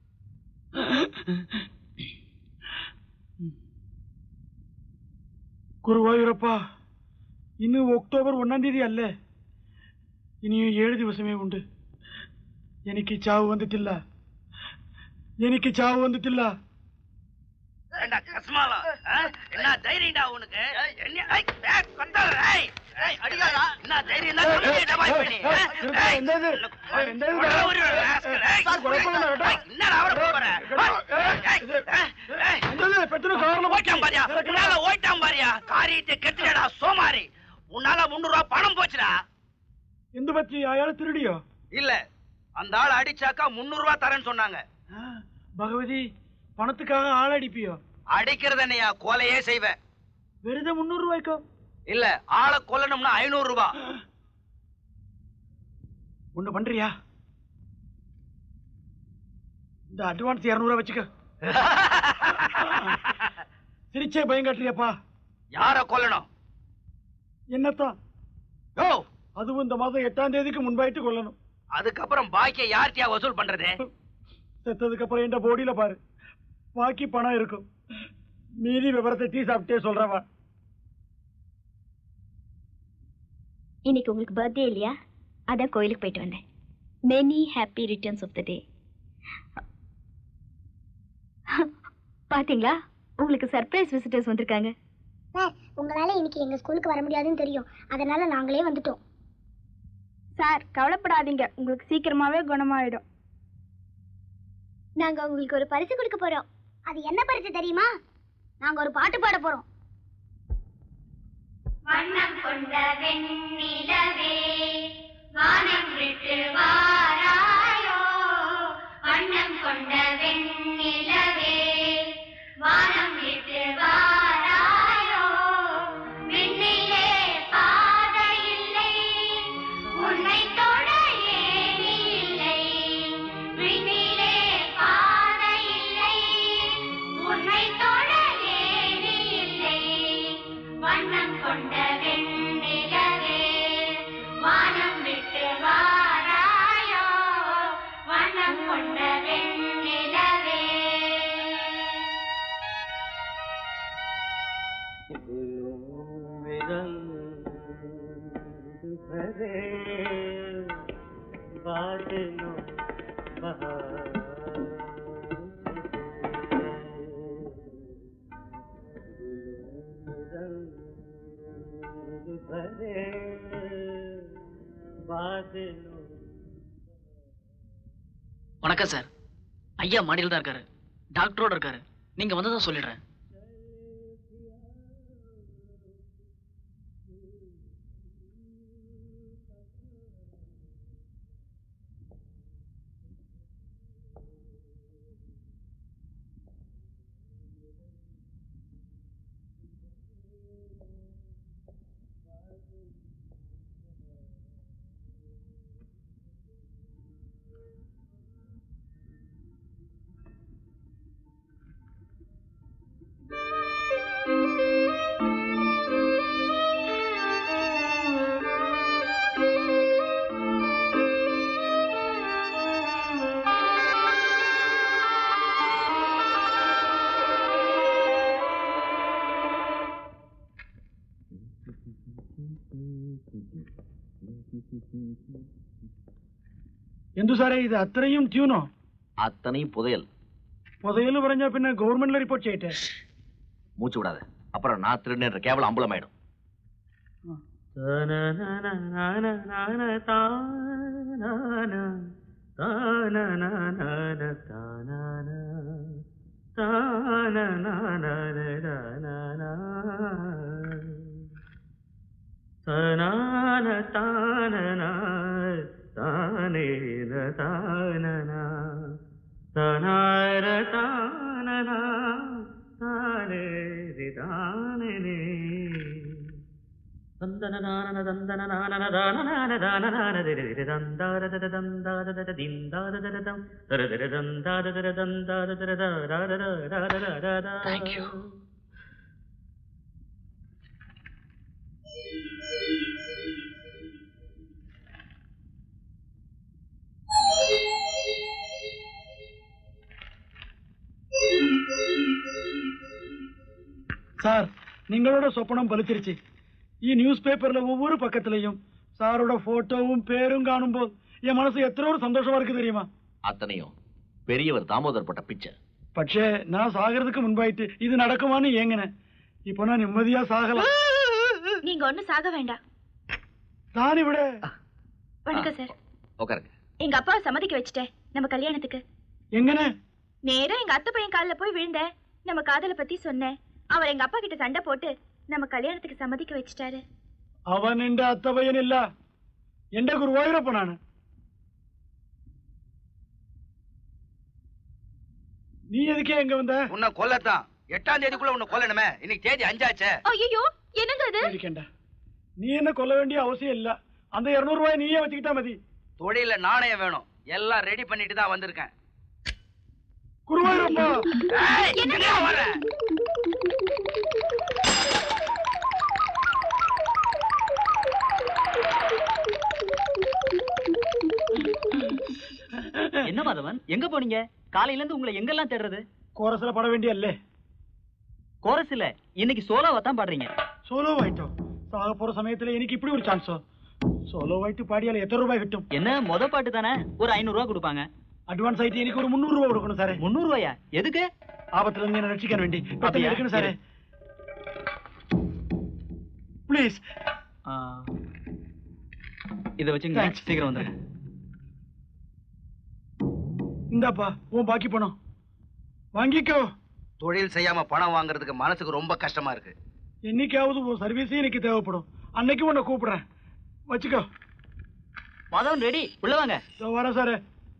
ಗುರುವಾಯೂರಪ್ಪ ಇನ್ನು ಅಕ್ಟೋಬರ್ ಒಂದಾം തീയതി ಅಲ್ಲೇ ഇനിയും ഏഴ് ദിവസമേ ഉണ്ട് എനിക്ക് ചാവ് വന്നിട്ടില്ല എനിക്ക് ചാവ് വന്നിട്ടില്ല ஏண்டா கஸ்மாலா ஆ? என்ன தைரியம்டா உனக்கு என்ன ஐய், ஏய், கொத்தாத, ஏய், ஏய், அடிக்காதா? என்ன தைரியம் தான் சொல்லிட்டே பாய் பண்ணி ஆ? ஏய், கொலை ஒரு rascal, ஏய், ஏய், என்னடா அவரை போற ஓட்டான் பாரியா உன்னால ஓட்டான் பாரியா காரியத்தை கெத்துடா சோமாரி உன்னால முன்னூறு ரூபாய் பணம் போச்சுடா എന്ത് പറ്റി അയാൾ തിരുടിയോ இல்ல அந்த ஆள் அடிச்சாக்கா முன்னூறு ரூபாய் தரேன்னு சொன்னாங்க ഭഗവതി പണத்துக்காக ஆள் அடிப்பியோ அடிக்கிறது என்னையா கொலையே செய்வேன் வெறுத முந்நூறு ரூபாய்க்கோ இல்ல ஆளை கொல்லணும்னா ஐநூறு ரூபாய் ஒண்ணு பண்றியா இந்த அட்வான்ஸ் இரநூறுவா வச்சுக்க சிரிச்சே பயம் காட்டுறியாப்பா யார கொல்லணும் என்னத்தான் யோ அதுவும் இந்த மாதம் எட்டாம் தேதிக்கு முன்பாயிட்டு கொள்ளணும் அதுக்கப்புறம் பாக்கிய யார்கிட்டயா வசூல் பண்றது செத்ததுக்கு அப்புறம் என்ற போடியில பாரு பாக்கி பணம் இருக்கும் மீதி விவரத்தை டீ சாப்பிட்டே சொல்றவா இன்னைக்கு உங்களுக்கு பர்த்டே இல்லையா அதான் கோயிலுக்கு போயிட்டு வந்தேன் many happy returns of the day பாத்தீங்களா உங்களுக்கு சர்ப்ரைஸ் விசிட்டர்ஸ் வந்திருக்காங்க சார் உங்களால இன்னைக்கு எங்க ஸ்கூலுக்கு வர முடியாதுன்னு தெரியும் அதனால நாங்களே வந்துட்டோம் சார் கவலைப்படாதீங்க உங்களுக்கு சீக்கிரமாவே குணமாயிடும் நாங்க உங்களுக்கு ஒரு பரிசு கொடுக்க போறோம் அது என்ன பரிசு தெரியுமா நாங்க ஒரு பாட்டு பாட போறோம் வண்ணம் கொண்ட வெண்ணிலவே வானம் விட்டு வாராயோ வண்ணம் கொண்ட வெண்ணிலவே வானம் விட்டு வாராயோ விண்ணிலே பாதை இல்லை உன்னை தொட ஏணி இல்லை விண்ணிலே பாதை இல்லை உன்னை தொட ஏணி இல்லை வண்ணம் கொண்ட வெண்ணிலவே வானம் விட்டு வாராயோ வண்ணம் கொண்ட வெண்ணிலவே வணக்கம் சார் ஐயா மாடியில் தான் இருக்காரு டாக்டரோட இருக்காரு நீங்க வந்ததா சொல்லிடுறேன் എന്തു സാറേ ഇത് അത്രയും ട്യൂണോ அத்தனையும் புதையல் പുതയെന്ന് പറഞ്ഞാ പിന്നെ ഗവൺമെന്റിൽ റിപ്പോർട്ട് ചെയ്യട്ടെ மூச்சு விடாத அப்புறம் நான் திருடுன்ற கேவலம் அம்பலம் ஆயிடும் Thank you. சார் നിങ്ങളുടെ സ്വപ്നം ഫലിച്ചിരിച്ച് ഈ ന്യൂസ് പേപ്പറിലെ ഒവ്വொரு പക്കത്തിലെയും സാറുടെ ഫോട്ടോവും പേരും കാണുമ്പോൾ என் மனசு எத்தனை ஒரு சந்தோஷமா இருக்கு தெரியுமா அத்தனையும் பெரியவர் தாமோதர் பட்ட பிச்சை പക്ഷേ நான் சாகிறதுக்கு முன்பாயிட்டு இது நடக்குமான்னு ஏங்கினேன் இப்போ நான் நிம்மதியா சாகலாம் நீங்க ஒண்ணும் சாக வேண்டாம் நான் இவிட வணக்கம் சார் உட்காருங்க எங்க அப்பாவை சம்மதிக்க வச்சுட்டேன் நம்ம கல்யாணத்துக்கு எங்கனே நேரா எங்க அத்தை பையன் காலில் போய் விழுந்தேன் நம்ம காதலை பத்தி சொன்னேன் அவர் எங்க அப்பா கிட்ட சண்டை போட்டு நம்ம கல்யாணத்துக்கு சம்மதிக்க வச்சுட்டாரு അവൻ എന്റെ അത്തപയ്യനില്ല എന്റെ ഗുരുവായൂരപ്പനാണ് நீ எதுக்கே எங்க வந்த உன்னை கொல்லத்தான் எட்டாம் தேதிக்குள்ள உன்னை கொல்லணுமே இன்னைக்கு தேதி அஞ்சாச்சே ஐயோ என்னங்க அது പേടിക്കണ്ട നീ എന്നെ കൊല്ല വേണ്ടിയ അവസ്ഥ ഇല്ല அந்த இருநூறு ரூபாய் நீயே வச்சுக்கிட்டா மதி தொழில நாணயம் வேணும் எல்லாம் ரெடி பண்ணிட்டு தான் வந்திருக்கேன் குருவாயூரப்பா ஏய், எங்கேயா வர? என்ன மாதவன் எங்க போனீங்க காலையில இருந்து உங்களை எங்கெல்லாம் தேடுறது கோரஸ்ல பட வேண்டியல்லே கோரஸ் இல்ல இன்னைக்கு சோலோவா தான் பாடுறீங்க സോലോ ആയിട്ടോ സാഗ പോற സമയത്തിൽ എനിക്ക് ഇപ്പടി ഒരു ചാൻസോ സോലോ ആയിട്ട് പാടിയാൽ എത്ര രൂപ കിട്ടും என்ன முத பாட்டு தானே ஒரு ஐநூறு ரூபா கொடுப்பாங்க അഡ്വാൻസ് ആയിട്ട് എനിക്ക് ഒരു മുന്നൂറ് രൂപ കൊടുക്കണം സാറേ മുന്നൂറ് രൂപയാ എതുക്ക് ആപത്തിൽ നിന്ന് എന്നെ രക്ഷിക്കാൻ വേണ്ടി പെട്ടെന്ന് அப்படியா? എടുക്കണം സാറേ പ്ലീസ് இத வச்சுங்க Thanks. சீக்கிரம் வந்துருங்க இந்தாப்பா உன் பாக்கி பணம் வாங்கிக்கோ தொழில் செய்யாம பணம் வாங்குறதுக்கு மனசுக்கு ரொம்ப கஷ்டமா இருக்கு என்னைக்காவது உன் சர்வீஸே எனக்கு தேவைப்படும் அன்னைக்கு உன்னை கூப்பிடுறேன் வச்சுக்கோ மாதவன் ரெடி உள்ள வாங்க இதோ வரேன் சாரே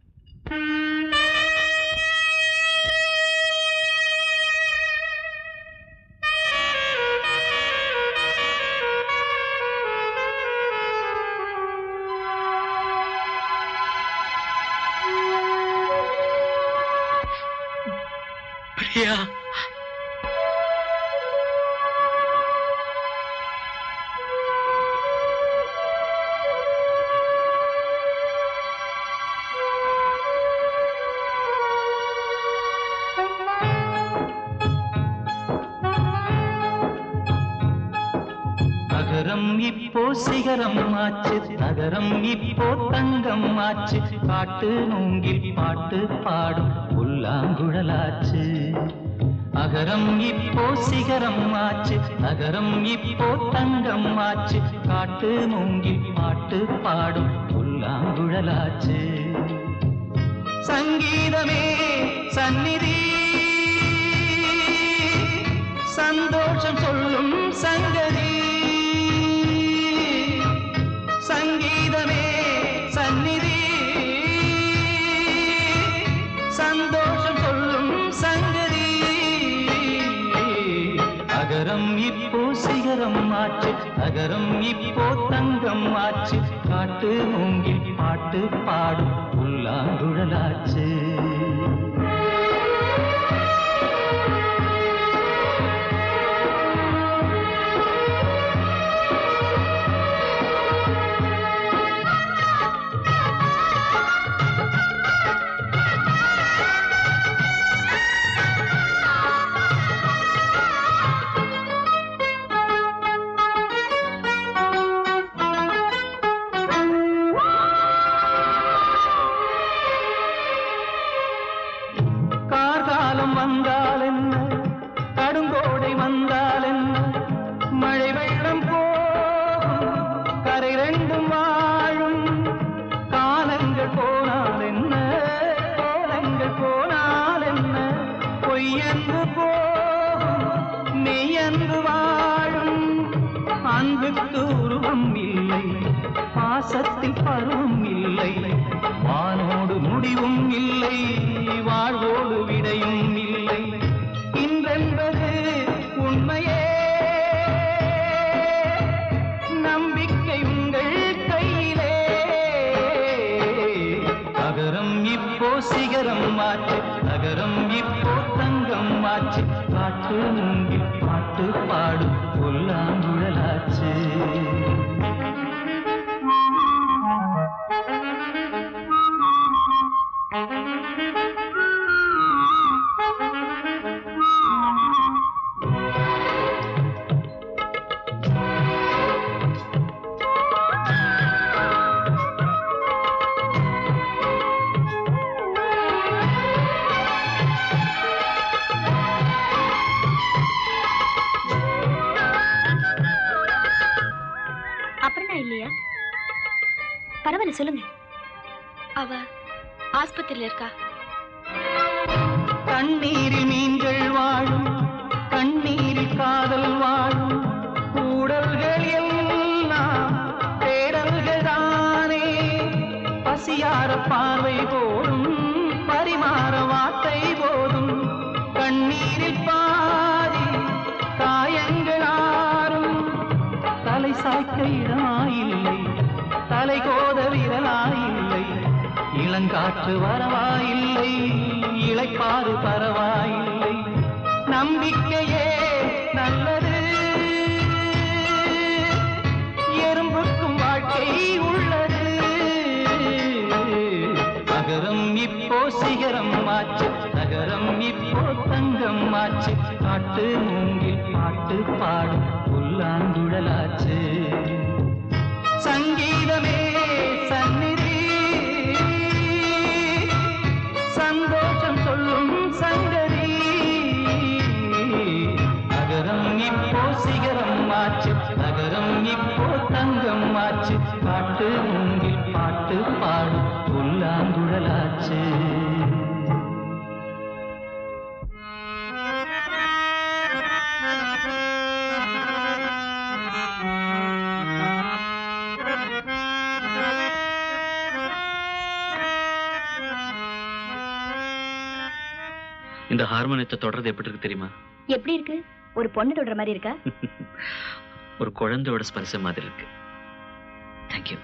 பிரியா அகரம் இப்போ சிகரம் ஆச்சு நகரம் இப்போ தங்கம் ஆச்சு காட்டு நூங்கில் பாட்டு பாடும் புல்லாங்குழலாச்சு அகரம் இப்போ சிகரம் ஆச்சு நகரம் இப்போ தங்கம் ஆச்சு காட்டு மூங்கில் பாட்டு பாடும் புல்லாங்குழலாச்சு சங்கீதமே சந்நிதி சந்தோஷம் சொல்லும் சங்கதி சங்கீதமே சந்நிதி சந்தோஷம் சொல்லும் சங்கதி அகரம் இப்போ சிகரம் ஆச்சு அகரம் இப்போ தங்கம் ஆச்சு காட்டு மூங்கில் பாட்டு பாடும் புல்லாங்குழலாச்சு கார்காலம் வந்தால் என்ன கடுங்கோடை வந்தால் என்ன மழை வெள்ளம் போகும் கரை ரெண்டும் வாழும் காலங்கள் போனால் என்ன கோலங்கள் போனால் என்ன பொய்யன்று போகும் மெய்யன்று வாழும் அன்புக்கு உருவம் இல்லை பாசத்தில் பருவம் இல்லை வானோடு முடிவும் இல்லை வாழ்வோடு விடையும் இல்லை இன்றென்பது உண்மையே நம்பிக்கை உங்கள் கையிலே அகரம் இப்போ சிகரம் மாற்று நகரம் இப்போ தங்கம் மாற்று காற்று மூங்கில் பாட்டு பாடும் புல்லாங்குழலாச்சு அப்புறம் நான் இல்லையா பரவாயில்ல சொல்லுங்க அவ ஆஸ்பத்திரியில இருக்கா கண்ணீரில் மீன்கள் வாழும் கண்ணீரில் காதல் வாழும் கூடல்கள் எல்லாம் தேடல்கள் தானே பசியார பார்வை போதும் பரிமாற வார்த்தை போதும் கண்ணீரில் பாதி காயங்கள் ஆறும் தலை சாய்க்க இடமாயில்லை தலை கோத விரலாயில்லை இளங்காற்று வரவாயில்லை இளைப்பாறு பரவாயில்லை நம்பிக்கையே நல்லது எறும்புக்கும் வாழ்க்கை உள்ளது நகரம் இப்போ சிகரம் ஆச்சு நகரம் இப்போ தங்கம் ஆச்சு காட்டு மூங்கில் பாட்டு பாடும் புல்லாங்குழலாச்சு சங்கீதமே சந்நிதி சந்தோஷம் சொல்லும் சங்கதி நகரம் இப்போ சிகரம் ஆச்சு நகரம் இப்போ தங்கம் ஆச்சு பாட்டு மூங்கில் பாட்டு பாடும் புல்லாங்குழலாச்சு இந்த ஹார்மோனியத்தை தொடர்றது எப்படி இருக்கு தெரியுமா எப்படி இருக்கு ஒரு பொண்ணு தொடுற மாதிரி இருக்கா ஒரு குழந்தையோட ஸ்பர்சம் மாதிரி இருக்கு தேங்க்யூ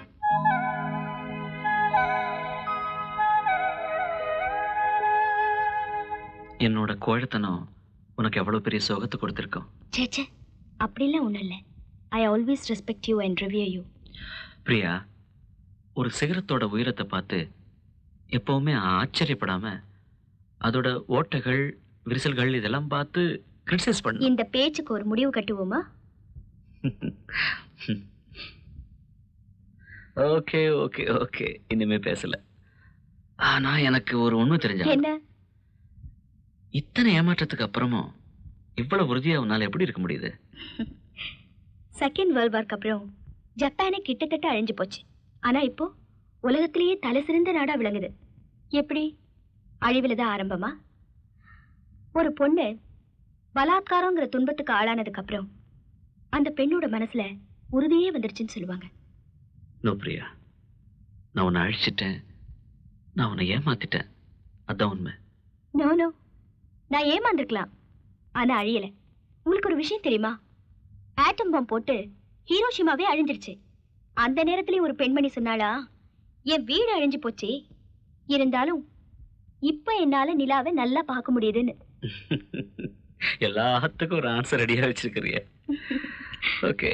என்னோட கோழத்தனம் உனக்கு எவ்வளவு பெரிய சோகத்தை கொடுத்துருக்கோம் சே சே அப்படிலாம் ஒன்றும் இல்லை I always respect you and review you Priya ஒரு சிகரத்தோட உயரத்தை பார்த்து எப்பவுமே ஆச்சரியப்படாம அதோட ஓட்டைகள் விரிசல்கள் இதெல்லாம் பார்த்து கிரிட்டிசைஸ் பண்ணு இந்த பேச்சுக்கு ஒரு முடிவு கட்டுவோமா ஓகே ஓகே ஓகே இனிமே பேசல ஆனா எனக்கு ஒரு உண்மை தெரிஞ்சா என்ன இத்தனை ஏமாற்றத்துக்கு அப்புறமும் இவ்வளவு உறுதியா உன்னால எப்படி இருக்க முடியுது செகண்ட் வேர்ல்ட் வார்க்கு அப்புறம் ஜப்பானே கிட்டத்தட்ட அழிஞ்சு போச்சு ஆனா இப்போ உலகத்திலேயே தலை சிறந்த நாடா விளங்குது எப்படி அழிவுல தான் ஆரம்பமா ஒரு பொண்ணு பலாத்காரங்கிற துன்பத்துக்கு ஆளானதுக்கு அப்புறம் அந்த பெண்ணோட மனசுல உறுதியே வந்துருச்சுன்னு சொல்லுவாங்க நோ பிரியா நான் உன்னை அழிச்சிட்டேன் நான் உன்னை ஏமாத்திட்டேன் அதான் உண்மை நோ நோ நான் ஏமாந்துருக்கலாம் ஆனா அழியல உங்களுக்கு ஒரு விஷயம் தெரியுமா ஆட்டம் பாம் போட்டு ஹீரோஷிமாவே அழிஞ்சிருச்சு அந்த நேரத்திலயும் ஒரு பெண்மணி சொன்னாளா என் வீடு அழிஞ்சு போச்சு இருந்தாலும் இப்ப என்னால நிலாவை நல்லா பார்க்க முடியுதுன்னு எல்லாத்துக்கும் ஒரு ஆன்சர் ரெடியா வச்சிருக்கிறிய ஓகே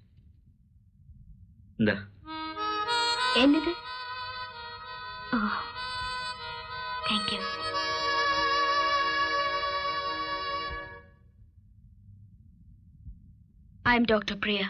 இந்த என்னது ஓ thank you I am doctor Priya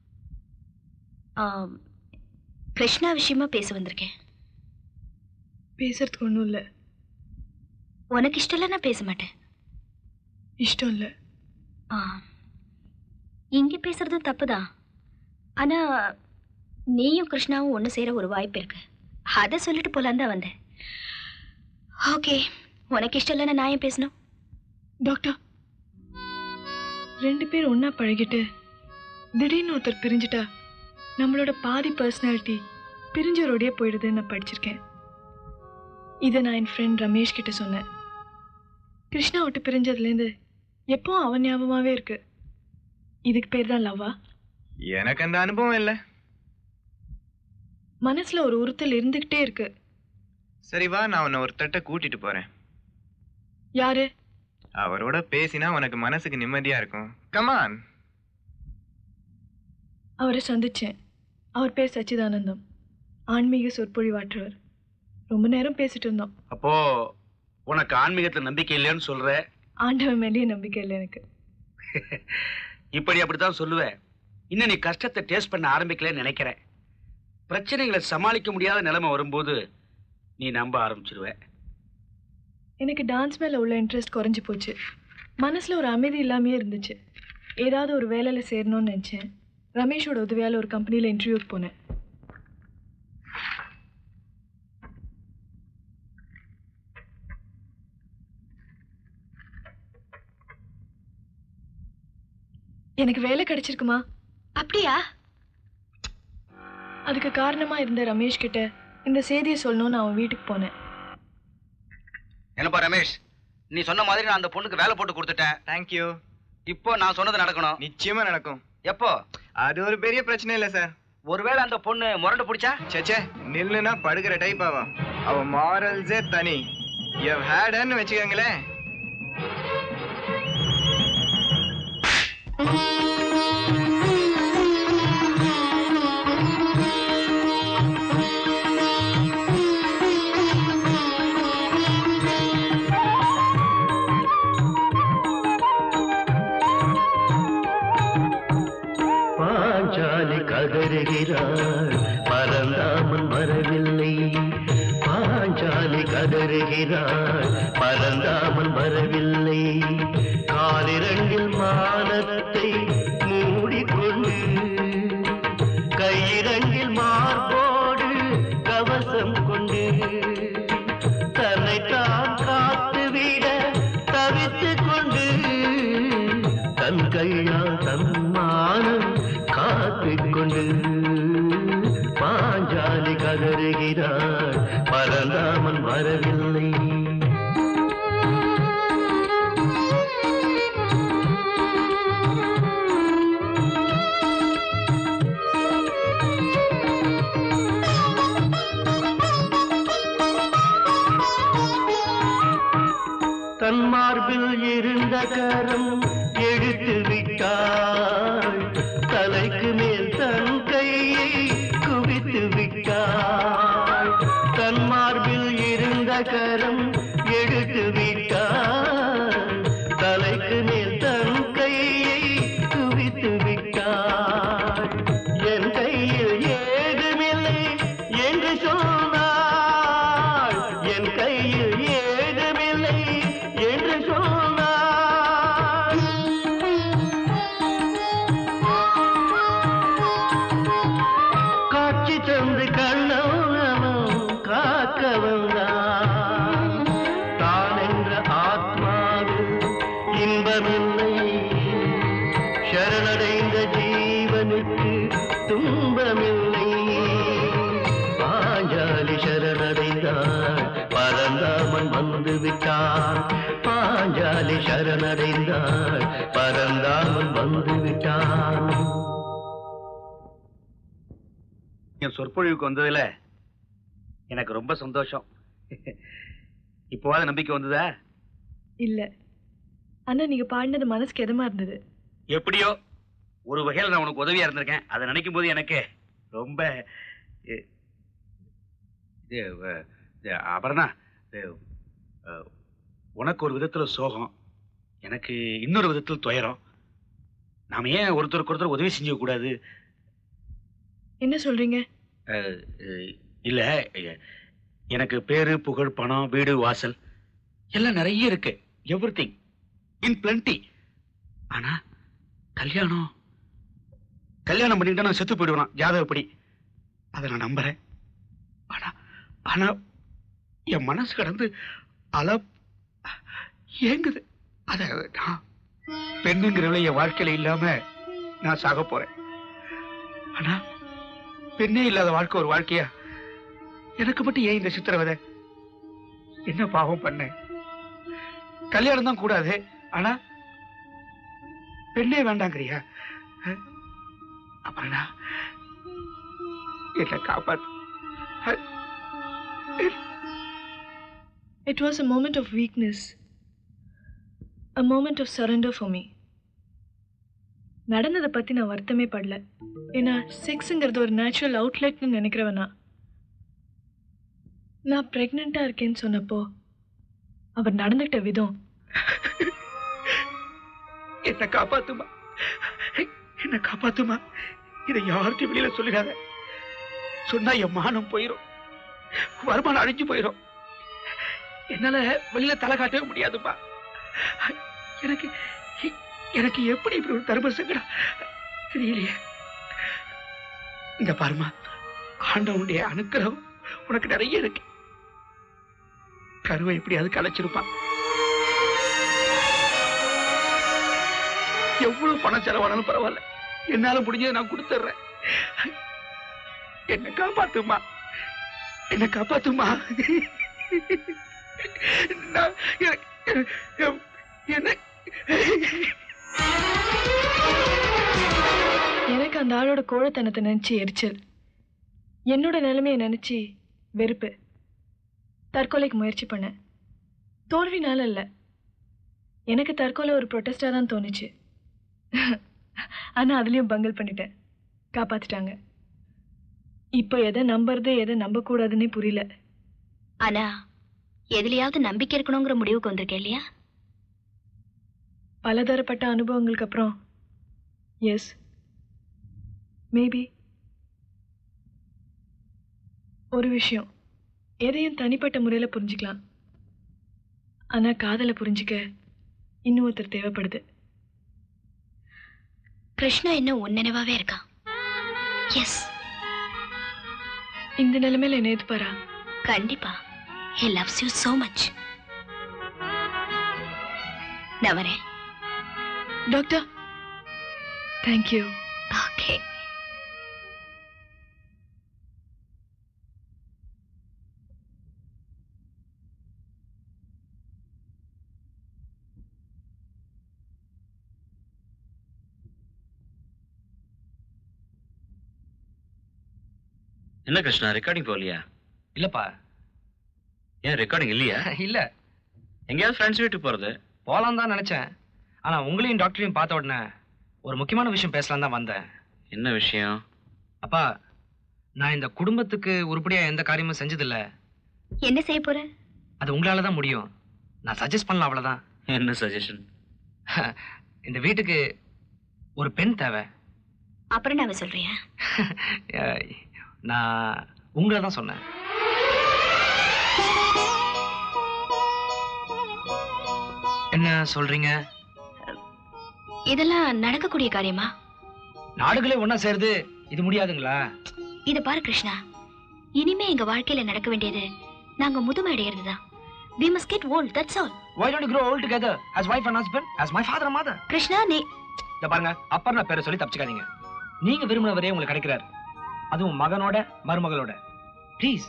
ஆம், கிருஷ்ணா விஷயமா பேச வந்திருக்கேன் பேசுறதுக்கு ஒன்றும் இல்லை உனக்கு இஷ்டம் இல்லை நான் பேச மாட்டேன் இஷ்டம் இல்லை ஆ இங்கே பேசுறதும் தப்புதான் ஆனா நீயும் கிருஷ்ணாவும் ஒன்று சேர ஒரு வாய்ப்பு இருக்கு அதை சொல்லிட்டு போலான்னு தான் வந்தேன் ஓகே உனக்கு இஷ்டம் இல்லைன்னா நான் ஏன் பேசணும் டாக்டர் ரெண்டு பேர் ஒண்ணா பழகிட்டு திடீர்னு ஒருத்தர் பிரிஞ்சுட்டா நம்மளோட பாதி பர்சனாலிட்டி பிரிஞ்சவரோடயே போயிடுதுன்னு நான் படிச்சிருக்கேன் இதை நான் என் ஃப்ரெண்ட் ரமேஷ் கிட்ட சொன்னேன் கிருஷ்ணா விட்டு பிரிஞ்சதுலேருந்து எப்போ அவன் ஞாபகமாகவே இருக்கு இதுக்கு பேர் தான் லவ்வா எனக்கு அந்த அனுபவம் இல்லை மனசுல ஒரு உறுத்தல் இருந்துகிட்டே இருக்கு சரி வா நான் உன்னை ஒரு தட்டை கூட்டிட்டு போறேன் யாரு அவரோட பேசினா உனக்கு மனசுக்கு நிம்மதியா இருக்கும் கமான் அவரை சந்திச்சேன் அவர் பேர் சச்சிதானந்தம் ஆன்மீக சொற்பொழிவாற்றவர் ரொம்ப நேரம் பேசிட்டு இருந்தோம் அப்போ உனக்கு ஆன்மீகத்துல நம்பிக்கை இல்லைன்னு சொல்ற ஆண்டவன் மேலேயே நம்பிக்கை இல்லை எனக்கு இப்படி அப்படித்தான் சொல்லுவேன் இன்னும் நீ கஷ்டத்தை டேஸ்ட் பண்ண ஆரம்பிக்கலன்னு நினைக்கிறேன் பிரச்சனைகளை சமாளிக்க முடியாத நிலைமை வரும்போது நீ நம்ப ஆரம்பிச்சிருவ எனக்கு டான்ஸ் மேல உள்ள இன்ட்ரெஸ்ட் குறைஞ்சு போச்சு மனசுல ஒரு அமைதி இல்லாமையே இருந்துச்சு ஏதாவது ஒரு வேலையில சேரணும்னு நினைச்சேன் ரமேஷோட உதவியால ஒரு கம்பெனில இன்டர்வியூக்கு போனேன் எனக்கு வேலை கிடைச்சிருக்குமா அப்படியா அதுக்கு காரணமா இருந்த ரமேஷ் கிட்ட இந்த செய்தியை சொல்லணும்னு அவன் வீட்டுக்கு போனேன் என்னப்பா ரமேஷ் நீ சொன்ன மாதிரி நான் அந்த பொண்ணுக்கு வேலை போட்டு கொடுத்துட்டேன் தேங்க்யூ இப்போ நான் சொன்னது நடக்கணும் நிச்சயமா நடக்கும் எப்போ அது ஒரு பெரிய பிரச்சனை இல்லை சார் ஒருவேளை அந்த பொண்ணு முரண்டு பிடிச்சா சேச்சே நில்லுனா படுக்கிற டைப் ஆவா அவ மாரல்ஸே தனி யூ ஹேடன்னு வச்சுக்கோங்களேன் பாஞ்சாலி கதறுகிறாள் பரந்தாமன் வரவில்லை பாஞ்சாலி கதறுகிறாள் பரந்தாமன் வரவில்லை காலிரண்டில் மானத்தை மூடிக்கொண்டு கையிரண்டில் மார்போடு கவசம் கொண்டு தன்னைத்தான் காத்துவிட தவித்துக் கொண்டு தன் கையால் தன்மானம் காத்துக் கொண்டு பாஞ்சாலி கதறுகிறாள் பரந்தாமன் வரவில்லை தன் மார்பில் இருந்த கரம் எடுத்து விட்டாள் தலைக்கு மேல் தன் கையை குவித்து விட்டாள் தன் மார்பில் இருந்த கரம் எடுத்து விட்டாள் தலைக்கு மேல் தன் கையை குவித்து விட்டாள் சரணடைந்த ஜீவனுக்கு துன்பமில்லை பாஞ்சாலி சரணடைந்தாள் பரந்தாமன் வந்து விட்டான் பாஞ்சாலி சரணடைந்தாள் பரந்தாமன் வந்து விட்டான் என் சொற்பொழிவுக்கு வந்ததுல எனக்கு ரொம்ப சந்தோஷம் இப்போவாது நம்பிக்கை வந்ததா இல்ல ஆனா நீங்க பாடினது மனசுக்கு எதமா இருந்தது எப்படியோ ஒரு வகையில் நான் உனக்கு உதவியா இருந்திருக்கேன் அதை நினைக்கும் போது எனக்கு ரொம்ப எ- இது அஹ், இது அபர்ணா இது, அஹ், உனக்கு ஒரு விதத்துல சோகம் எனக்கு இன்னொரு விதத்தில் துயரம் நாம ஏன் ஒருத்தருக்கு ஒருத்தர் உதவி செஞ்சுக்க கூடாது என்ன சொல்றீங்க அஹ், அஹ், இல்ல எ- எனக்கு பேரு புகழ் பணம் வீடு வாசல் எல்லாம் நிறைய இருக்கு எவ்ரி திங் இன் பிளண்டி ஆனா கல்யாணம் கல்யாணம் பண்ணிக்கிட்டா நான் செத்து போயிடுவேன் ஜாதகப்படி அதை நான் நம்புறேன் ஆனா ஆனா என் மனசு கடந்து அல ஏங்குது அத நான் பெண்ணுங்கிறவளை என் வாழ்க்கையில இல்லாம நான் சாக போறேன் ஆனா பெண்ணே இல்லாத வாழ்க்கை ஒரு வாழ்க்கையா எனக்கு மட்டும் ஏன் இந்த சித்திரவதை என்ன பாவம் பண்ணேன் கல்யாணம் தான் கூடாது ஆனா பெண்ணே வேண்டாங்கிறியா அஹ், அப்புறம் நான் என்ன காப்பாத்து அஹ், It was a moment of weakness, a moment of surrender for me. நடந்ததை பத்தி நான் வருத்தமே படல ஏன்னா செக்ஸுங்கிறது ஒரு நேச்சுரல் அவுட்லெட்னு நினைக்கிறவனா நான் பிரெக்னெண்டா இருக்கேன்னு சொன்னப்போ அவர் நடந்துக்கிட்ட விதம் என்ன காப்பாத்துமா என்ன காப்பாத்துமா இதை யார்கிட்டயும் வெளியில சொல்லிடாத சொன்னா என் மானம் போயிரும் வருமானம் அழிஞ்சு போயிரும் என்னால வெளியில தலை காட்டவே முடியாதுப்பா எனக்கு எனக்கு எப்படி இப்படி ஒரு தர்ம சங்கடம் தெரியலையே இந்த பாருமா ஆண்டவனுடைய அனுக்கிரகம் உனக்கு நிறைய இருக்கு கருவை எப்படியாவது கலைச்சிருப்பான் எவ்வளவு பணம் செலவானாலும் பரவாயில்ல என்னால முடிஞ்சதை நான் கொடுத்துட்றேன் என்ன காப்பாத்துமா என்ன காப்பாத்துமா நான் எனக்கு- எ- என்ன எனக்கு அந்த ஆளோட கோழத்தனத்தை நினைச்சு எரிச்சல் என்னோட நிலைமையை நினைச்சு வெறுப்பு தற்கொலைக்கு முயற்சி பண்ணேன் தோல்வினால இல்ல எனக்கு தற்கொலை ஒரு ப்ரொட்டஸ்டா தான் தோணுச்சு ஆனா அதுலயும் பங்கல் பண்ணிட்டேன் காப்பாத்திட்டாங்க இப்போ எதை நம்புறது எதை நம்ப கூடாதுன்னே புரியல ஆனா எதுலயாவது நம்பிக்கை இருக்கணுங்கிற முடிவுக்கு வந்திருக்கேன் இல்லையா பலதரப்பட்ட அனுபவங்களுக்கு அப்புறம் எஸ் மேபி ஒரு விஷயம் எதையும் தனிப்பட்ட முறையில் புரிஞ்சுக்கலாம் ஆனா காதலை புரிஞ்சுக்க இன்னும் ஒருத்தர் தேவைப்படுது கிருஷ்ணா இன்னும் உன் நினைவாவே இருக்கான் எஸ் இந்த நிலைமையில என்ன எதிர்ப்பாரா கண்டிப்பா he loves you so much நான் வரேன் டாக்டர் தேங்க்யூ ஓகே என்ன கிருஷ்ணா ரெக்கார்டிங் போகலையா இல்லப்பா ஏன் ரெக்கார்டிங் இல்லையா இல்ல எங்கேயாவது ஃப்ரெண்ட்ஸ் வீட்டுக்கு போறது போலாம் தான் நினைச்சேன் ஆனா உங்களையும் டாக்டரையும் பார்த்த உடனே ஒரு முக்கியமான விஷயம் பேசலாம் தான் வந்தேன் என்ன விஷயம் அப்பா நான் இந்த குடும்பத்துக்கு உருப்படியா எந்த காரியமும் செஞ்சதில்ல என்ன செய்ய போற அது உங்களால தான் முடியும் நான் சஜஸ்ட் பண்ணலாம் அவ்வளவுதான் என்ன சஜஷன் இந்த வீட்டுக்கு ஒரு பெண் தேவை அப்புறம் நான் சொல்றியா அஹ், நான் உங்களை தான் சொன்னேன் என்ன சொல்றீங்க இதெல்லாம் நடக்கக்கூடிய காரியமா நாடுகளே ஒண்ணா சேருது இது முடியாதுங்களா இத பாரு கிருஷ்ணா இனிமே எங்க வாழ்க்கையில நடக்க வேண்டியது நாங்க முதுமை அடையிறது தான் we must get old that's all Why don't you grow old together as wife and husband, as my father and mother? Krishna நீ இந்த பாருங்க அப்பர்ணா பேரை சொல்லி தப்பிச்சுக்காதீங்க நீங்க விரும்பினவரே உங்களுக்கு கிடைக்கிறார் அதுவும் மகனோட மருமகளோட ப்ளீஸ்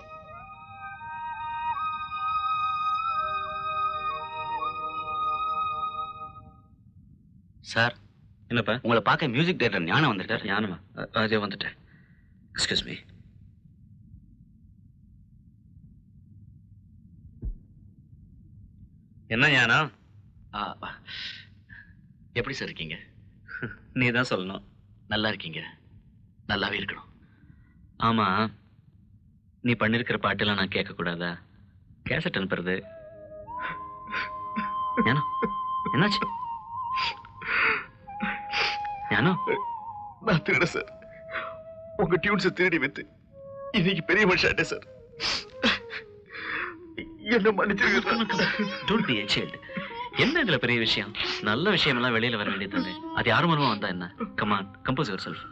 சார் என்னப்பா உங்களை பார்க்க மியூசிக் டைரக்டர் ஞானம் வந்துட்டார் ஞானமா அ- அதே வந்துட்டேன் எக்ஸ்கியூஸ் மீ என்ன ஞானம் ஆ, ஆ. எப்படி சார் இருக்கீங்க நீ தான் சொல்லணும் நல்லா இருக்கீங்க நல்லாவே இருக்கணும் ஆமா நீ பண்ணிருக்கிற பாட்டெல்லாம் நான் கேட்க கூடாதா கேசட் அனுப்புறது ஞானம் என்னாச்சு ஞானம் நான் திருட சார் உங்க டியூன்ஸை திருடி வித்து இன்னைக்கு பெரிய மனுஷன் சார் என்ன மன்னிச்சிருக்க டோன்ட் பி a child என்ன இதுல பெரிய விஷயம் நல்ல விஷயம் எல்லாம் வெளியில வர வேண்டியது அது யார் மூலமா வந்தா என்ன கமான் கம்போஸ் யுவர் செல்ஃப்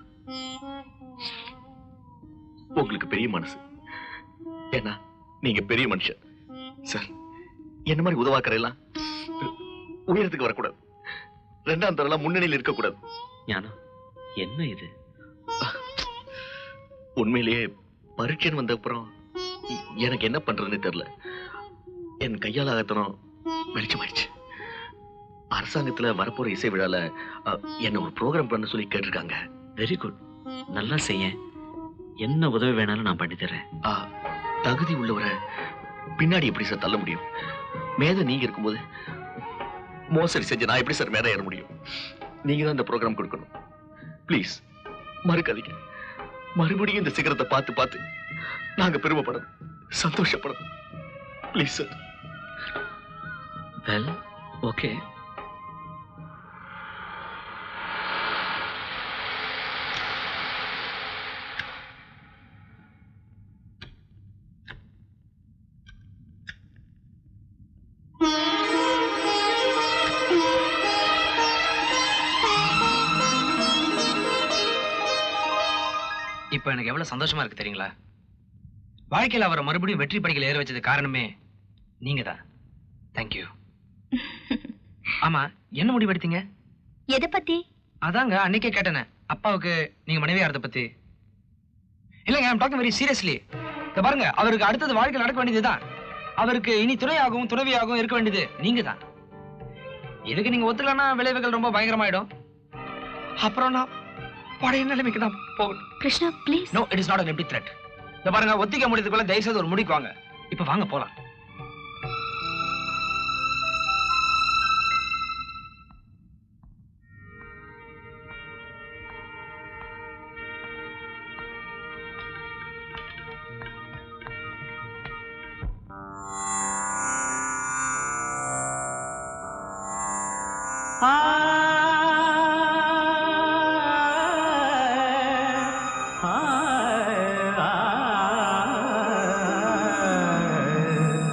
உங்களுக்கு பெரிய மனசு ஏன்னா நீங்க பெரிய மனுஷன் சார் என்ன மாதிரி உதவாக்கற எல்லாம் உயரத்துக்கு வரக்கூடாது ரெண்டாம் தரம் முன்னணியில் இருக்கக்கூடாது ஞானம் என்ன இது உண்மையிலேயே பரீட்சைன்னு வந்த அப்புறம் எ- எனக்கு என்ன பண்றதுன்னு தெரியல என் கையால் ஆகத்தனம் வெளிச்சமாயிடுச்சு அரசாங்கத்துல வரப்போற இசை விழால அ, என்ன ஒரு ப்ரோக்ராம் பண்ண சொல்லி கேட்டிருக்காங்க வெரி குட் நல்லா செய்ய என்ன உதவி வேணாலும் நான் பண்ணி தரேன் ஆ, தகுதி உள்ளவரை பின்னாடி எப்படி சார் தள்ள முடியும் மேத நீங்க இருக்கும்போது மோசடி செஞ்சு நான் எப்படி சார் மேல ஏற முடியும் நீங்க தான் இந்த ப்ரோக்ராம் கொடுக்கணும் ப்ளீஸ் மறுக்காதீங்க மறுபடியும் இந்த சிகரத்தை பார்த்து பார்த்து நாங்க பெருமைப்படணும் சந்தோஷப்படணும் ப்ளீஸ் சார் வெல் ஓகே இப்போ எனக்கு எவ்வளவு சந்தோஷமா இருக்கு தெரியுங்களா வாழ்க்கையில் அவரை மறுபடியும் வெற்றி படிக்கல ஏற வச்சது காரணமே நீங்க தான் தேங்க்யூ ஆமா என்ன முடிவு எடுத்தீங்க எதை பத்தி அதாங்க அன்னைக்கே கேட்டேனே அப்பாவுக்கு நீங்க மனைவியாரத பத்தி இல்லைங்க ஐம் டாக்கிங் வெரி சீரியஸ்லி இத பாருங்க அவருக்கு அடுத்தது வாழ்க்கையில் நடக்க வேண்டியதுதான் அவருக்கு இனி துணையாகவும் துணைவியாகவும் இருக்க வேண்டியது நீங்க தான் இதுக்கு நீங்க ஒத்துக்கலன்னா விளைவுகள் ரொம்ப பயங்கரமாயிடும் அப்புறம் நான் பழைய நிலைமைக்கு தான் போகணும் Krishna please no it is not an empty threat இத பாருங்க ஒத்திக்க முடியதுக்குள்ள தயவு செய்து ஒரு முடிக்கு வாங்க இப்ப வாங்க போலாம் ஆ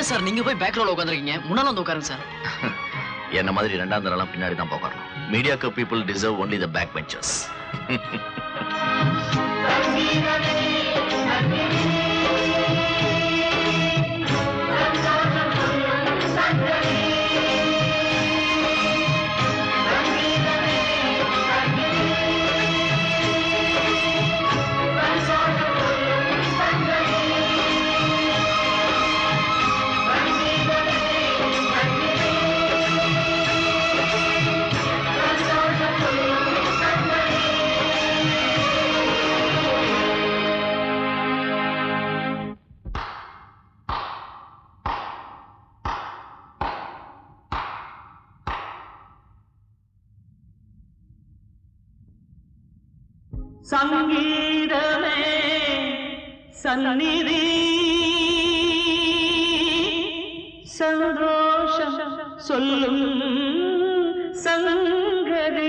சார் நீங்க போய் பேக் ரோல உட்காந்துருக்கீங்க முன்னால வந்து உட்காருங்க சார் என்ன மாதிரி ரெண்டாம் தரம் பின்னாடி தான் போகணும் மீடியாக்கு people deserve only the back benchers சங்கீதமே சந்நிதி சந்தோஷம் சொல்லும் சங்கதி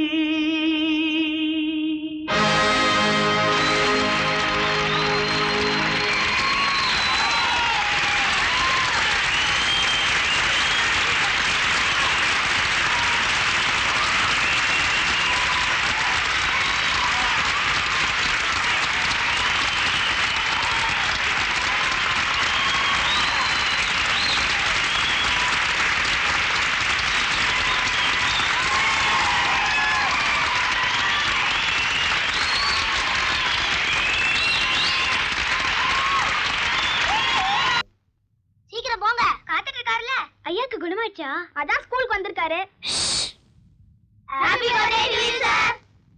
சீக்கிரம் போங்க காத்துட்டு இருக்காருல்ல ஐயாக்கு குணமாச்சா அதான் ஸ்கூலுக்கு வந்திருக்காரு happy birthday to you sir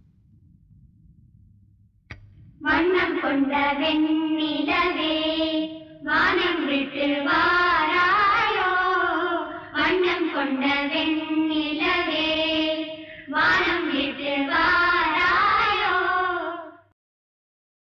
வண்ணம் கொண்ட வெண்ணிலவே வானம் விட்டு வாராயோ வண்ணம் கொண்ட வெண்ணிலவே